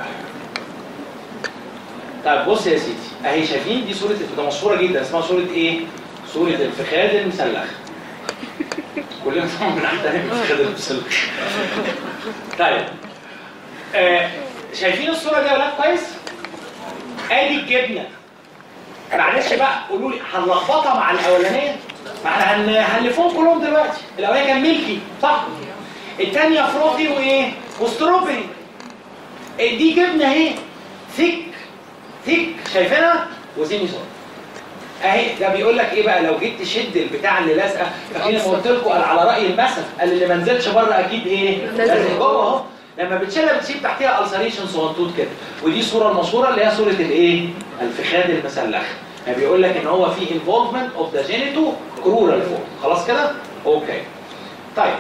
طيب بص يا سيدي اهي شايفين دي صورة ده مشهورة جدا اسمها صورة ايه؟ صورة الفخاد المسلخ كلنا طبعا بنحترم الفخاد المسلخ طيب آه. شايفين الصورة دي يا ولاد كويس؟ ادي الجبنة معلش بقى قولوا لي هنلخبطها مع الاولانية؟ ما احنا هن- هنلفهم كلهم دلوقتي الاولانية كان ميلكي صح؟ الثانية فروتي وايه؟ وستروبري دي جبنة اهي ثيك ثيك شايفينها؟ وزيني صور اهي ده بيقول لك ايه بقى لو جيت تشد البتاع اللي لازقه فاكرين لما قلت لكم قال على راي المثل قال اللي ما نزلش بره اكيد ايه؟ لازق لازق جوه اهو لما بتشيلها بتسيب تحتها السريشن صغنطوط كده ودي الصوره المشهوره اللي هي صوره الايه؟ الفخاد المسلخ يعني بيقول لك ان هو في انفولفمنت اوف ذا جينيتو كرورال فوق خلاص كده؟ اوكي طيب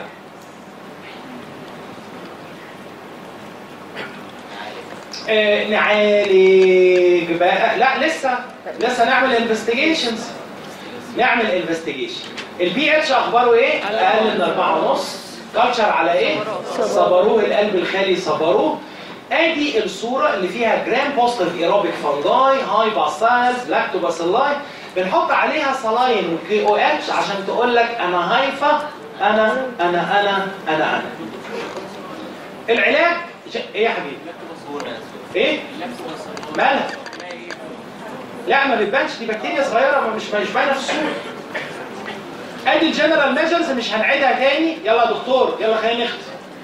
آه نعالج بقى لا لسه لسه نعمل انفستيجيشنز نعمل انفستيجيشن البي اتش اخباره ايه؟ اقل من 4 ونص كالتشر على ايه؟ صبروه القلب الخالي صبروه ادي الصوره اللي فيها جرام بوزيتيف ايروبيك فانجاي هاي باسايلز لاكتوباسيلاي بنحط عليها صلاين وكي او اتش عشان تقول لك انا هايفه انا انا انا انا انا العلاج ش- ايه يا حبيبي؟ ايه؟ مالها؟ لا ما بتبانش دي بكتيريا صغيره ما مش مش باينه في الصوره ادي الجنرال ميجرز مش هنعيدها تاني يلا يا دكتور يلا خلينا نختم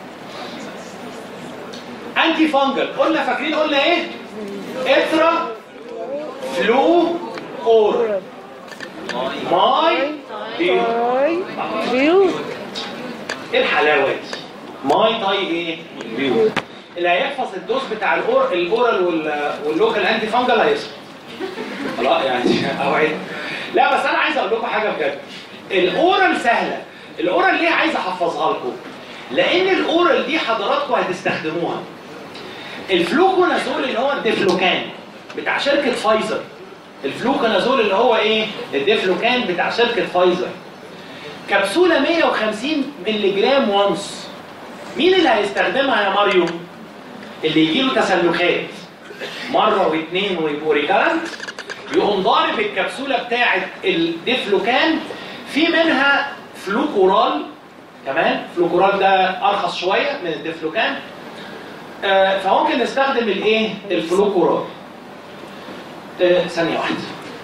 انتي فانجل قلنا فاكرين قلنا ايه اترا فلو اور ماي دي باي بيو ايه الحلاوه دي ماي تاي ايه بيو اللي هيحفظ الدوز بتاع الاور الاورال وال- واللوكال انتي فانجل هيصحى خلاص يعني اوعد لا بس انا عايز اقول لكم حاجه بجد الاورال سهله الاورال ليه عايز احفظها لكم لان الاورال دي حضراتكم هتستخدموها الفلوكونازول اللي هو الديفلوكان بتاع شركه فايزر الفلوكونازول اللي هو ايه الديفلوكان بتاع شركه فايزر كبسوله 150 مللي جرام وانس مين اللي هيستخدمها يا ماريو اللي يجي له تسلخات مره واثنين ويبقوا ريكارنت يقوم ضارب الكبسوله بتاعه الديفلوكان في منها فلوكورال كمان فلوكورال ده ارخص شويه من الديفلوكان آه، فممكن نستخدم الايه الفلوكورال آه، ثانيه واحده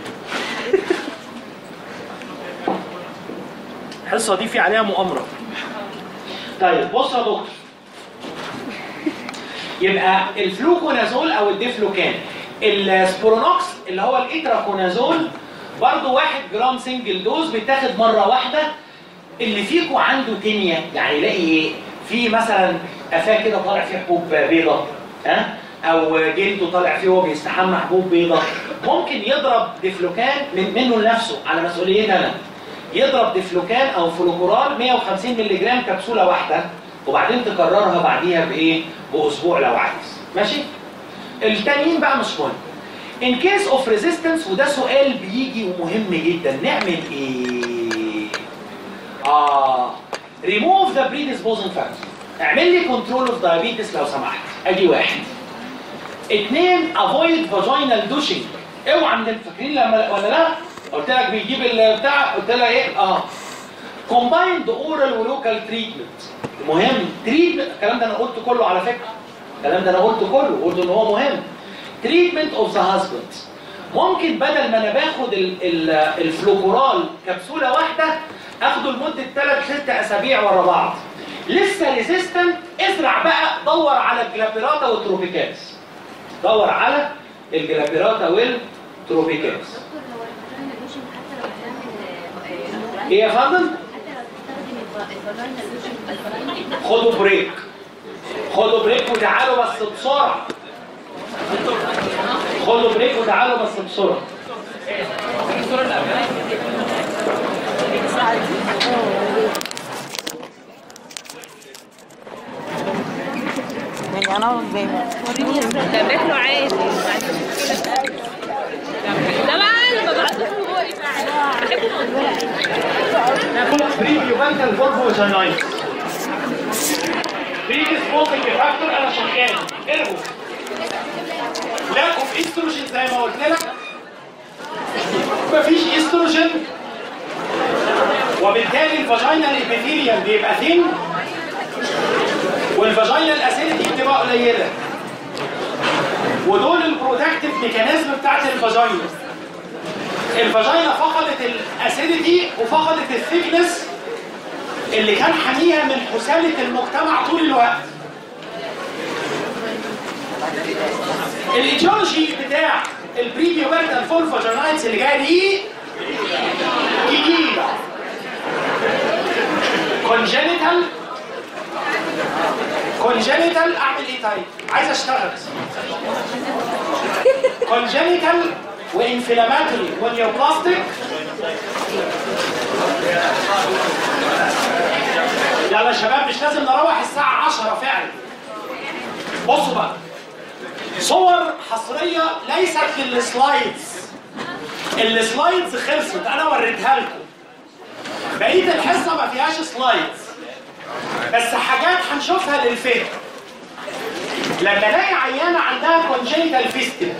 الحصه دي في عليها مؤامره طيب بص يا دكتور يبقى الفلوكونازول او الديفلوكان السبورونوكس اللي هو الاتراكونازول برضو واحد جرام سنجل دوز بيتاخد مره واحده اللي فيكو عنده تينيا يعني يلاقي ايه في مثلا قفاه كده طالع فيه حبوب بيضة ها او جلده طالع فيه وهو بيستحمى حبوب بيضة ممكن يضرب ديفلوكان من منه لنفسه على مسؤوليتي انا يضرب ديفلوكان او فلوكورال 150 مللي جرام كبسوله واحده وبعدين تكررها بعديها بايه باسبوع لو عايز ماشي التانيين بقى مش مهم ان كيس اوف ريزيستنس وده سؤال بيجي ومهم جدا نعمل ايه اه ريموف ذا بريديسبوزنج فاكتور اعمل لي كنترول اوف دايابيتس لو سمحت ادي واحد اثنين افويد فاجينال دوشنج اوعى من فاكرين لما ولا لا قلت لك بيجيب البتاع قلت لها ايه اه كومبايند اورال ولوكال تريتمنت مهم تريتمنت الكلام ده انا قلته كله على فكره الكلام ده انا قلته كله قلت ان هو مهم تريتمنت اوف ذا هازبند ممكن بدل ما انا باخد ال ال الفلوكورال كبسوله واحده اخده لمده 3 6 اسابيع ورا بعض لسه ريزيستنت ازرع بقى دور على الجلابيراتا والتروبيكالز دور على الجلابيراتا والتروبيكالز دكتور هو الفاجينا لوشن حتى لو هنعمل ايه يا فندم حتى لو تستخدم الفاجينا لوشن الفاجينا خدوا بريك خدوا بريك وتعالوا بس بسرعه خدوا بريك وتعالوا بس بسرعه يعني انا قدامي تعمل له عادي ده بقى اللي ببعته هو ايه فعلا ناخد بريفيو بانكال فورفو جاينايتس بريفيس سموكينج فاكتور انا شغال ارجو لاك اوف استروجين زي ما قلت لك مفيش استروجين وبالتالي الفاجينا الابيثيليوم بيبقى ثين والفاجينا الاسيديتي بتبقى قليله ودول البروتكتيف ميكانيزم بتاعت الفاجينا الفاجينا فقدت الاسيديتي وفقدت الثيكنس اللي كان حاميها من حسالة المجتمع طول الوقت الايديولوجي بتاع البريفيو بيرتال فول فاجينايتس اللي جايه دي جديده كونجينيتال كونجينيتال اعمل ايه طيب؟ عايز اشتغل كونجينيتال وانفلاماتوري ونيوبلاستيك يلا يا شباب مش لازم نروح الساعة 10 فعلا بصوا بقى صور حصرية ليست للسلايدز السلايدز خلصت انا وريتها لكم بقية الحصة ما فيهاش سلايدز بس حاجات هنشوفها للفهم لما الاقي عيانة عندها كونجينيتال فيستل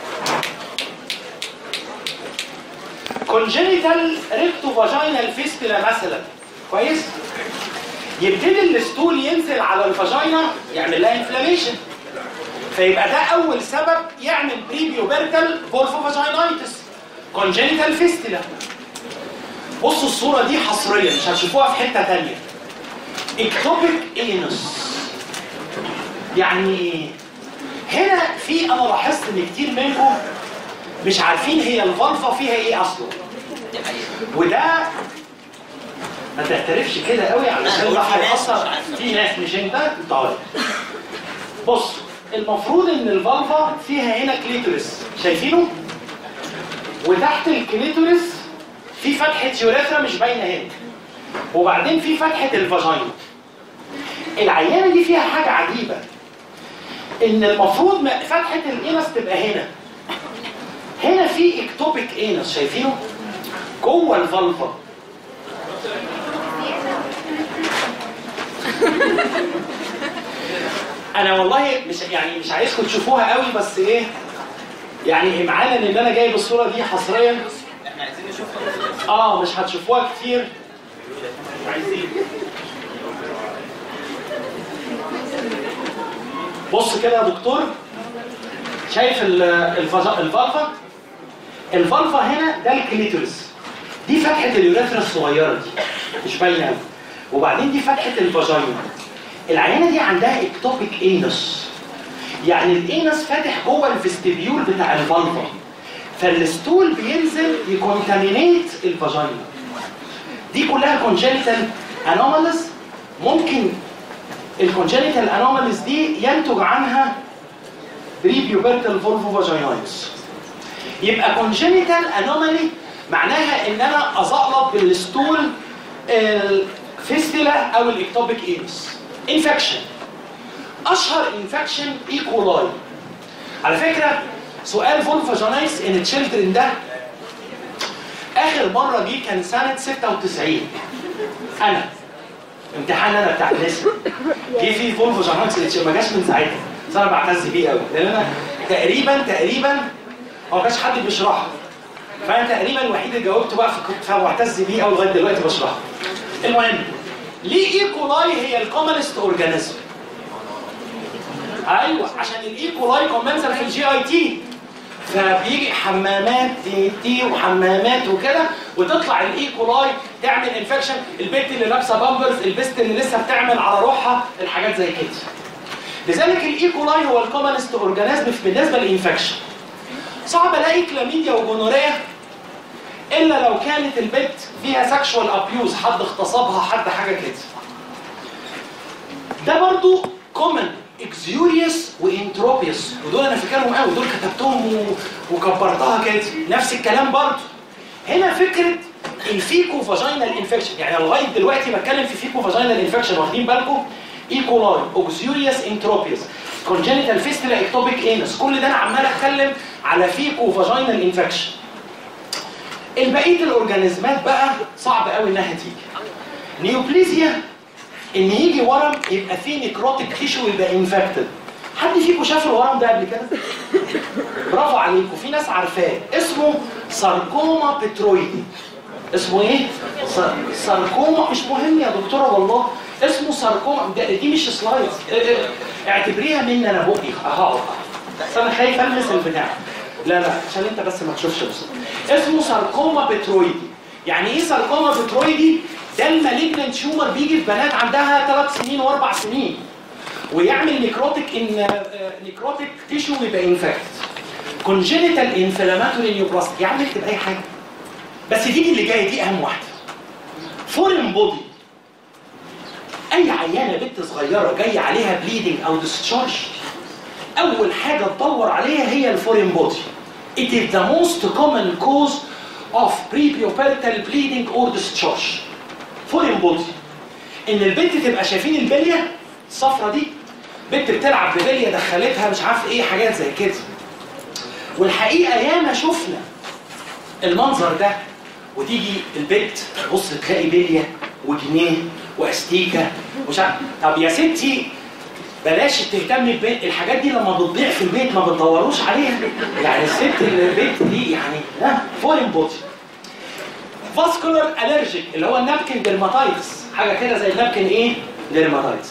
كونجينيتال ريكتو فاجينال فيستلا مثلا كويس يبتدي الستول ينزل على الفاجينا يعمل لها انفلاميشن فيبقى ده اول سبب يعمل بريبيو بيرتال فورفو فاجينايتس كونجينيتال فيستلا بصوا الصوره دي حصريا مش هتشوفوها في حته تانية اكتوبيك انس يعني هنا في انا لاحظت ان كتير منكم مش عارفين هي الفالفا فيها ايه اصلا وده ما تعترفش كده قوي علشان ده هيأثر في ناس مش انت طيب بص المفروض ان الفالفا فيها هنا كليتورس شايفينه وتحت الكليتورس في فتحه يوريثرا مش باينه هنا وبعدين في فتحه الفاجينا العيانه دي فيها حاجه عجيبه ان المفروض م- فتحه الانس تبقى هنا هنا في اكتوبيك انس شايفينه جوه الفالفا انا والله مش يعني مش عايزكم تشوفوها قوي بس ايه يعني معانا ان انا جايب الصوره دي حصريا احنا عايزين نشوفها اه مش هتشوفوها كتير عايزين بص كده يا دكتور شايف ال- الفز- الفالفا الفالفا هنا ده الكليتورس دي فتحه اليوريثرا الصغيره دي مش باينه قوي وبعدين دي فتحه الفاجينا العيانه دي عندها اكتوبيك انس يعني الانس فاتح جوه الفستبيول بتاع الفالفا فالستول بينزل يكونتامينيت الفاجينا دي كلها كونجنتال انوماليز ممكن الكونجنتال انوماليز دي ينتج عنها بري بيوبرتال فولفو فاجينايتس يبقى كونجنتال انومالي معناها ان انا ازقلط بالستول الفيستيلا او الاكتوبيك ايرس انفكشن اشهر انفكشن ايكولاي على فكره سؤال فولفاجينايتس ان تشيلدرن ده اخر مره جه كان سنه 96 انا امتحان انا بتاع النساء جه فيه فولفاجينايتس ما جاش من ساعتها بس انا بعتز بيه قوي لان انا تقريبا تقريبا هو ما كانش حد بيشرحها فانا تقريبا الوحيد اللي جاوبته بقى فكنت فمعتز بيه قوي لغايه دلوقتي بشرحها المهم ليه ايكولاي هي الكومنست اورجانيزم ايوه عشان الايكولاي كومنسال في الجي اي تي فبيجي حمامات تي تي وحمامات وكده وتطلع الايكولاي تعمل انفكشن البنت اللي لابسه بامبرز البست اللي لسه بتعمل على روحها الحاجات زي كده لذلك الايكولاي هو الكومنست اورجانيزم بالنسبه للانفكشن صعب الاقي كلاميديا وجونوريا الا لو كانت البنت فيها سكشوال ابيوز حد اغتصبها حد حاجه كده ده برضو كومن اكزيوريوس وانتروبيوس ودول انا فاكرهم قوي دول كتبتهم و... وكبرتها كده نفس الكلام برضو هنا فكره الفيكو فاجينال انفكشن يعني لغايه دلوقتي بتكلم في فيكو فاجينال انفكشن واخدين بالكم ايكولاي اوكزيوريوس انتروبيوس كونجنتال فيستلا اكتوبيك انس كل ده انا عمال اتكلم على فيكو فاجينال انفكشن البقيه الاورجانيزمات بقى صعب قوي انها تيجي نيوبليزيا ان يجي ورم يبقى فيه نيكروتيك تيشو ويبقى انفكتد حد فيكم شاف الورم ده قبل كده برافو عليكم في ناس عارفاه اسمه ساركوما بترويدي اسمه ايه سار- ساركوما مش مهم يا دكتوره والله اسمه ساركوما ده دي مش سلايدز اه، اه، اعتبريها مني انا بقي هقعد بس انا خايف المس البتاع لا لا عشان انت بس ما تشوفش بس اسمه ساركوما بترويدي يعني ايه ساركوما بترويدي ده المالجنت تيومر بيجي في بنات عندها ثلاث سنين واربع سنين ويعمل نيكروتيك ان نيكروتيك تيشو ويبقى انفكت كونجينيتال انفلاماتوري نيوبلاست يعني اكتب اي حاجه بس دي اللي جايه دي اهم واحده فورين بودي اي عيانه بنت صغيره جايه عليها بليدنج او ديسشارج اول حاجه تدور عليها هي الفورين بودي It is the most common cause of prepubertal bleeding or discharge. فورين بودي. ان البنت تبقى شايفين البليه الصفرة دي بنت بتلعب ببليه دخلتها مش عارف ايه حاجات زي كده. والحقيقه ياما شفنا المنظر ده وتيجي البنت تبص تلاقي بليه وجنيه واستيكه ومش عارف طب يا ستي بلاش تهتمي ببيت الحاجات دي لما بتضيع في البيت ما بتدوروش عليها يعني الست اللي البيت دي يعني ها فورين بودي فاسكولار الرجيك اللي هو النابكن ديرماتايتس حاجه كده زي النابكن ايه ديرماتايتس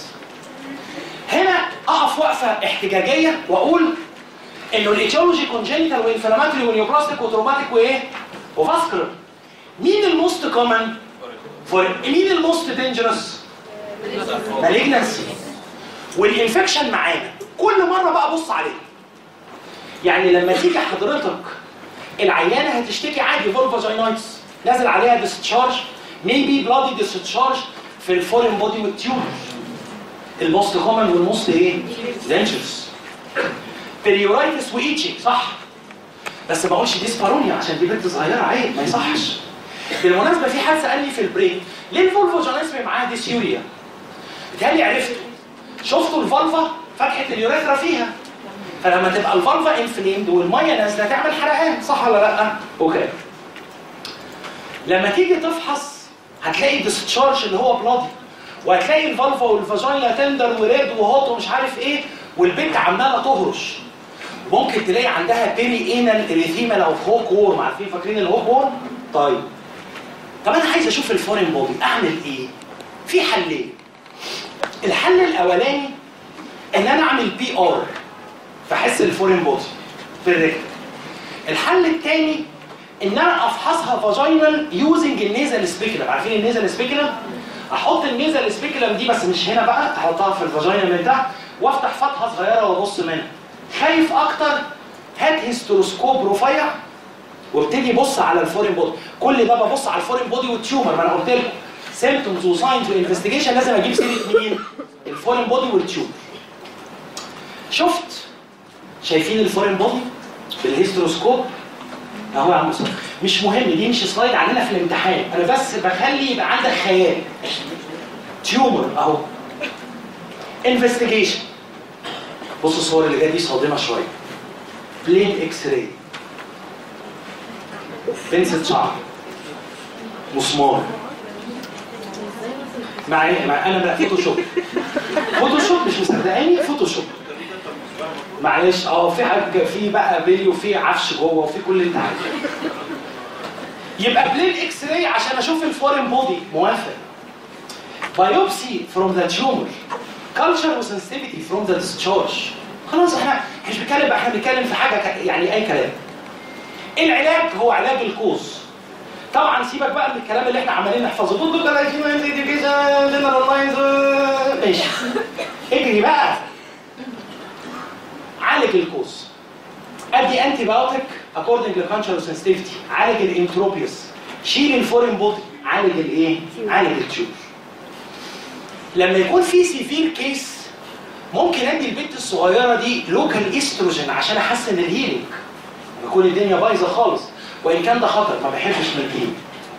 هنا اقف وقفه احتجاجيه واقول انه الايتيولوجي كونجنتال وانفلاماتوري ونيوبلاستيك وتروماتيك وايه وفاسكولار مين الموست كومن فور مين الموست دينجرس مالجنسي والانفكشن معانا كل مره بقى بص عليه يعني لما تيجي حضرتك العيانه هتشتكي عادي فولفاجينايتس نازل عليها ديستشارج ميبي بلادي ديستشارج في الفورين بودي والتيومر الموست كومن والموست ايه؟ دينجرس بيريورايتس وايتشنج صح بس ما اقولش دي سبارونيا عشان دي بنت صغيره عيب ما يصحش بالمناسبه في حد سالني في البريك ليه الفولفوجينيزم معاها ديسيوريا؟ بتهيألي عرفته شفتوا الفالفا فتحه اليوريثرا فيها فلما تبقى الفالفا انفليمد والميه نازله تعمل حرقان صح ولا لا؟ اوكي لما تيجي تفحص هتلاقي ديستشارج اللي هو بلادي وهتلاقي الفالفا والفاجينا تندر وريد وهوت ومش عارف ايه والبنت عماله تهرش ممكن تلاقي عندها بيري انال اريثيما او هوك وورم عارفين فاكرين الهوك وورم؟ طيب طب انا عايز اشوف الفورين بودي اعمل ايه؟ في حلين الحل الاولاني ان انا اعمل بي ار فاحس الفورين بودي في الريكتم الحل الثاني ان انا افحصها فاجينال يوزنج النيزل سبيكولم عارفين النيزل سبيكولم احط النيزل سبيكولم دي بس مش هنا بقى احطها في الفاجينا من تحت وافتح فتحه صغيره وابص منها خايف اكتر هات هيستروسكوب رفيع وابتدي بص على الفورين بودي كل ده ببص على الفورين بودي والتيومر ما انا قلت لكم سيمتومز وساينز وانفستيجيشن لازم اجيب سيره مين؟ الفورين بودي والتيومر شفت شايفين الفورين بودي بالهيستروسكوب اهو يا عم مصطفى مش مهم دي مش سلايد عندنا في الامتحان انا بس بخلي يبقى عندك خيال تيومر اهو انفستيجيشن بص الصور اللي جايه دي صادمه شويه بلين اكس راي بنسة شعر مسمار مع ايه مع انا بقى فوتوشوب فوتوشوب مش مصدقاني فوتوشوب معلش اه في حاجه في بقى بلي وفي عفش جوه وفي كل اللي انت عايزه يبقى بلين اكس راي عشان اشوف الفورين بودي موافق بايوبسي فروم ذا تيومر كلتشر وسنسيتيفيتي فروم ذا ديسشارج خلاص احنا مش بنتكلم احنا بنتكلم في حاجه ك- يعني اي كلام العلاج هو علاج الكوز طبعا سيبك بقى من الكلام اللي احنا عمالين نحفظه ضد ماشي اجري بقى عالج الكوز ادي انتي بايوتيك اكوردنج للكانشر سنسيتيفيتي عالج الانتروبيوس شيل الفورين بودي عالج الايه؟ عالج التيوب لما يكون في سيفير كيس ممكن ادي البنت الصغيره دي لوكال استروجين عشان احسن الهيلينج يكون الدنيا بايظه خالص وان كان ده خطر ما بحبش ملكين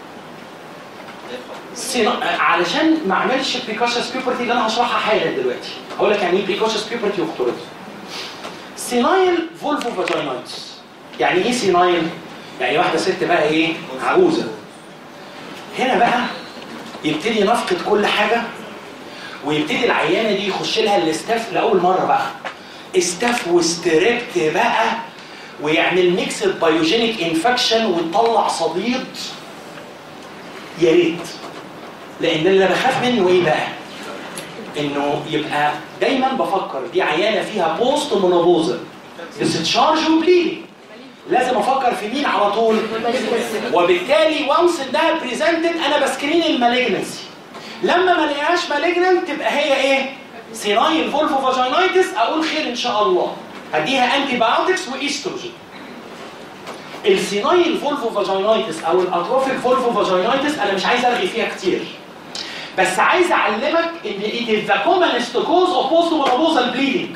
سينا... علشان ما اعملش بريكوشس بيبرتي اللي انا هشرحها حالا دلوقتي هقول لك يعني ايه بريكوشس بيبرتي وخطورتها سينايل فولفو فاجينايتس يعني ايه سينايل؟ يعني واحده ست بقى ايه؟ عجوزه هنا بقى يبتدي نفقد كل حاجه ويبتدي العيانه دي يخش لها الاستاف لاول مره بقى استاف وستريبت بقى ويعمل ميكس بايوجينيك انفكشن وتطلع صديد يا ريت لان اللي بخاف منه ايه بقى؟ انه يبقى دايما بفكر دي عيانه فيها بوست مونوبوزل ديستشارج وبليدنج لازم افكر في مين على طول وبالتالي وانس انها بريزنتد انا بسكرين المالجنسي لما ما الاقيهاش مالجننت تبقى هي ايه؟ سينايل فولفو فاجينايتس اقول خير ان شاء الله هديها انتي بايوتكس وايستروجين السينايل فولفو فاجينايتس او الاتروفيك فولفو فاجينايتس انا مش عايز ارغي فيها كتير بس عايز اعلمك ان it is the commonest cause of postmenopausal bleeding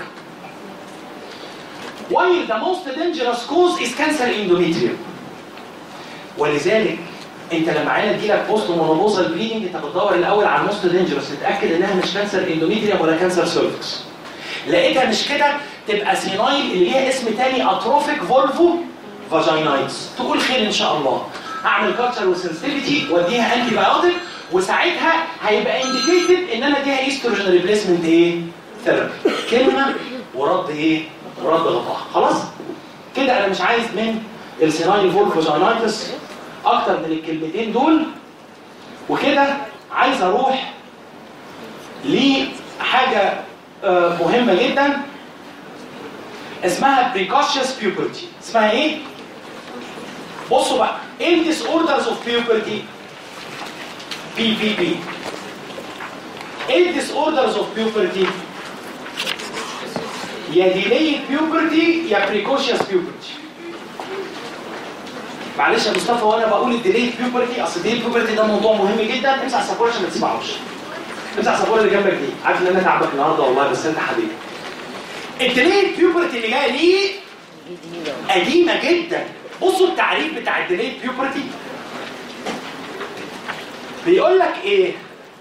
while the most dangerous cause is cancer endometrium ولذلك انت لما عينه تجيلك بوست مونوبوزال بليدنج انت بتدور الاول على الموست دينجرس تتاكد انها مش كانسر اندوميتريوم ولا كانسر سيرفكس لقيتها مش كده تبقى سينايل اللي ليها اسم تاني اتروفيك فولفو فاجينايتس تقول خير ان شاء الله اعمل كالتشر وسنسيتيفيتي واديها انتي بايوتيك وساعتها هيبقى انديكيتد ان انا اديها ايستروجين ريبليسمنت ايه؟ ثيرابي كلمه ورد ايه؟ ورد غطاها خلاص؟ كده انا مش عايز من السينايل فولفو فاجينايتس اكتر من الكلمتين دول وكده عايز اروح لحاجه آه، مهمه جدا اسمها precocious puberty اسمها ايه؟ بصوا بقى ايه الديس اوردرز اوف بيوبرتي بي بي بي ايه الديس اوردرز اوف بيوبرتي يا ديليد بيوبرتي يا بريكوشيوس بيوبرتي معلش يا مصطفى وانا بقول الديليد بيوبرتي اصل الديليد بيوبرتي ده موضوع مهم جدا امسح السبوره عشان ما تسمعوش امسح السبوره اللي جنبك دي عارف ان انا تعبك النهارده والله بس انت حبيبي الديليد بيوبرتي اللي جايه دي قديمه جدا بصوا التعريف بتاع الديليد بيوبرتي بيقول لك ايه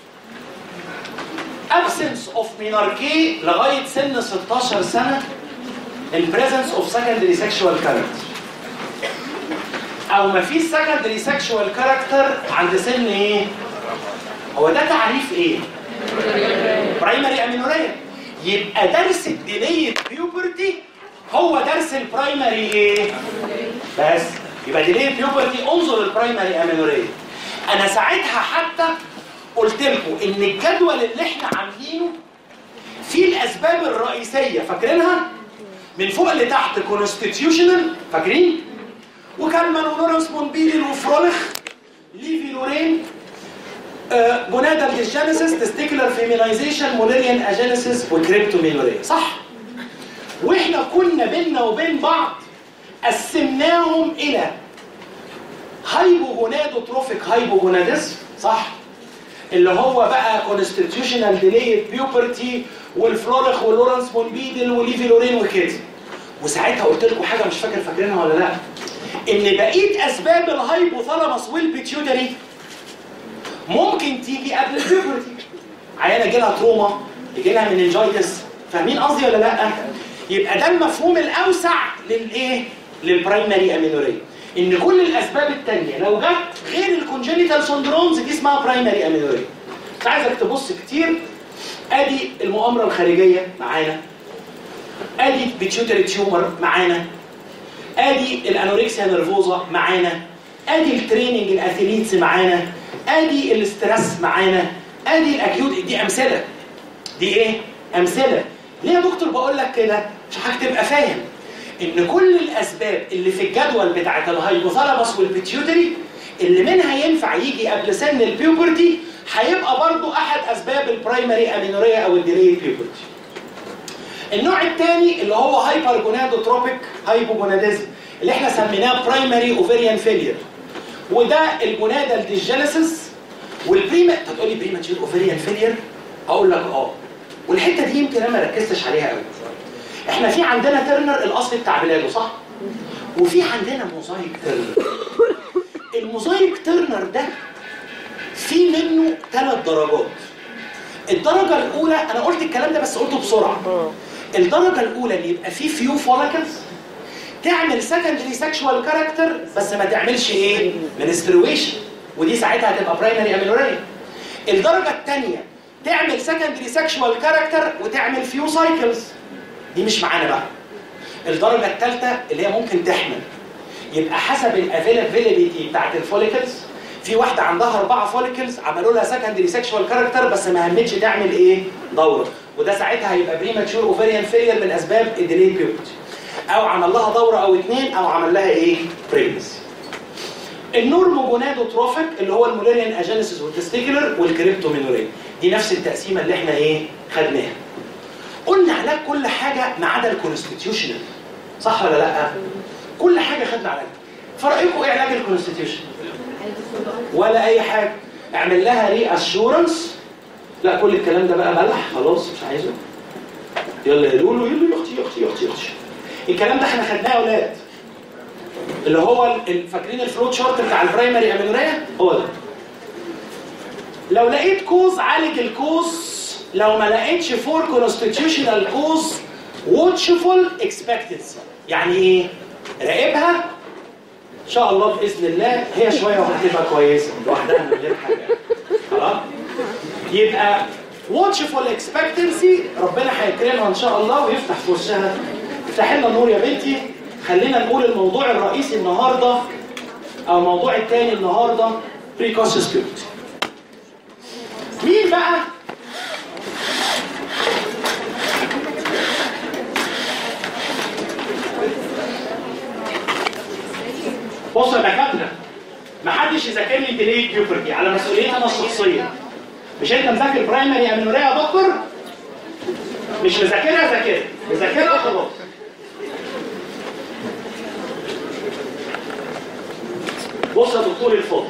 absence of menarche لغايه سن 16 سنه in presence of secondary sexual character او ما فيش secondary sexual character عند سن ايه هو ده تعريف ايه برايمري امينوريا يبقى درس الديليد بيوبرتي هو درس البرايمري ايه بس يبقى ديليد بيوبرتي انظر البرايمري امينوريا انا ساعتها حتى قلت لكم ان الجدول اللي احنا عاملينه فيه الاسباب الرئيسيه فاكرينها من فوق لتحت كونستيتيوشنال فاكرين وكالمان ولورنس مونبيلي وفرولخ ليفي لورين آه، جونادال ديجينيسيس تستيكولار فيمينايزيشن موليريان اجينيسيس وكريبتومينوريا صح واحنا كنا بيننا وبين بعض قسمناهم الى هايبوجونادوتروفيك هايبوجوناديزم صح اللي هو بقى كونستيتيوشنال ديلي بيوبرتي والفلورخ واللورنس مونبيدل وليفي لورين وكده وساعتها قلت لكم حاجه مش فاكر فاكرينها ولا لا ان بقيه اسباب الهايبوثالاموس والبيتيوتري ممكن تيجي قبل البيوبرتي عيانه يجي لها تروما يجي لها مننجايتس فاهمين قصدي ولا لا يبقى ده المفهوم الاوسع للايه للبرايمري امينوريا ان كل الاسباب التانية لو جت غير الكونجنيتال سندرومز دي اسمها برايمري امينوريا مش عايزك تبص كتير ادي المؤامره الخارجيه معانا ادي بيتيوتري تيومر معانا ادي الانوركسيا نرفوزا معانا ادي التريننج الاثليتس معانا ادي الاسترس معانا ادي الاكيوت دي امثله دي ايه امثله ليه يا دكتور بقول لك كده عشان تبقى فاهم ان كل الاسباب اللي في الجدول بتاعت الهايبوثالاموس والبيتيوتري اللي منها ينفع يجي قبل سن البيوبرتي هيبقى برضو احد اسباب البرايمري امينوريا او الديلي بيوبرتي النوع الثاني اللي هو هايبر جونادوتروبيك هايبوجوناديزم اللي احنا سميناه برايمري اوفيريان فيلير وده الجونادال ديجينيسيس والبريما انت تقول لي بريماتشور اوفيريان فيلير اقول لك اه والحته دي يمكن انا ما ركزتش عليها قوي احنا في عندنا ترنر الاصلي بتاع بلاده صح وفي عندنا موزايك ترنر الموزايك ترنر ده في منه ثلاث درجات الدرجه الاولى انا قلت الكلام ده بس قلته بسرعه الدرجه الاولى اللي يبقى فيه فيو فوليكلز تعمل سكندري سكشوال كاركتر بس ما تعملش ايه منسترويشن ودي ساعتها هتبقى برايمري اميلوريا الدرجه الثانيه تعمل سكندري سكشوال كاركتر وتعمل فيو سايكلز دي مش معانا بقى الدرجه الثالثه اللي هي ممكن تحمل يبقى حسب الافيلابيلتي بتاعت الفوليكلز في واحده عندها اربعه فوليكلز عملوا لها سكندري سكشوال كاركتر بس ما همتش تعمل ايه دوره وده ساعتها هيبقى بريماتشور اوفيريان فيلير من اسباب الديليد بيوبرتي او عمل لها دوره او اثنين او عمل لها ايه بريجنسي النورموجونادوتروفيك اللي هو الموليريان اجينيسيس والتستيكولر والكريبتومينوريا دي نفس التقسيمه اللي احنا ايه خدناها قلنا علاج كل حاجه ما عدا الكونستيتيوشنال صح ولا لا كل حاجه خدنا علاج فرأيكم ايه علاج الكونستيتيوشن ولا اي حاجه اعمل لها ري اشورنس لا كل الكلام ده بقى ملح خلاص مش عايزه يلا يا لولو يلا يا اختي يا اختي يا اختي يا اختي الكلام ده احنا خدناه يا اولاد اللي هو ال- فاكرين الفلوت شارت بتاع البرايمري امينوريا هو ده لو لقيت كوز عالج الكوز لو ما لقيتش فور كونستيتيوشنال كوز واتشفول اكسبكتنسي يعني ايه راقبها ان شاء الله باذن الله هي شويه وهتبقى كويسه لوحدها من غير حاجه خلاص يبقى واتشفول اكسبكتنسي ربنا هيكرمها ان شاء الله ويفتح في وشها افتح لنا النور يا بنتي خلينا نقول الموضوع الرئيسي النهارده او الموضوع الثاني النهارده بريكوشس بيوتي مين بقى بصوا يا دكاتره ما حدش يذاكر لي ديليت بيوبرتي على مسؤوليتي انا الشخصيه مش انت مذاكر برايمري امينوريا يا دكتور مش مذاكرها ذاكرها مذاكرها خلاص بص يا دكتور الفاضل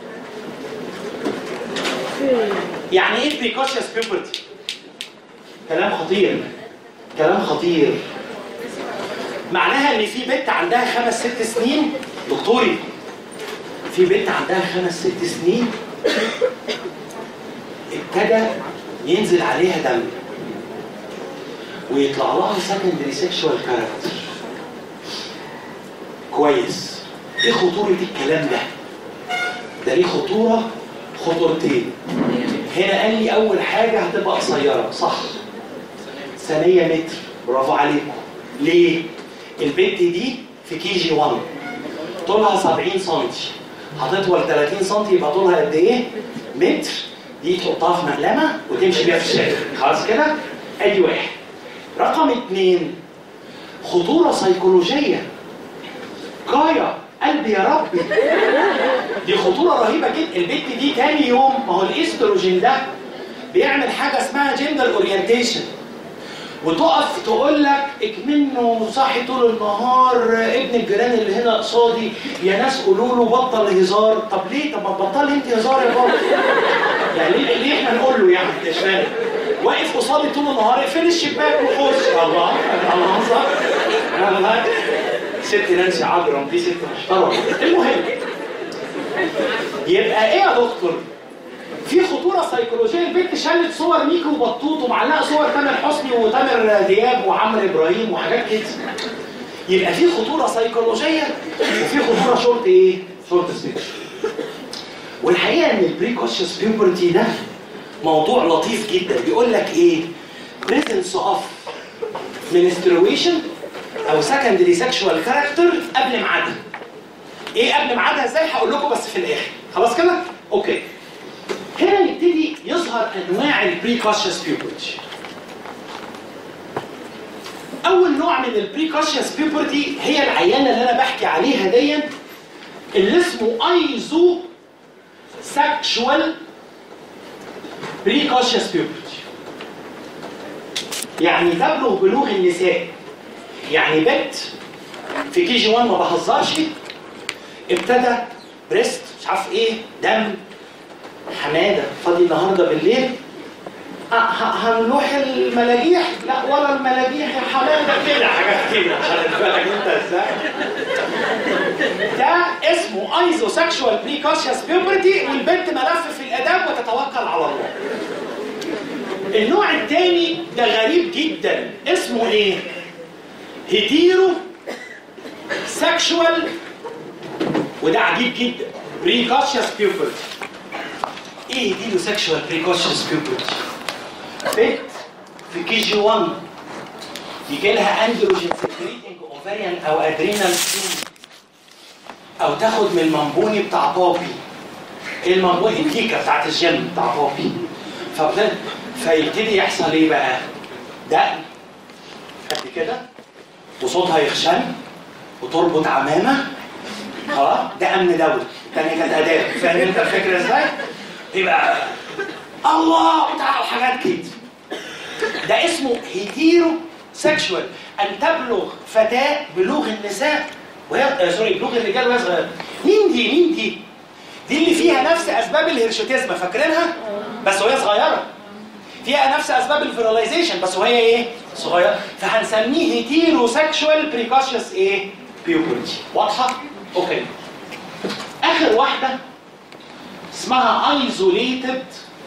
يعني ايه بريكوشيوس بيوبرتي كلام خطير كلام خطير معناها ان في بنت عندها خمس ست سنين دكتوري في بنت عندها خمس ست سنين ابتدى ينزل عليها دم ويطلع لها سكندري سيكشوال كاركتر كويس ايه خطورة الكلام ده؟ ده ليه خطورة خطورتين هنا قال لي أول حاجة هتبقى قصيرة صح ثانية متر برافو عليكم ليه؟ البنت دي في كي جي 1 طولها 70 سم هتطول 30 سم يبقى طولها قد ايه؟ متر دي تحطها في مقلمة وتمشي بيها في الشارع خلاص كده؟ ادي واحد رقم اثنين خطورة سيكولوجية غاية قلبي يا ربي دي خطورة رهيبة جدا البنت دي تاني يوم ما هو الاستروجين ده بيعمل حاجة اسمها جندر اورينتيشن وتقف تقول لك اكمنه صاحي طول النهار ابن الجيران اللي هنا قصادي يا ناس قولوا له بطل هزار طب ليه طب ما تبطلي انت هزار يا بابا يعني ليه, ليه احنا نقول له يعني اشمعنى واقف قصادي طول النهار اقفل الشباك وخش الله الله صح الله ست نانسي عجرم دي ست محترمه المهم يبقى ايه يا دكتور في خطوره سيكولوجيه البنت شلت صور ميكي وبطوط ومعلقه صور تامر حسني وتامر دياب وعمرو ابراهيم وحاجات كده يبقى في خطوره سيكولوجيه وفي خطوره شورت ايه؟ شورت سبيكشن والحقيقه ان البريكوشس بيوبرتي ده موضوع لطيف جدا بيقول لك ايه؟ presence of menstruation او secondary sexual character قبل ميعادها. ايه قبل ميعادها ازاي؟ هقول لكم بس في الاخر. خلاص كده؟ اوكي. هنا يبتدي يظهر انواع البريكوشس بيوبرتي. اول نوع من البريكوشس بيوبرتي هي العيانه اللي انا بحكي عليها دي اللي اسمه ايزو سكشوال بريكوشس بيوبرتي يعني تبلغ بلوغ النساء يعني بنت في كي جي 1 ما بهزرش ابتدى بريست مش عارف ايه دم حماده فاضي النهارده بالليل أه ه- هنروح الملاجيح لا ولا الملاجيح يا حماده كده حاجات كده خلي بالك انت ازاي ده اسمه ايزو سكشوال بريكوشيوس بيوبرتي والبنت ملف في الاداب وتتوكل على الله النوع الثاني ده غريب جدا اسمه ايه هيتيرو سكشوال وده عجيب جدا بريكوشيوس بيوبرتي ايه هيتيرو سكشوال بريكوشيوس بيوبرتي بنت في كي جي 1 يجي لها اندروجين سكريتنج اوفريان او ادرينال او تاخد من المنبوني بتاع بابي المنبوني الكيكه بتاعت الجيم بتاع بابي فبدأ فيبتدي يحصل ايه بقى؟ دقن قد كده وصوتها يخشن وتربط عمامه خلاص ده امن دولي الثانيه كانت اداب فاهم انت الفكره ازاي؟ يبقى الله وتعالى حاجات كده ده اسمه هيتيرو سكشوال ان تبلغ فتاه بلوغ النساء وهي آه سوري بلوغ الرجال وهي صغيره مين دي مين دي دي اللي فيها نفس اسباب الهرشوتيزم فاكرينها بس وهي صغيره فيها نفس اسباب الفيراليزيشن بس وهي ايه صغيره فهنسميه هيتيرو سكشوال بريكوشيوس ايه بيوبرتي واضحه اوكي اخر واحده اسمها ايزوليتد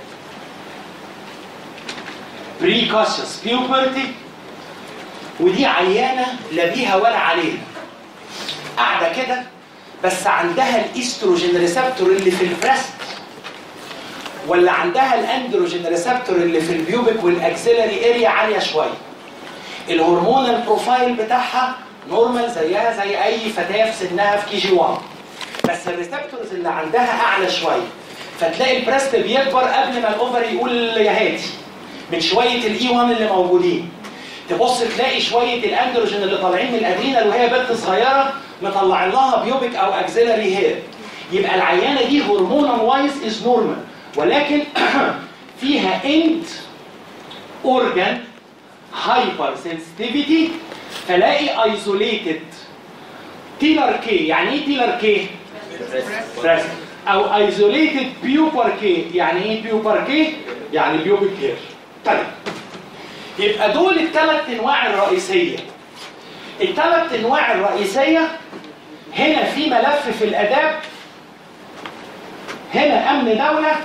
بريكوشيوس بيوبرتي ودي عيانه لا بيها ولا عليها قاعده كده بس عندها الاستروجين ريسبتور اللي في البريست ولا عندها الاندروجين ريسبتور اللي في البيوبك والاكسلري اريا عاليه شويه الهرمونال بروفايل بتاعها نورمال زيها زي اي فتاه في سنها في كي جي 1 بس الريسبتورز اللي عندها اعلى شويه فتلاقي البريست بيكبر قبل ما الاوفر يقول يا هاتي من شويه الاي 1 اللي موجودين تبص تلاقي شويه الاندروجين اللي طالعين من الادرينال وهي بنت صغيره مطلع لها بيوبك او اكزيلاري هير يبقى العيانه دي هرمونا وايز از نورمال ولكن فيها اند اورجان هايبر سنسيتيفيتي فلاقي ايزوليتد تيلر كي يعني ايه تيلر كي؟ بريست او ايزوليتد بيوبر كي يعني ايه بيوبر كي؟ يعني بيوبك هير طيب يبقى دول الثلاث انواع الرئيسيه الثلاث انواع الرئيسيه هنا في ملف في الاداب هنا امن دوله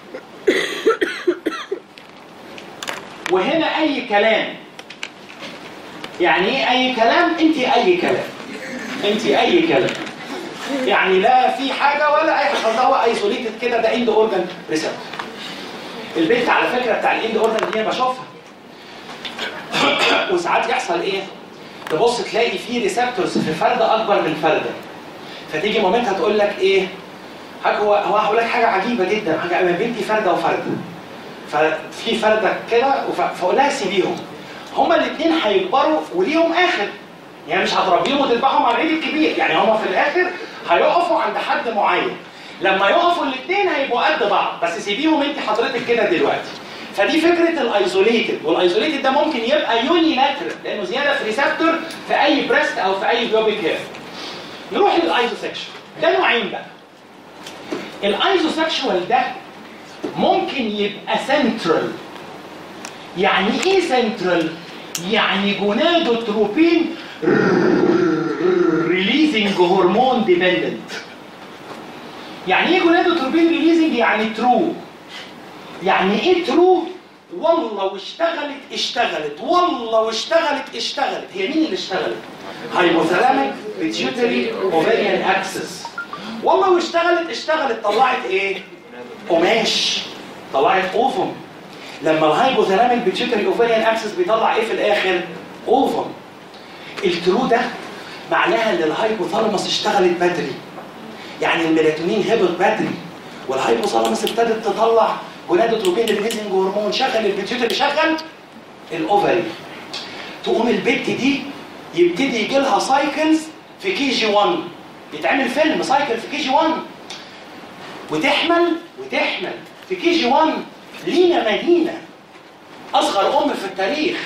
وهنا اي كلام يعني ايه اي كلام انت اي كلام انت اي كلام يعني لا في حاجه ولا اي حاجه خلاص هو ايزوليتد كده ده اند اورجان ريسبتور البنت على فكره بتاع الاند اورجان دي أنا بشوفها وساعات يحصل ايه تبص تلاقي في ريسبتورز في فرده اكبر من فرده فتيجي مامتها تقول لك ايه حاجه هو هو هقول لك حاجه عجيبه جدا حاجه انا بنتي فرده وفرده ففي فرده كده وف- فاقول لها سيبيهم هما الاثنين هيكبروا وليهم اخر يعني مش هتربيهم وتذبحهم على العيد الكبير يعني هما في الاخر هيقفوا عند حد معين لما يقفوا الاثنين هيبقوا قد بعض بس سيبيهم انت حضرتك كده دلوقتي فدي فكره الايزوليتد والايزوليتد ده ممكن يبقى يونيلاترال لانه زياده في ريسبتور في اي بريست او في اي بيوبيك هير نروح للايزوسكشوال ده نوعين بقى الايزوسكشوال ده ممكن يبقى سنترال يعني ايه سنترال يعني جونادوتروبين ريليزنج هرمون ديبندنت يعني ايه جونادوتروبين ريليزنج يعني ترو يعني ايه ترو والله واشتغلت اشتغلت والله واشتغلت اشتغلت هي مين اللي اشتغلت هايبوثالاميك بيتيوتري اوفيريان اكسس والله واشتغلت اشتغلت طلعت ايه قماش طلعت اوفم لما الهايبوثالاميك بيتيوتري اوفيريان اكسس بيطلع ايه في الاخر اوفم الترو ده معناها ان الهايبوثالاموس اشتغلت بدري يعني الميلاتونين هبط بدري والهايبوثالاموس ابتدت تطلع جونادوتروبين ريليزنج هرمون شغل البيتيوتري شغل الاوفري تقوم البت دي يبتدي يجي لها سايكلز في كي جي 1 يتعمل فيلم سايكل في كي جي 1 وتحمل وتحمل في كي جي 1 لينا مدينه اصغر ام في التاريخ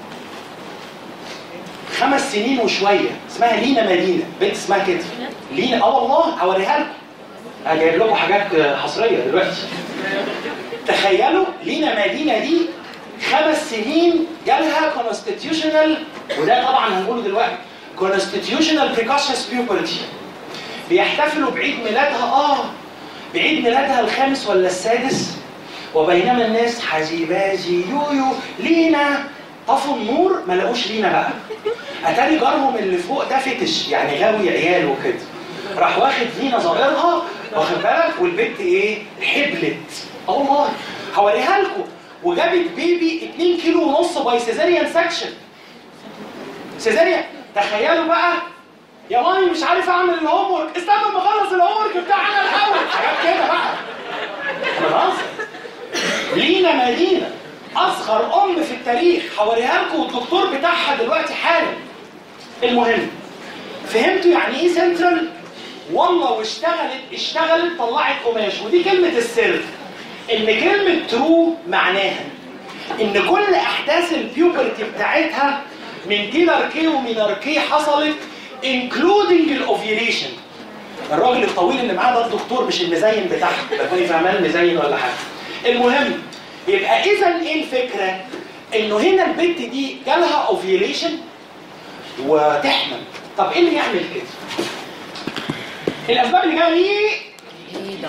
خمس سنين وشويه اسمها لينا مدينه بنت اسمها كده لينا اه والله هوريها لكم انا جايب لكم حاجات حصريه دلوقتي تخيلوا لينا مدينه دي خمس سنين جالها كونستيتيوشنال وده طبعا هنقوله دلوقتي كونستيتيوشنال بريكاشس بيوبرتي بيحتفلوا بعيد ميلادها اه بعيد ميلادها الخامس ولا السادس وبينما الناس حزيبازي يويو لينا طفوا النور ما لقوش لينا بقى اتاري جارهم اللي فوق ده فتش يعني غاوي عيال وكده راح واخد لينا ظاهرها واخد بالك والبنت ايه حبلت اه والله هوريها لكم وجابت بيبي 2 كيلو ونص باي سيزاريان سكشن سيزاريان تخيلوا بقى يا مامي مش عارف اعمل الهوم ورك استنى اما اخلص الهوم ورك بتاعنا الاول حاجات كده بقى انا بهزر لينا مدينه اصغر ام في التاريخ هوريها لكم والدكتور بتاعها دلوقتي حالا المهم فهمتوا يعني ايه سنترال والله واشتغلت اشتغلت طلعت قماش ودي كلمه السر ان كلمه ترو معناها ان كل احداث البيوبرتي بتاعتها من تيلر كي ومينار كي حصلت انكلودنج الاوفيوليشن الراجل الطويل اللي معاه ده الدكتور مش المزين بتاعها ده كان فهمان المزين ولا حاجه المهم يبقى اذا ايه الفكره انه هنا البنت دي جالها اوفيوليشن وتحمل طب ايه اللي يعمل كده الاسباب اللي جايه دي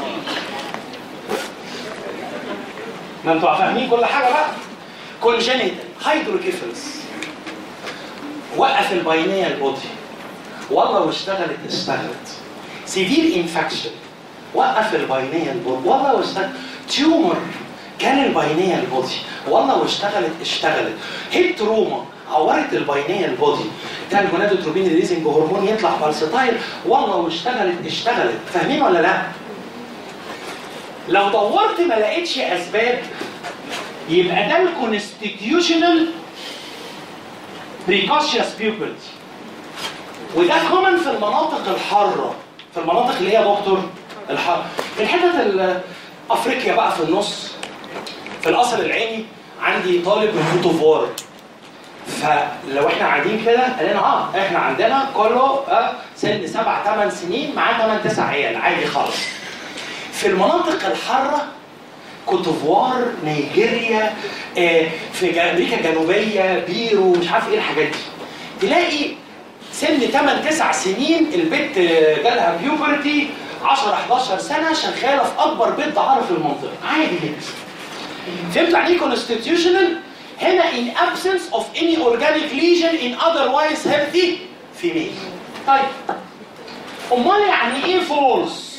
ما انتوا فاهمين كل حاجه بقى كونجينيتال هيدروكيفلس وقف البينيه البودي والله واشتغلت اشتغلت سيفير انفكشن وقف البينيه البودي والله واشتغلت تيومر كان البينيه البودي والله واشتغلت اشتغلت هيد تروما عورت البينيه البودي كان جونادوتروبين ريليزنج هرمون يطلع بالستايل والله واشتغلت اشتغلت فاهمين ولا لا؟ لو دورت ما لقيتش اسباب يبقى ده الكونستيتيوشنال بريكوشيوس بيوبلتي وده كومن في المناطق الحاره في المناطق اللي هي دكتور الحاره في الحتت ال- افريقيا بقى في النص في القصر العيني عندي طالب من كوتوفوار فلو احنا قاعدين كده قالنا اه احنا عندنا كله آه سن سبع ثمان سنين معاه ثمان تسع عيال عادي خالص في المناطق الحاره كوتوفوار نيجيريا آه في جا- امريكا الجنوبيه بيرو مش عارف ايه الحاجات دي تلاقي سن 8 9 سنين البنت آه، جالها بيوبرتي 10 11 سنه شغاله في اكبر بيت دعاره في المنطقه عادي جدا فهمت يعني ايه constitutional هنا in absence of any organic lesion in otherwise healthy female طيب امال يعني ايه false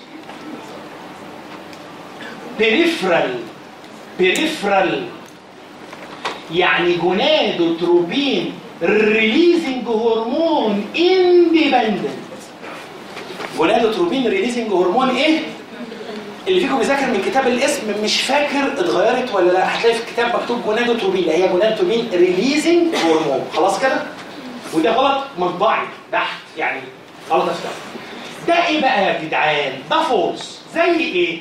peripheral peripheral يعني جونادوتروبين ريليزنج هرمون اندبندنت جونادوتروبين ريليزنج هرمون ايه؟ اللي فيكم بيذاكر من كتاب الاسم مش فاكر اتغيرت ولا لا هتلاقي في الكتاب مكتوب جونادوتروبين اللي هي جونادوتروبين ريليزنج هرمون خلاص كده؟ وده غلط مطبعي بحت يعني غلط افتح ده ايه بقى يا جدعان؟ ده فولس زي ايه؟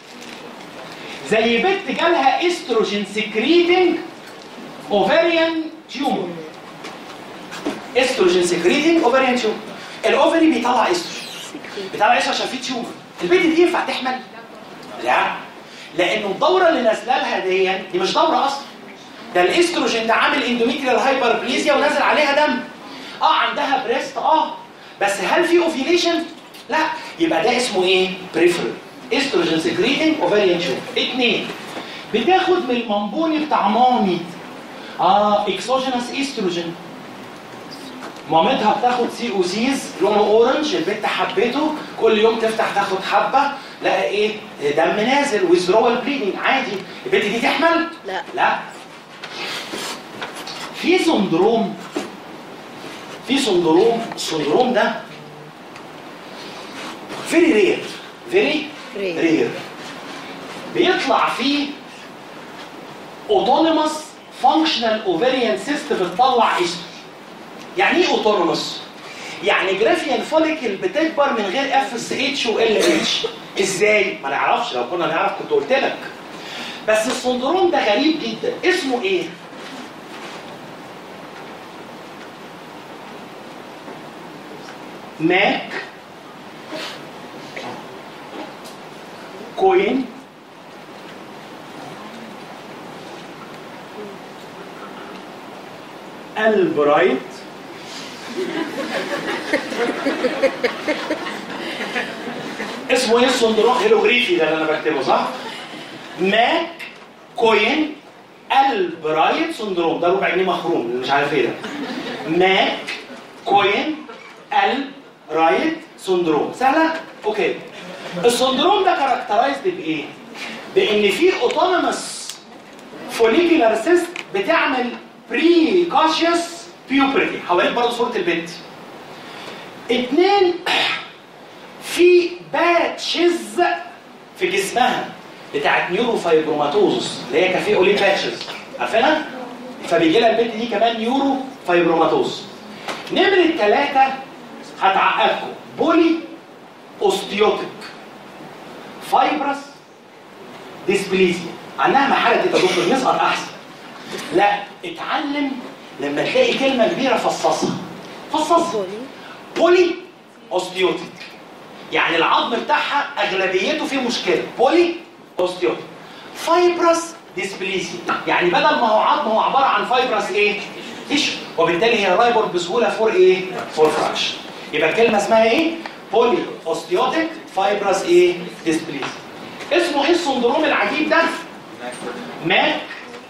زي بنت جالها استروجين سكريتنج اوفريان تيومر استروجين سكريتنج اوفريان تيومر الاوفري بيطلع استروجين بيطلع استروجين عشان فيه تيومر البنت دي ينفع تحمل؟ لا لانه الدوره اللي نازله لها دي دي مش دوره اصلا ده الاستروجين ده عامل اندوميتريال هايبربليزيا ونازل عليها دم اه عندها بريست اه بس هل في اوفيليشن؟ لا يبقى ده اسمه ايه؟ بريفرال استروجين سكريتنج اوفريان تيومر اثنين بتاخد من المنبوني بتاع مامي اه اكسوجينس استروجين مامتها بتاخد سي او سيز لونه اورنج البنت حبته كل يوم تفتح تاخد حبه لقى ايه دم نازل ويزرول بليدنج عادي البنت دي تحمل لا. لا في سندروم في سندروم السندروم ده فيري رير فيري Rare. رير بيطلع فيه اوتونيموس فانكشنال اوفريان سيست بتطلع استروجين يعني ايه اوتونوموس؟ يعني جرافيان فوليكل بتكبر من غير اف اس اتش وال اتش ازاي؟ ما نعرفش لو كنا نعرف كنت قلت لك بس السندروم ده غريب جدا اسمه ايه؟ ماك كوين البرايت اسمه ايه السندروم هيروغريفي ده اللي انا بكتبه صح؟ ماك كوين البرايت سندروم ده ربع جنيه مخروم اللي مش عارف ايه ده ماك كوين الرايت سندروم سهله؟ اوكي السندروم ده كاركترايزد بايه؟ بان في اوتونوموس فوليكولار سيست بتعمل بري كاشيوس بيوبرتي حوالين برضه صوره البنت اتنين في باتشز في جسمها بتاعت نيوروفايبروماتوزس اللي هي كافيه اولي باتشز عارفينها؟ فبيجي لها البنت دي كمان نيورو فايبروماتوز نمرة ثلاثة هتعقدكم بولي اوستيوتيك فايبرس ديسبليزيا عنها محالة يا دكتور نسأل أحسن لا اتعلم لما تلاقي كلمة كبيرة فصصها فصصها بولي اوستيوتيك يعني العظم بتاعها اغلبيته فيه مشكله بولي اوستيوتيك فايبرس ديسبليسيا يعني بدل ما هو عظم هو عباره عن فايبرس ايه تيشو وبالتالي هي رايبر بسهوله فور ايه فور فراكشن يبقى الكلمه اسمها ايه بولي اوستيوتيك فايبرس ايه ديسبليسيا اسمه ايه السندروم العجيب ده ماك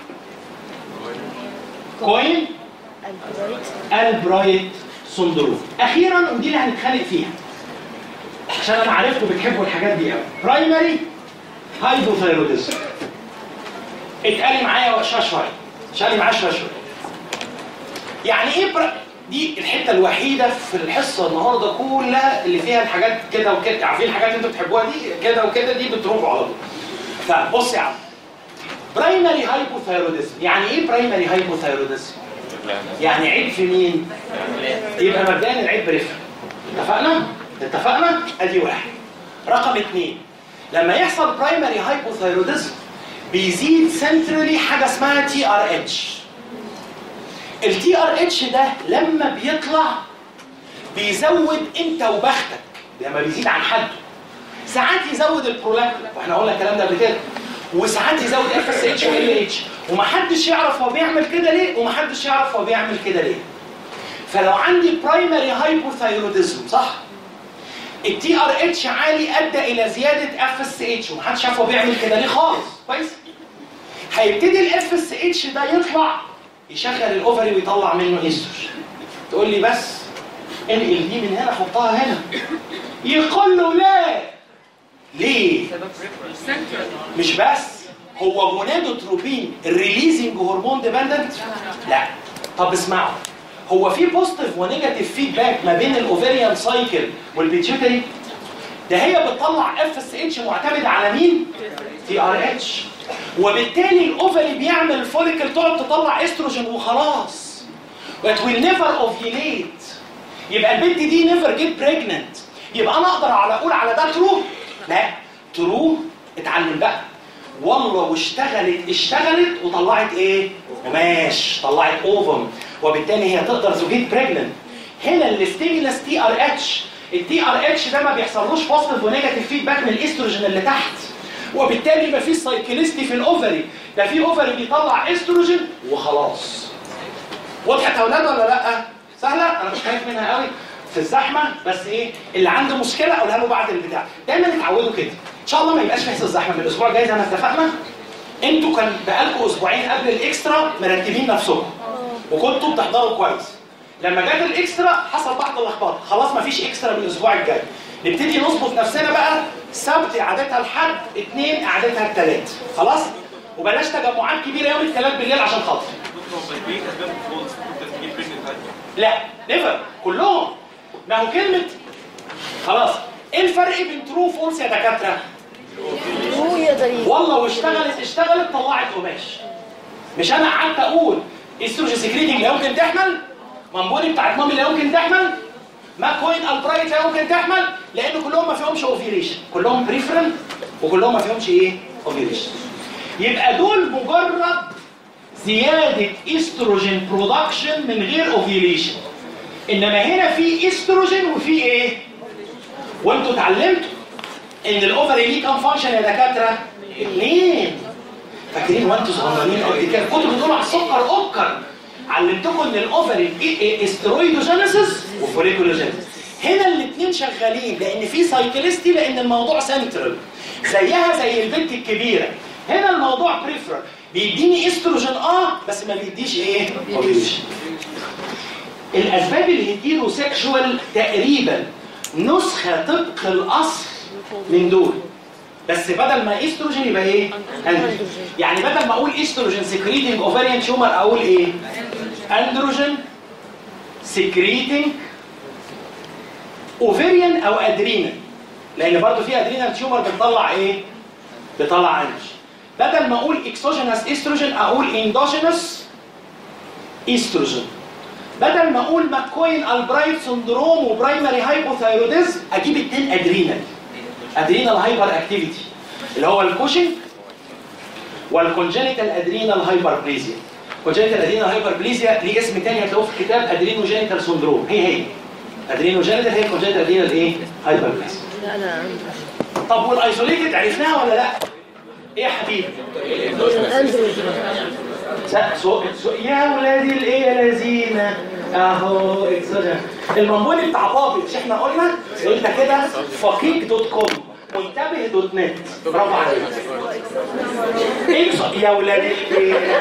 كوين البرايت سندروم اخيرا ودي اللي هنتخانق فيها عشان انا عارفكم بتحبوا الحاجات دي قوي برايمري هايبوثايروديزم اتقالي معايا شويه شويه شالي معايا شويه شويه يعني ايه برا... دي الحته الوحيده في الحصه النهارده كلها اللي فيها الحاجات كده وكده عارفين الحاجات اللي انتوا بتحبوها دي كده وكده دي بتروحوا على طول طب بص يا عم برايمري هايبوثايروديزم يعني ايه برايمري هايبوثايروديزم يعني عيب في مين؟ يبقى مبدئيا العيب بريفر اتفقنا؟ اتفقنا؟ ادي واحد رقم اثنين لما يحصل برايمري هايبوثايروديزم بيزيد سنترالي حاجه اسمها تي ار اتش التي ار اتش ده لما بيطلع بيزود انت وبختك لما بيزيد عن حده ساعات يزود البرولاكتين واحنا قلنا الكلام ده قبل كده وساعات يزود اف اس اتش وال اتش ومحدش يعرف هو بيعمل كده ليه ومحدش يعرف هو بيعمل كده ليه فلو عندي برايمري هايبوثايروديزم صح التي ار اتش عالي ادى الى زياده اف اس اتش ومحدش عارف هو بيعمل كده ليه خالص كويس هيبتدي الاف اس اتش ده يطلع يشغل الاوفري ويطلع منه استروجين تقول لي بس انقل دي من هنا حطها هنا يقول له لا ليه مش بس هو جونادوتروبين الريليزنج هرمون ديبندنت لا طب اسمعوا هو في بوزيتيف ونيجاتيف فيدباك ما بين الاوفريان سايكل والبيتيوتري ده هي بتطلع اف اس اتش معتمد على مين تي ار اتش وبالتالي الاوفري بيعمل فوليكل تقعد تطلع استروجين وخلاص but will never ovulate يبقى البنت دي never get pregnant يبقى انا اقدر على اقول على ده ترو لا ترو اتعلم بقى والله واشتغلت اشتغلت وطلعت ايه قماش طلعت اوفم وبالتالي هي تقدر تجيب بريجننت هنا الستيمولس تي ار اتش التي ار اتش ده ما بيحصلوش بوزيتيف ونيجاتيف فيدباك من الاستروجين اللي تحت وبالتالي ما فيش سايكليستي في الاوفري ده في اوفري بيطلع استروجين وخلاص وضحت يا اولاد ولا لا سهله انا مش خايف منها قوي في الزحمه بس ايه اللي عنده مشكله اقولها له بعد البتاع دايما اتعودوا كده ان شاء الله ما يبقاش في حصه الزحمه من الاسبوع الجاي زي ما اتفقنا انتوا كان بقالكم اسبوعين قبل الاكسترا مرتبين نفسكم وكنتوا بتحضروا كويس لما جت الاكسترا حصل بعض اللخبطه خلاص ما فيش اكسترا من الاسبوع الجاي نبتدي نظبط نفسنا بقى سبت قعدتها الحد اثنين قعدتها الثلاث خلاص وبلاش تجمعات كبيره يوم الثلاث بالليل عشان خاطر لا نيفر كلهم ما هو كلمه خلاص ايه الفرق بين ترو فولس يا دكاتره هو يقدر يجي والله واشتغلت اشتغلت طلعت قماش مش انا قعدت اقول استروجين سكريتنج لا يمكن تحمل مامبولي بتاعت مامي لا يمكن تحمل ماكوين البرايت لا يمكن تحمل لان كلهم ما فيهمش اوفيليشن كلهم بريفرال وكلهم ما فيهمش ايه اوفيليشن يبقى دول مجرد زياده استروجين برودكشن من غير اوفيليشن انما هنا في استروجين وفي ايه وانتوا اتعلمتوا ان الاوفري ليه كام فانكشن يا دكاتره اثنين فاكرين وانتوا صغيرين قد كده كنتوا بتقولوا على السكر اوكر علمتكم ان الاوفري استرويدوجينيسيس وفوليكولوجينيسيس هنا الاثنين شغالين لان في سايكلستي لان الموضوع سنترال زيها زي البنت الكبيره هنا الموضوع بريفرال بيديني استروجين اه بس ما بيديش ايه اوفيليشن الاسباب الهيتيروسيكشوال تقريبا نسخه طبق الاصل من دول بس بدل ما استروجين يبقى ايه؟ اندروجين يعني بدل ما اقول استروجين سكريتنج اوفريان تيومر اقول ايه؟ اندروجين سكريتنج اوفريان او ادرينال لان برضه في ادرينال تيومر بتطلع ايه؟ بتطلع اندروجين بدل ما اقول اكسوجينس استروجين اقول اندوجينس استروجين بدل ما اقول ماكوين البرايت سندروم وبرايمري هايبوثايروديزم اجيب اتنين ادرينال ادرينال هايبر اكتيفيتي اللي هو الكوشنج والكونجنتال ادرينال هايبربليزيا كونجنتال ادرينال هايبربليزيا ليه اسم تاني هتلاقوه في الكتاب ادرينوجينيتال سندروم هي هي ادرينوجينيتال هي كونجنتال ادرينال ايه هايبربليزيا لا لا طب والايزوليتد عرفناها ولا لا ايه يا حبيبي اندروجين س- سو... سو... يا ولادي الايه يا لذينه اهو اكسجين المنبولي بتاع بابي مش احنا قلنا قلت كده فقيق دوت كوم منتبه دوت نت برافو عليك اكس يا ولادي الايه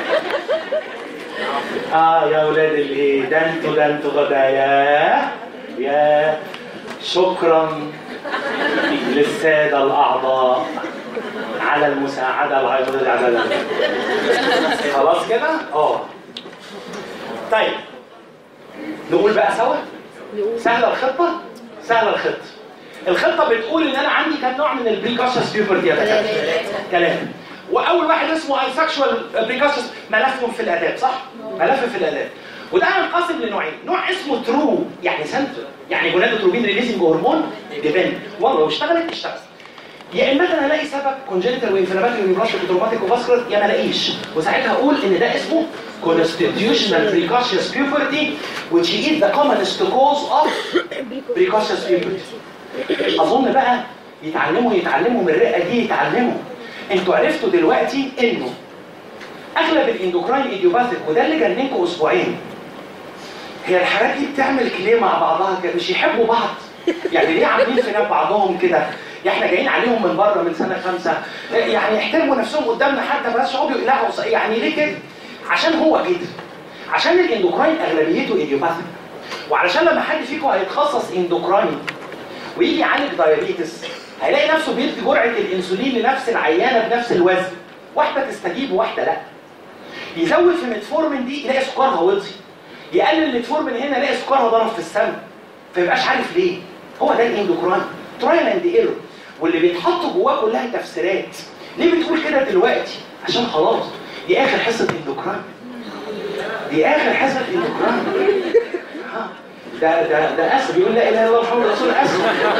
اه يا ولاد الايه ده انتوا ده انتوا غدا يا يا شكرا للساده الاعضاء على المساعده العظيمه على خلاص كده؟ اه طيب نقول بقى سوا سهله الخطه؟ سهله الخطه الخطه بتقول ان انا عندي كام نوع من البريكاشس بيوبرتي يا دكاتره؟ ثلاثه واول واحد اسمه ايسكشوال بريكاشس ملفهم في الاداب صح؟ ملف في الاداب وده هينقسم لنوعين نوع اسمه ترو يعني سنتر يعني جونادوتروبين ريليزنج هرمون ديبند والله لو اشتغلت اشتغل يا اما انا الاقي سبب كونجنتال وانفلاماتوري ونيوبلاستيك وتروماتيك وفاسكولار يا ما الاقيش وساعتها اقول ان ده اسمه constitutional precocious puberty which is the commonest cause of precocious puberty اظن بقى يتعلموا يتعلموا من الرئه دي يتعلموا انتوا عرفتوا دلوقتي انه اغلب الاندوكراين ايديوباثيك وده اللي جننكم اسبوعين هي الحاجات دي بتعمل كليه مع بعضها كده مش يحبوا بعض يعني ليه عاملين في نفس بعضهم كده يا احنا جايين عليهم من بره من سنه خمسه يعني يحترموا نفسهم قدامنا حتى بلاش يقعدوا يقلعوا ص- يعني ليه كده؟ عشان هو كده عشان الاندوكراين اغلبيته ايديوباثيك وعلشان لما حد فيكم هيتخصص اندوكراين ويجي يعالج دايابيتس هيلاقي نفسه بيدي جرعه الانسولين لنفس العيانه بنفس الوزن واحده تستجيب وواحده لا يزود في ميتفورمين دي يلاقي سكرها وطي يقلل الميتفورمين هنا يلاقي سكرها ضرب في السماء فيبقاش عارف ليه هو ده الاندوكراين ترايل اند ايرور واللي بيتحط جواه كلها تفسيرات ليه بتقول كده دلوقتي عشان خلاص دي اخر حصه اندوكراين دي اخر حصه اندوكراين ها. ده ده ده اسف بيقول لا اله الا الله محمد رسول اسف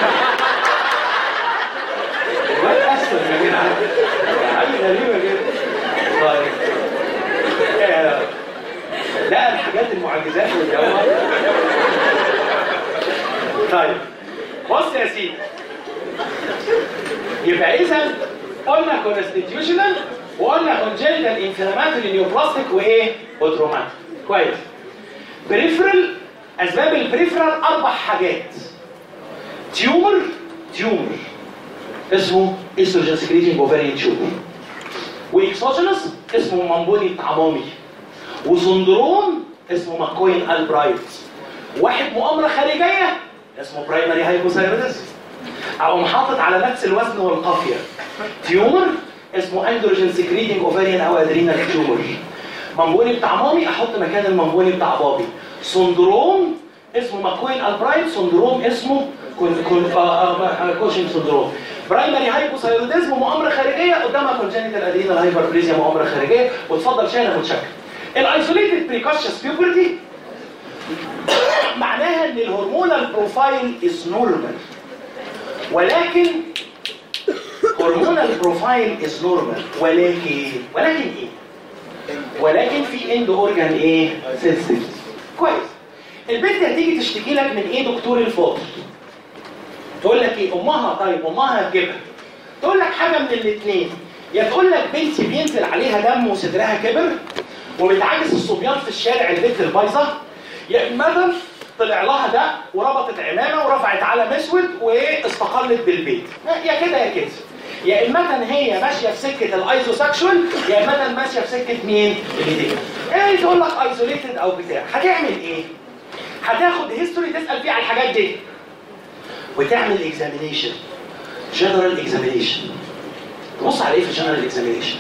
الواد اسف يا جدعان حاجه غريبه جدا طيب آه، لا الحاجات المعجزات والجواب طيب بص يا سيدي يبقى اذا قلنا كونستيتيوشنال وقلنا كونجنتال انفلاماتوري نيوبلاستيك وايه؟ اوتروماتيك كويس بريفرال اسباب البريفرال اربع حاجات تيومر تيومر اسمه استروجين سكريتنج اوفرين تيومر واكسوجينس اسمه مامبوني الطعمامي وسندروم اسمه ماكوين البرايت واحد مؤامره خارجيه اسمه برايمري هايبوثايرودس او محافظ على نفس الوزن والقافيه تيومر اسمه اندروجين سكريتنج اوفرين او ادرينال تيومر مامبوني بتاع مامي احط مكان المامبوني بتاع بابي سندروم اسمه ماكوين البرايت سندروم اسمه كون كون آه آه كوشن سندروم برايمري هايبوثايروديزم مؤامره خارجيه قدامها كونجنتال ادرينال هايبربليزيا مؤامره خارجيه وتفضل شايله متشكل الايسوليتد بريكوشس بيوبرتي معناها ان الهرمونال بروفايل از نورمال ولكن هرمونال بروفايل از نورمال ولكن ولكن ايه؟ ولكن في اند اورجان ايه؟ سنسيتيف كويس البنت هتيجي تشتكي لك من ايه دكتور الفاضل تقول لك ايه امها طيب امها هتجيبها تقول لك حاجه من الاثنين يا تقول لك بنتي بينزل عليها دم وصدرها كبر وبتعاكس الصبيان في الشارع البنت البايظه يا اما طلع لها ده وربطت عمامه ورفعت علم اسود واستقلت بالبيت يا كده يا كده يا اما هي ماشيه في سكه الايزوسكشوال يا اما ماشيه في سكه مين؟ الايدين. ايه تقول لك ايزوليتد او بتاع هتعمل ايه؟ هتاخد هيستوري تسال فيه على الحاجات دي وتعمل اكزامينيشن جنرال اكزامينيشن تبص على ايه في الجنرال اكزامينيشن؟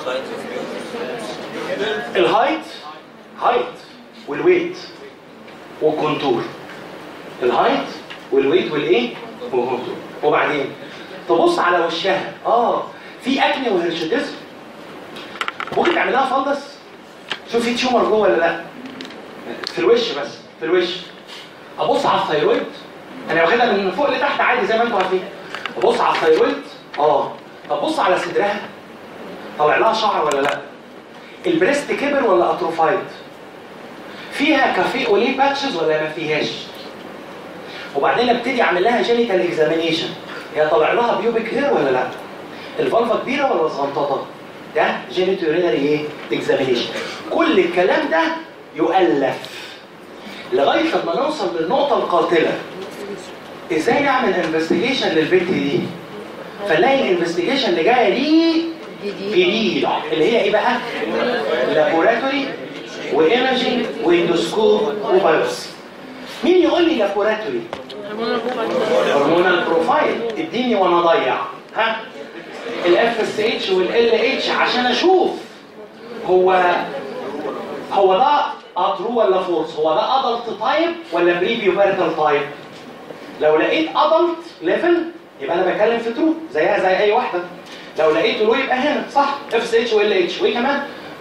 الهايت هايت والويت والكونتور الهايت والويت والايه؟ والكونتور وبعدين تبص على وشها اه في اكني وهرشتزم ممكن تعمل لها فندس شوف في تيومر جوه ولا لا في الوش بس في الوش ابص على الثيرويد انا واخدها من فوق لتحت عادي زي ما انتوا عارفين ابص على الثيرويد اه طب بص على صدرها طلع لها شعر ولا لا البريست كبر ولا اتروفايد فيها كافيه اوليه باتشز ولا ما فيهاش وبعدين ابتدي اعمل لها جينيتال اكزامينيشن هي طالع لها بيوبيك هير ولا لا الفالفا كبيره ولا صغنططه ده جينيتورينري ايه اكزامينيشن كل الكلام ده يؤلف لغايه لما نوصل للنقطه القاتله ازاي نعمل انفستيجيشن للبنت دي فنلاقي الانفستيجيشن اللي جايه دي جديده اللي هي ايه بقى لابوراتوري وايمجنج واندوسكوب وبايوبسي مين يقول لي لابوراتوري هرمونال بروفايل اديني وانا اضيع ها الاف اس اتش والال اتش عشان اشوف هو هو ده اترو ولا فورس هو ده ادلت تايب ولا بريفيو بارتال تايب لو لقيت ادلت ليفل يبقى انا بتكلم في ترو زيها زي اي واحده لو لقيته لو يبقى هنا صح اف اس اتش وال اتش وايه كمان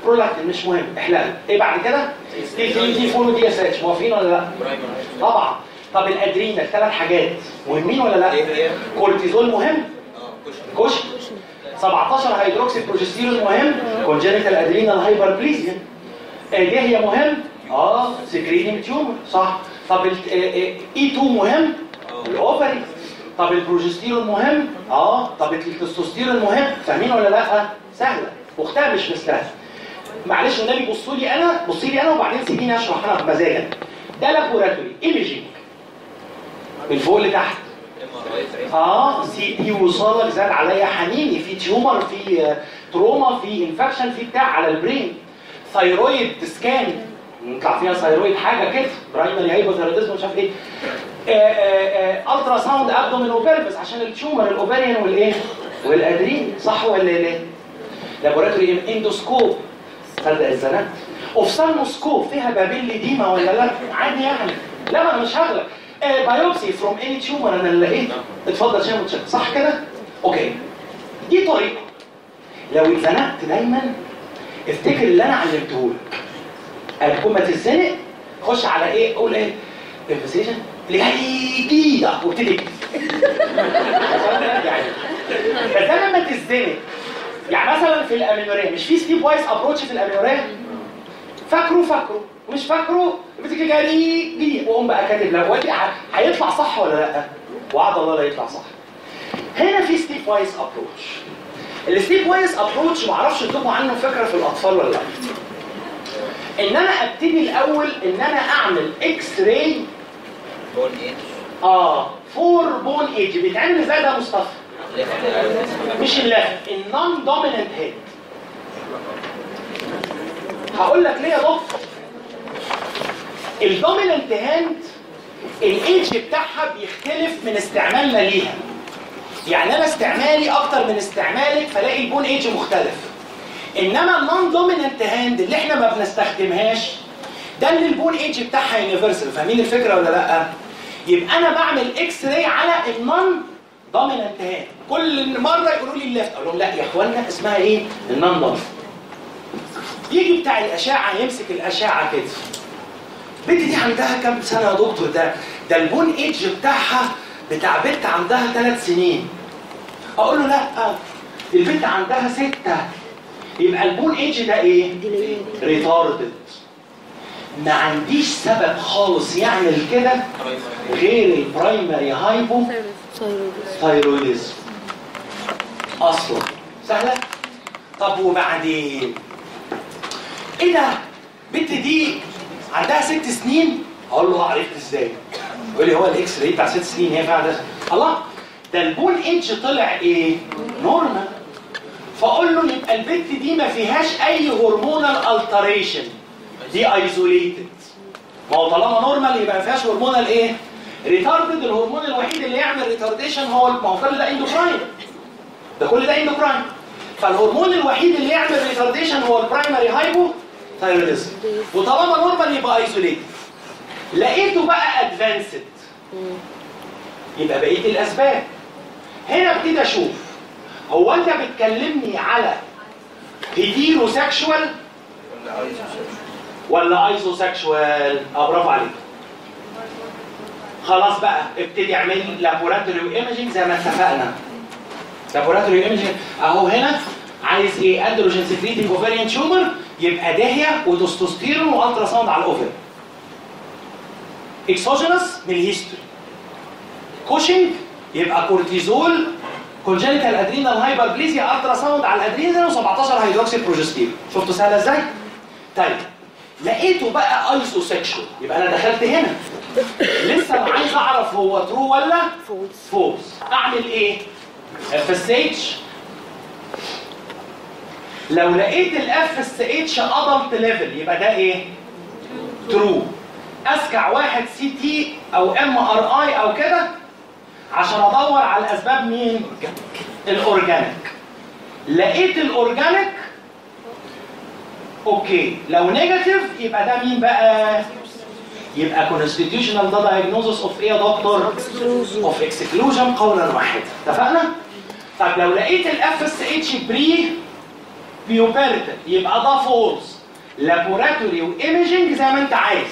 برولاكتين مش مهم احلال ايه بعد كده تي 3 تي 4 ودي اس اتش موافقين ولا لا طبعا طب الادرينال ثلاث حاجات مهمين ولا لا ايه هي؟ كورتيزول مهم اه كشك كشك 17 هيدروكسي بروجستيرون مهم كونجنتال ادرينال هايبربليزيا دي هي مهم اه سكرينينج تيومر صح طب اي 2 مهم الاوفري طب البروجستيرون مهم اه طب التستوستيرون مهم فاهمين ولا لا سهله اختها مش مستاهله معلش والنبي بصوا لي انا بصي لي انا وبعدين سيبيني اشرح انا بمزاجك ده لابوراتوري ايميجينج من فوق لتحت ام ار اي اه سي تي وصلك زاد عليا حنيني في تيومر في آه، تروما في انفكشن في بتاع على البرين ثايرويد سكان نطلع فيها ثايرويد حاجه كده برايمري هايبوثيروديزم مش عارف ايه الترا ساوند ابدومين وبيرفس عشان التيومر الاوفريان والايه والادرين صح ولا لا لابوراتوري اندوسكوب تصدق الزنات اوفسالموسكوب فيها بابيل ديما ولا لا عادي يعني لا ما انا مش هغلب بايوبسي فروم اني تيومر انا اللي لقيته اتفضل شايف متشكر صح كده اوكي دي طريقه لو اتزنقت دايما افتكر اللي انا علمته لك قبل ما تتزنق خش على ايه قول ايه انفستيشن جديده وابتدي اكتب. يعني بس ده لما تتزنق يعني مثلا في الامينوريا مش في ستيب وايز ابروتش في الامينوريا فاكره فاكره مش فاكره بتيجي جري دي وقوم بقى كاتب لو ودي ه- هيطلع صح ولا لا وعد الله لا يطلع صح هنا في ستيب وايز ابروتش الستيب وايز ابروتش معرفش ادوكم عنه فكره في الاطفال ولا لا ان انا ابتدي الاول ان انا اعمل اكس راي بون ايج اه فور بون ايج بيتعمل ازاي ده يا مصطفى مش اللافت النون دوميننت هيد هقول لك ليه يا دكتور الدوميننت هاند الايدج بتاعها بيختلف من استعمالنا ليها يعني انا استعمالي اكتر من استعمالك فلاقي البون ايدج مختلف انما النون دوميننت هاند اللي احنا ما بنستخدمهاش ده اللي البون ايدج بتاعها يونيفرسال فاهمين الفكره ولا لا يبقى انا بعمل اكس راي على النون دوميننت هاند كل مره يقولوا لي الليفت اقول لهم لا يا اخوانا اسمها ايه النون دوميننت يجي بتاع الاشعه يمسك الاشعه كده البنت دي عندها كام سنه يا دكتور ده ده البون ايدج بتاعها بتاع بنت عندها ثلاث سنين اقول له لا البنت عندها سته يبقى البون ايدج ده ايه ريتاردد ما عنديش سبب خالص يعمل كده غير البرايمري هايبو ثايرويدزم اصلا سهله طب وبعدين ايه ده بنت دي عندها ست سنين اقول له عرفت ازاي يقول لي هو الاكس راي بتاع ست سنين هي فعلا ده الله ده البون ايدج طلع ايه نورمال فاقول له يبقى البنت دي ما فيهاش اي هرمونال التريشن دي ايزوليتد ما هو طالما نورمال يبقى ما فيهاش هرمونال ايه ريتاردد الهرمون الوحيد اللي يعمل ريتارديشن هو ما هو كل ده اندوكراين ده كل ده اندوكراين فالهرمون الوحيد اللي يعمل ريتارديشن هو البرايمري هايبو ثايرويدزم وطالما نورمال يبقى ايزوليتد لقيته بقى ادفانسد يبقى بقيه الاسباب هنا ابتدي اشوف هو انت بتكلمني على هيتيرو سexual ولا ايزو سexual اه برافو عليك خلاص بقى ابتدي اعمل لابوراتوري وايمجنج زي ما اتفقنا لابوراتوري وايمجنج اهو هنا عايز ايه اندروجين سكريتنج اوفريان تيومر يبقى داهيه وتستوستيرون والترا ساوند على الاوفر اكسوجينس من الهيستوري كوشنج يبقى كورتيزول كونجنتال ادرينال هايبربليزيا الترا ساوند على الادرينال و17 هيدروكسي بروجستيرون شفتوا سهله ازاي؟ طيب لقيته بقى ايزو سيكشوال يبقى انا دخلت هنا لسه انا عايز اعرف هو ترو ولا فولس فولس اعمل ايه؟ اف اس اتش لو لقيت الاف اس اتش ادلت ليفل يبقى ده ايه؟ ترو اسكع واحد سي تي او ام ار اي او كده عشان ادور على الاسباب مين؟ الاورجانيك لقيت الاورجانيك اوكي لو نيجاتيف يبقى ده مين بقى؟ يبقى constitutional ده diagnosis of ايه يا دكتور؟ of exclusion قولا واحدا اتفقنا؟ طب لو لقيت الاف اس اتش بري بيوبرتال يبقى ده فورس لابوراتوري وايمجنج زي ما انت عايز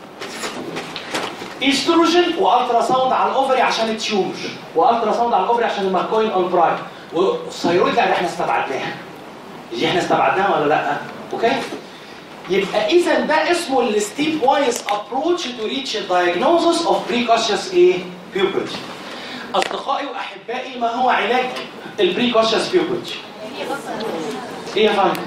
استروجين والترا ساوند على الاوفري عشان التيومر والترا ساوند على الاوفري عشان الماركوين اون برايم والثيرويد لا ده احنا استبعدناها دي احنا استبعدناها ولا لا اوكي يبقى اذا ده اسمه الستيب وايز ابروتش تو ريتش الدايجنوزس اوف بريكوشس ايه بيوبرتي اصدقائي واحبائي ما هو علاج البريكوشس بيوبرتي ايه يا فندم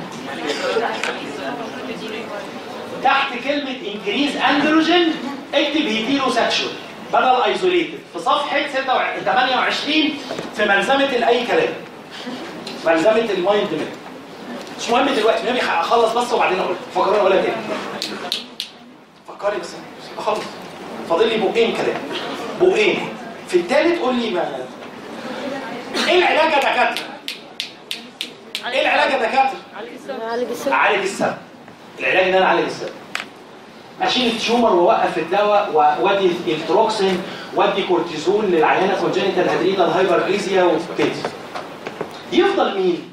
تحت كلمة انكريز اندروجين اكتب هيتيرو سكشوال بدل ايزوليتد في صفحة 26 28 في ملزمة الاي كلام ملزمة المايند ميب مش مهم دلوقتي نبي اخلص بس وبعدين اقول فكروني اقولها تاني فكري بس اخلص فاضل لي بقين كلام بقين في التالت قول لي ما ايه العلاج يا دكاتره؟ ايه العلاج يا دكاتره؟ عالج السم اعالج السبب العلاج ان انا اعالج السبب اشيل التيومر واوقف الدواء وادي التروكسين وادي كورتيزون للعيانه كونجنتال هادرينال هايبربليزيا وكده يفضل مين؟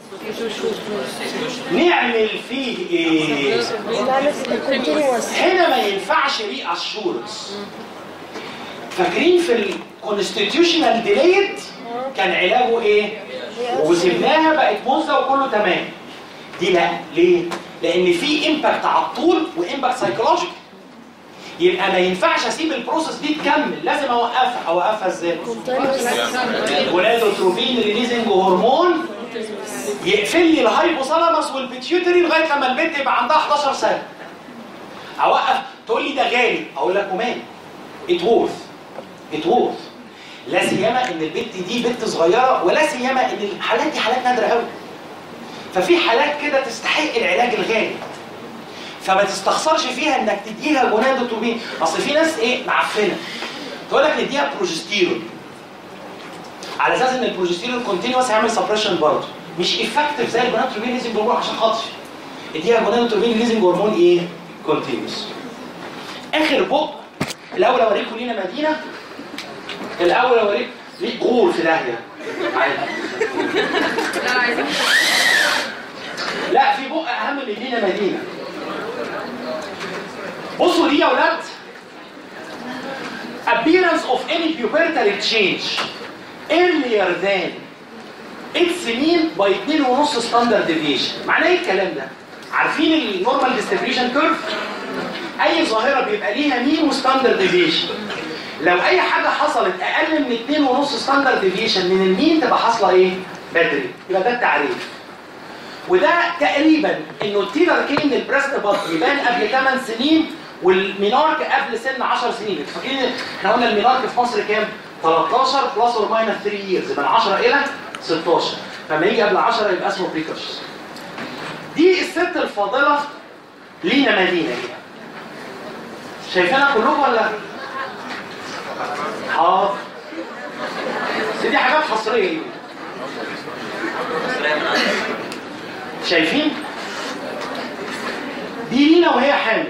نعمل فيه ايه؟ كونتينوس هنا ما ينفعش ري اشورنس فاكرين في الكونستيتيوشنال ديليت كان علاجه ايه؟ وسبناها بقت موزه وكله تمام دي لا ليه؟ لان في امباكت على الطول وامباكت سايكولوجيكال يبقى ما ينفعش اسيب البروسيس دي تكمل لازم اوقفها اوقفها ازاي؟ ونادوتروبين ريليزنج هرمون يقفل لي الهايبوثالاموس والبيتيوتري لغايه لما البنت يبقى عندها 11 سنه اوقف تقول لي ده غالي اقول لك ومال ات وورث ات وورث لا سيما ان البنت دي بنت صغيره ولا سيما ان الحالات دي حالات نادره قوي ففي حالات كده تستحق العلاج الغالي فما تستخسرش فيها انك تديها جونادوتروبين اصل في ناس ايه معفنه تقول لك نديها بروجستيرون على اساس ان البروجستيرون كونتينوس هيعمل سبريشن برضه مش افكتيف زي الجونادوتروبين ليزنج هرمون عشان خاطري اديها جونادوتروبين ليزنج هرمون ايه كونتينوس اخر بق الاول اوريكم لينا مدينه الاول اوريك ليه غول في داهيه عادي لا في بق اهم من لينا مدينه بصوا دي يا ولاد appearance of any pubertal change earlier than 8 سنين by 2.5 ستاندرد deviation معناه ايه الكلام ده؟ عارفين النورمال ديستريبيوشن كيرف؟ اي ظاهره بيبقى ليها مين وستاندرد ديفيشن لو اي حاجه حصلت اقل من 2.5 ستاندرد ديفيشن من المين تبقى حاصله ايه؟ بدري يبقى ده التعريف وده تقريبا انه التيلر كين البريست بطن يبان قبل 8 سنين والمينارك قبل سن 10 سنين انتوا فاكرين احنا قلنا المينارك في مصر كام 13 بلس اور ماينس 3 ييرز من 10 الى 16 فلما يجي قبل 10 يبقى اسمه بريكوشس دي الست الفاضله لينا مدينه دي شايفينها كلكم ولا حاضر بس دي حاجات حصريه دي شايفين دي لينا وهي حامل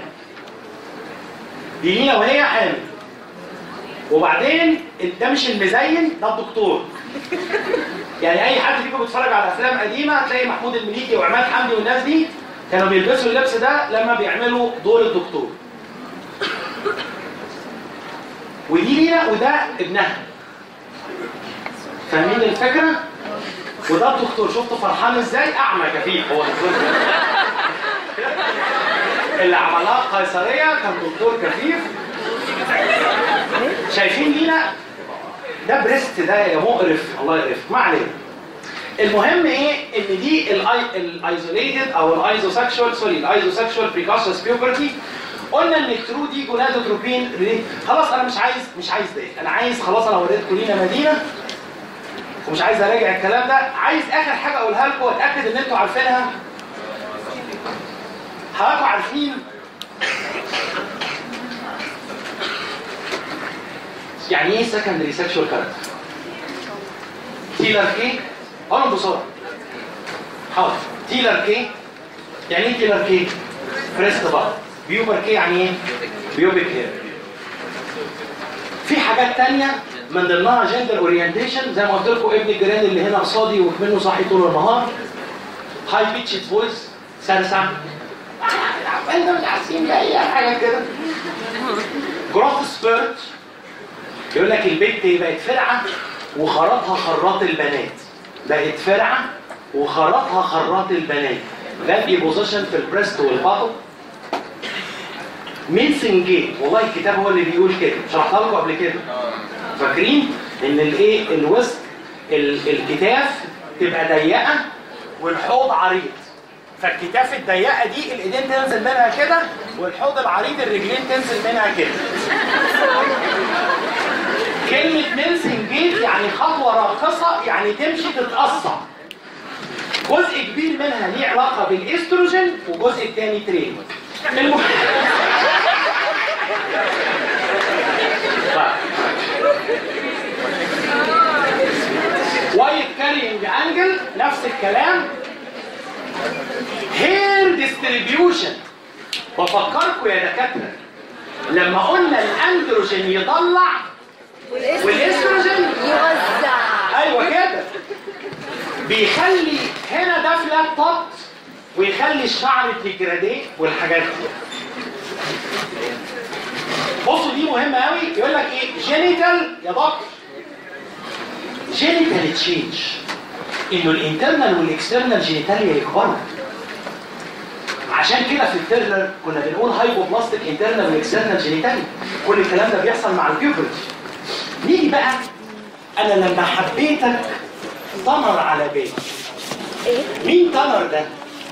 دي لينا وهي حامل وبعدين ده مش المزين ده الدكتور يعني اي حد فيكم بيتفرج على افلام قديمه هتلاقي محمود المليكي وعماد حمدي والناس دي كانوا بيلبسوا اللبس ده لما بيعملوا دور الدكتور ودي لينا وده ابنها فاهمين الفكره وده الدكتور شفتوا فرحان ازاي اعمى كفيف هو الدكتور اللي عملها قيصريه كان دكتور كفيف شايفين لينا ده بريست ده يا مقرف الله يقرف ما علينا المهم ايه ان دي الايزوليتد او الايزوسكشوال سوري الايزوسكشوال بريكوشس بيوبرتي قلنا ان الترو دي جونادوتروبين خلاص انا مش عايز مش عايز ده انا عايز خلاص انا وريتكم لينا مدينه ومش عايز اراجع الكلام ده عايز اخر حاجه اقولها لكم واتاكد ان انتوا عارفينها حضراتكم عارفين يعني ايه سكندري سيكشوال كاركتر تيلر كي قولوا بسرعه حاضر تيلر كي يعني ايه تيلر كي بريست بقى بيوبر كي يعني ايه بيوبك هير في حاجات تانية من ضمنها جندر اورينتيشن زي ما قلت لكم ابن الجيران اللي هنا قصادي ومنه صاحي طول النهار هاي بيتش فويس سرسع انت مش عارفين اي حاجه كده جروث سبيرت يقول لك البنت بقت فرعه وخرطها خراط البنات بقت فرعه وخرطها خراط البنات غالبي بوزيشن في البريست والباطن مينسنج جيت والله الكتاب هو اللي بيقول كده شرحتها لكم قبل كده فاكرين ان الايه الوسط ال- الكتاف تبقى ضيقه والحوض عريض فالكتاف الضيقه دي الايدين تنزل منها كده والحوض العريض الرجلين تنزل منها كده كلمة مينسنج جيت يعني خطوة راقصة يعني تمشي تتقصع جزء كبير منها ليه علاقة بالاستروجين وجزء التاني ترين المهم وايت كارينج انجل نفس الكلام هير ديستريبيوشن بفكركم يا دكاتره لما قلنا الاندروجين يطلع والاستروجين يوزع ايوه كده بيخلي هنا ده فلات توب ويخلي الشعر تيجراديه والحاجات دي بصوا دي مهمه قوي يقول لك ايه جينيتال يا دكتور جينيتال تشينج انه الانترنال والاكسترنال جينيتاليا يكبروا عشان كده في الترنر كنا بنقول هايبوبلاستيك انترنال واكسترنال جينيتاليا كل الكلام ده بيحصل مع البيوبرتي نيجي بقى انا لما حبيتك طمر على بالي ايه؟ مين تنر ده؟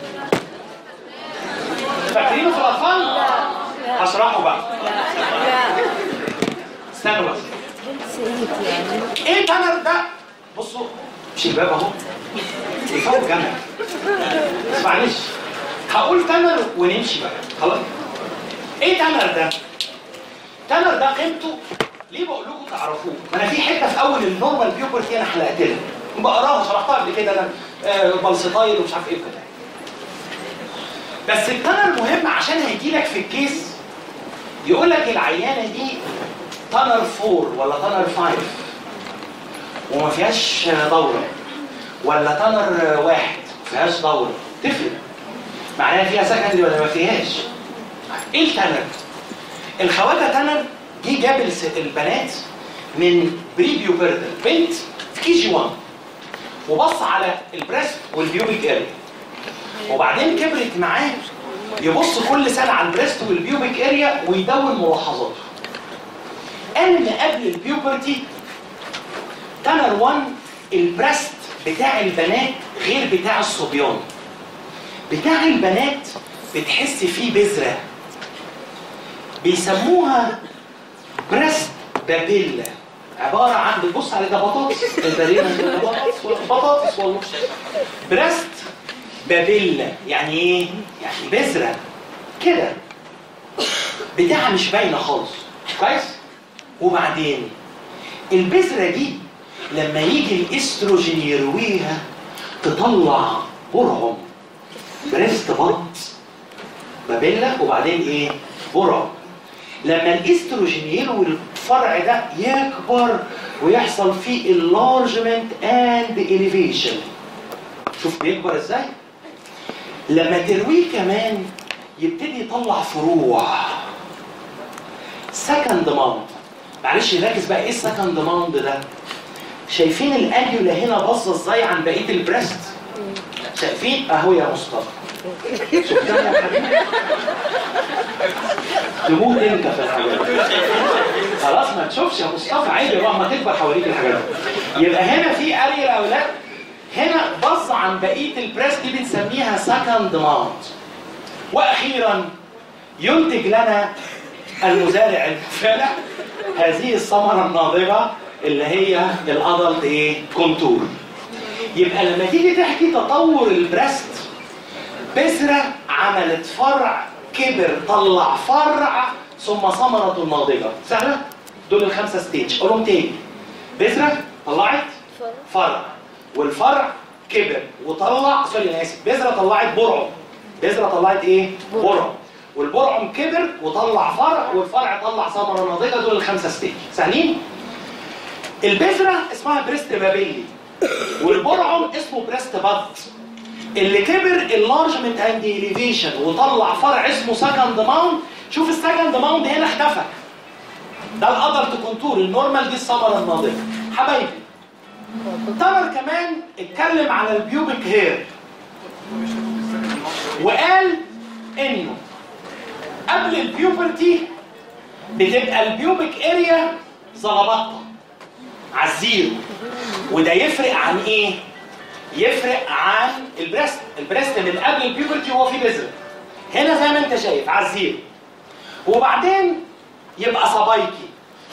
فاكرينه في الاطفال؟ هشرحه بقى لا استنوا بس نسيت يعني ايه تنر ده؟ بصوا مش الباب اهو يفوت جنب بس معلش هقول تنر ونمشي بقى خلاص ايه تنر ده؟ تنر ده قيمته ليه بقول لكم تعرفوه؟ ما انا في حته في اول النورمال بيوبرتي انا حلقت لها بقراها شرحتها قبل كده انا آه، بلسطايل ومش عارف ايه وكده بس التنر مهم عشان هيجي لك في الكيس يقول لك العيانه دي تنر 4 ولا تنر 5 وما فيهاش دوره ولا تنر واحد ما فيهاش دوره تفرق معناها فيها سكندري ولا ما فيهاش ايه التنر؟ الخواجه تنر جه جاب الس- البنات من بري بيوبرتال بنت في كي جي 1 وبص على البريست والبيوبيك اريا وبعدين كبرت معاه يبص كل سنه على البريست والبيوبيك اريا ويدون ملاحظاته قال ان قبل البيوبرتي تنر 1 البريست بتاع البنات غير بتاع الصبيان بتاع البنات بتحس فيه بذره بيسموها بريست بابيلا عباره عن بتبص على ده بطاطس انت ليه ده بطاطس ولا- بطاطس والله بريست بابيلا يعني ايه؟ يعني بذره كده بتاعها مش باينه خالص كويس؟ وبعدين البذره دي لما يجي الاستروجين يرويها تطلع برعم بريست بط بابيلا وبعدين ايه؟ برعم لما الاستروجين يروي الفرع ده يكبر ويحصل فيه enlargement and elevation شوف بيكبر ازاي لما ترويه كمان يبتدي يطلع فروع سكند ماوند معلش ركز بقى ايه السكند ماوند ده شايفين الانيولا هنا باصه ازاي عن بقيه البريست شايفين اهو يا مصطفى شفتها يا حبيبي تموت انت في الحاجات دي. خلاص ما تشوفش يا مصطفى عادي بقى ما تكبر حواليك الحاجات دي يبقى هنا في اريا يا اولاد هنا بص عن بقيه البريس دي بنسميها سكند ماونت واخيرا ينتج لنا المزارع الفالح هذه الثمره الناضجه اللي هي الادلت ايه كونتور يبقى لما تيجي تحكي تطور البريست بذرة عملت فرع كبر طلع فرع ثم ثمرة ناضجة سهلة؟ دول الخمسة ستيج قولهم تاني بذرة طلعت فرع والفرع كبر وطلع سوري انا اسف بذرة طلعت برعم بذرة طلعت ايه؟ برعم والبرعم كبر وطلع فرع والفرع طلع ثمرة ناضجة دول الخمسة ستيج سهلين؟ البذرة اسمها بريست بابيلي والبرعم اسمه بريست بط اللي كبر اللارجمنت اند اليفيشن وطلع فرع اسمه سكند ماوند شوف السكند ماوند هنا اختفى ده الادلت كونتور النورمال دي الثمره الناضجه حبايبي تامر كمان اتكلم على البيوبك هير وقال انه قبل البيوبرتي بتبقى البيوبك اريا زلبطه على الزيرو وده يفرق عن ايه؟ يفرق عن البريست البريست من قبل البيوبرتي هو فيه بذر هنا زي ما انت شايف على الزيرو وبعدين يبقى صبايكي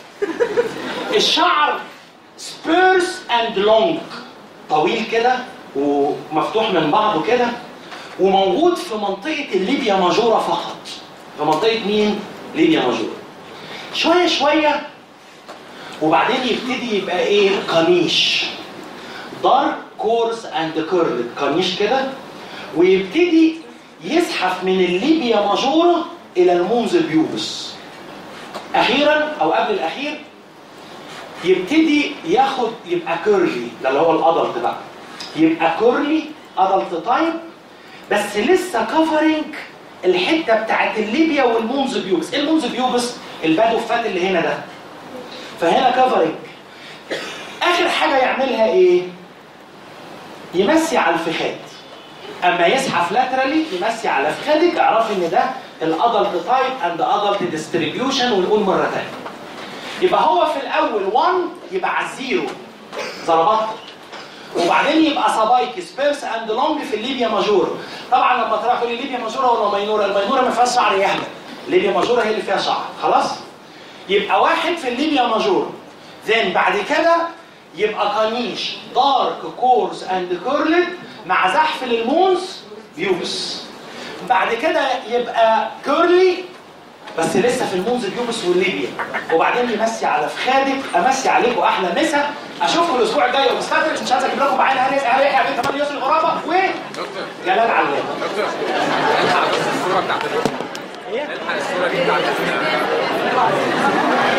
الشعر سبيرس اند لونج طويل كده ومفتوح من بعضه كده وموجود في منطقة الليبيا ماجورا فقط في منطقة مين؟ ليبيا ماجورا شوية شوية وبعدين يبتدي يبقى ايه؟ قميش دارك كورس اند كيرلد قميش كده ويبتدي يزحف من الليبيا ماجورا الى المونز بيوبس اخيرا او قبل الاخير يبتدي ياخد يبقى كيرلي ده اللي هو الادلت بقى يبقى كيرلي ادلت تايب بس لسه كفرنج الحته بتاعت الليبيا والمونز بيوبس ايه المونز بيوبس البادو فات اللي هنا ده فهنا كفرنج اخر حاجه يعملها ايه يمسي على الفخاد اما يزحف لاترالي يمسي على فخادك اعرفي ان ده الادلت تايب اند ادلت ديستريبيوشن ونقول مره ثانيه يبقى هو في الاول 1 يبقى على الزيرو ضربات وبعدين يبقى سبايك سبيرس اند لونج في الليبيا ماجور طبعا لما تروح تقول لي ليبيا ماجوره ولا ماينوره الماينوره ما فيهاش شعر يهبل ليبيا ماجوره هي اللي فيها شعر خلاص يبقى واحد في الليبيا ماجور زين بعد كده يبقى قميش دارك كورس اند كيرلد مع زحف للمونز بيوبس بعد كده يبقى كيرلي بس لسه في المونز بيوبس والليبيا وبعدين يمسي على فخادك امسي عليكم احلى مسا اشوفكم الاسبوع الجاي ومستفرش مش عايز اجيب لكم معانا هاني هاني يحيى بنت كمان يوسف الغرابه و جلال علام الحق بس الصورة بتاعت ايه؟ الحق الصورة دي بتاعت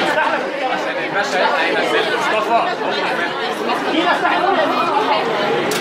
عشان الباشا يلحق ينزل مصطفى مين افتح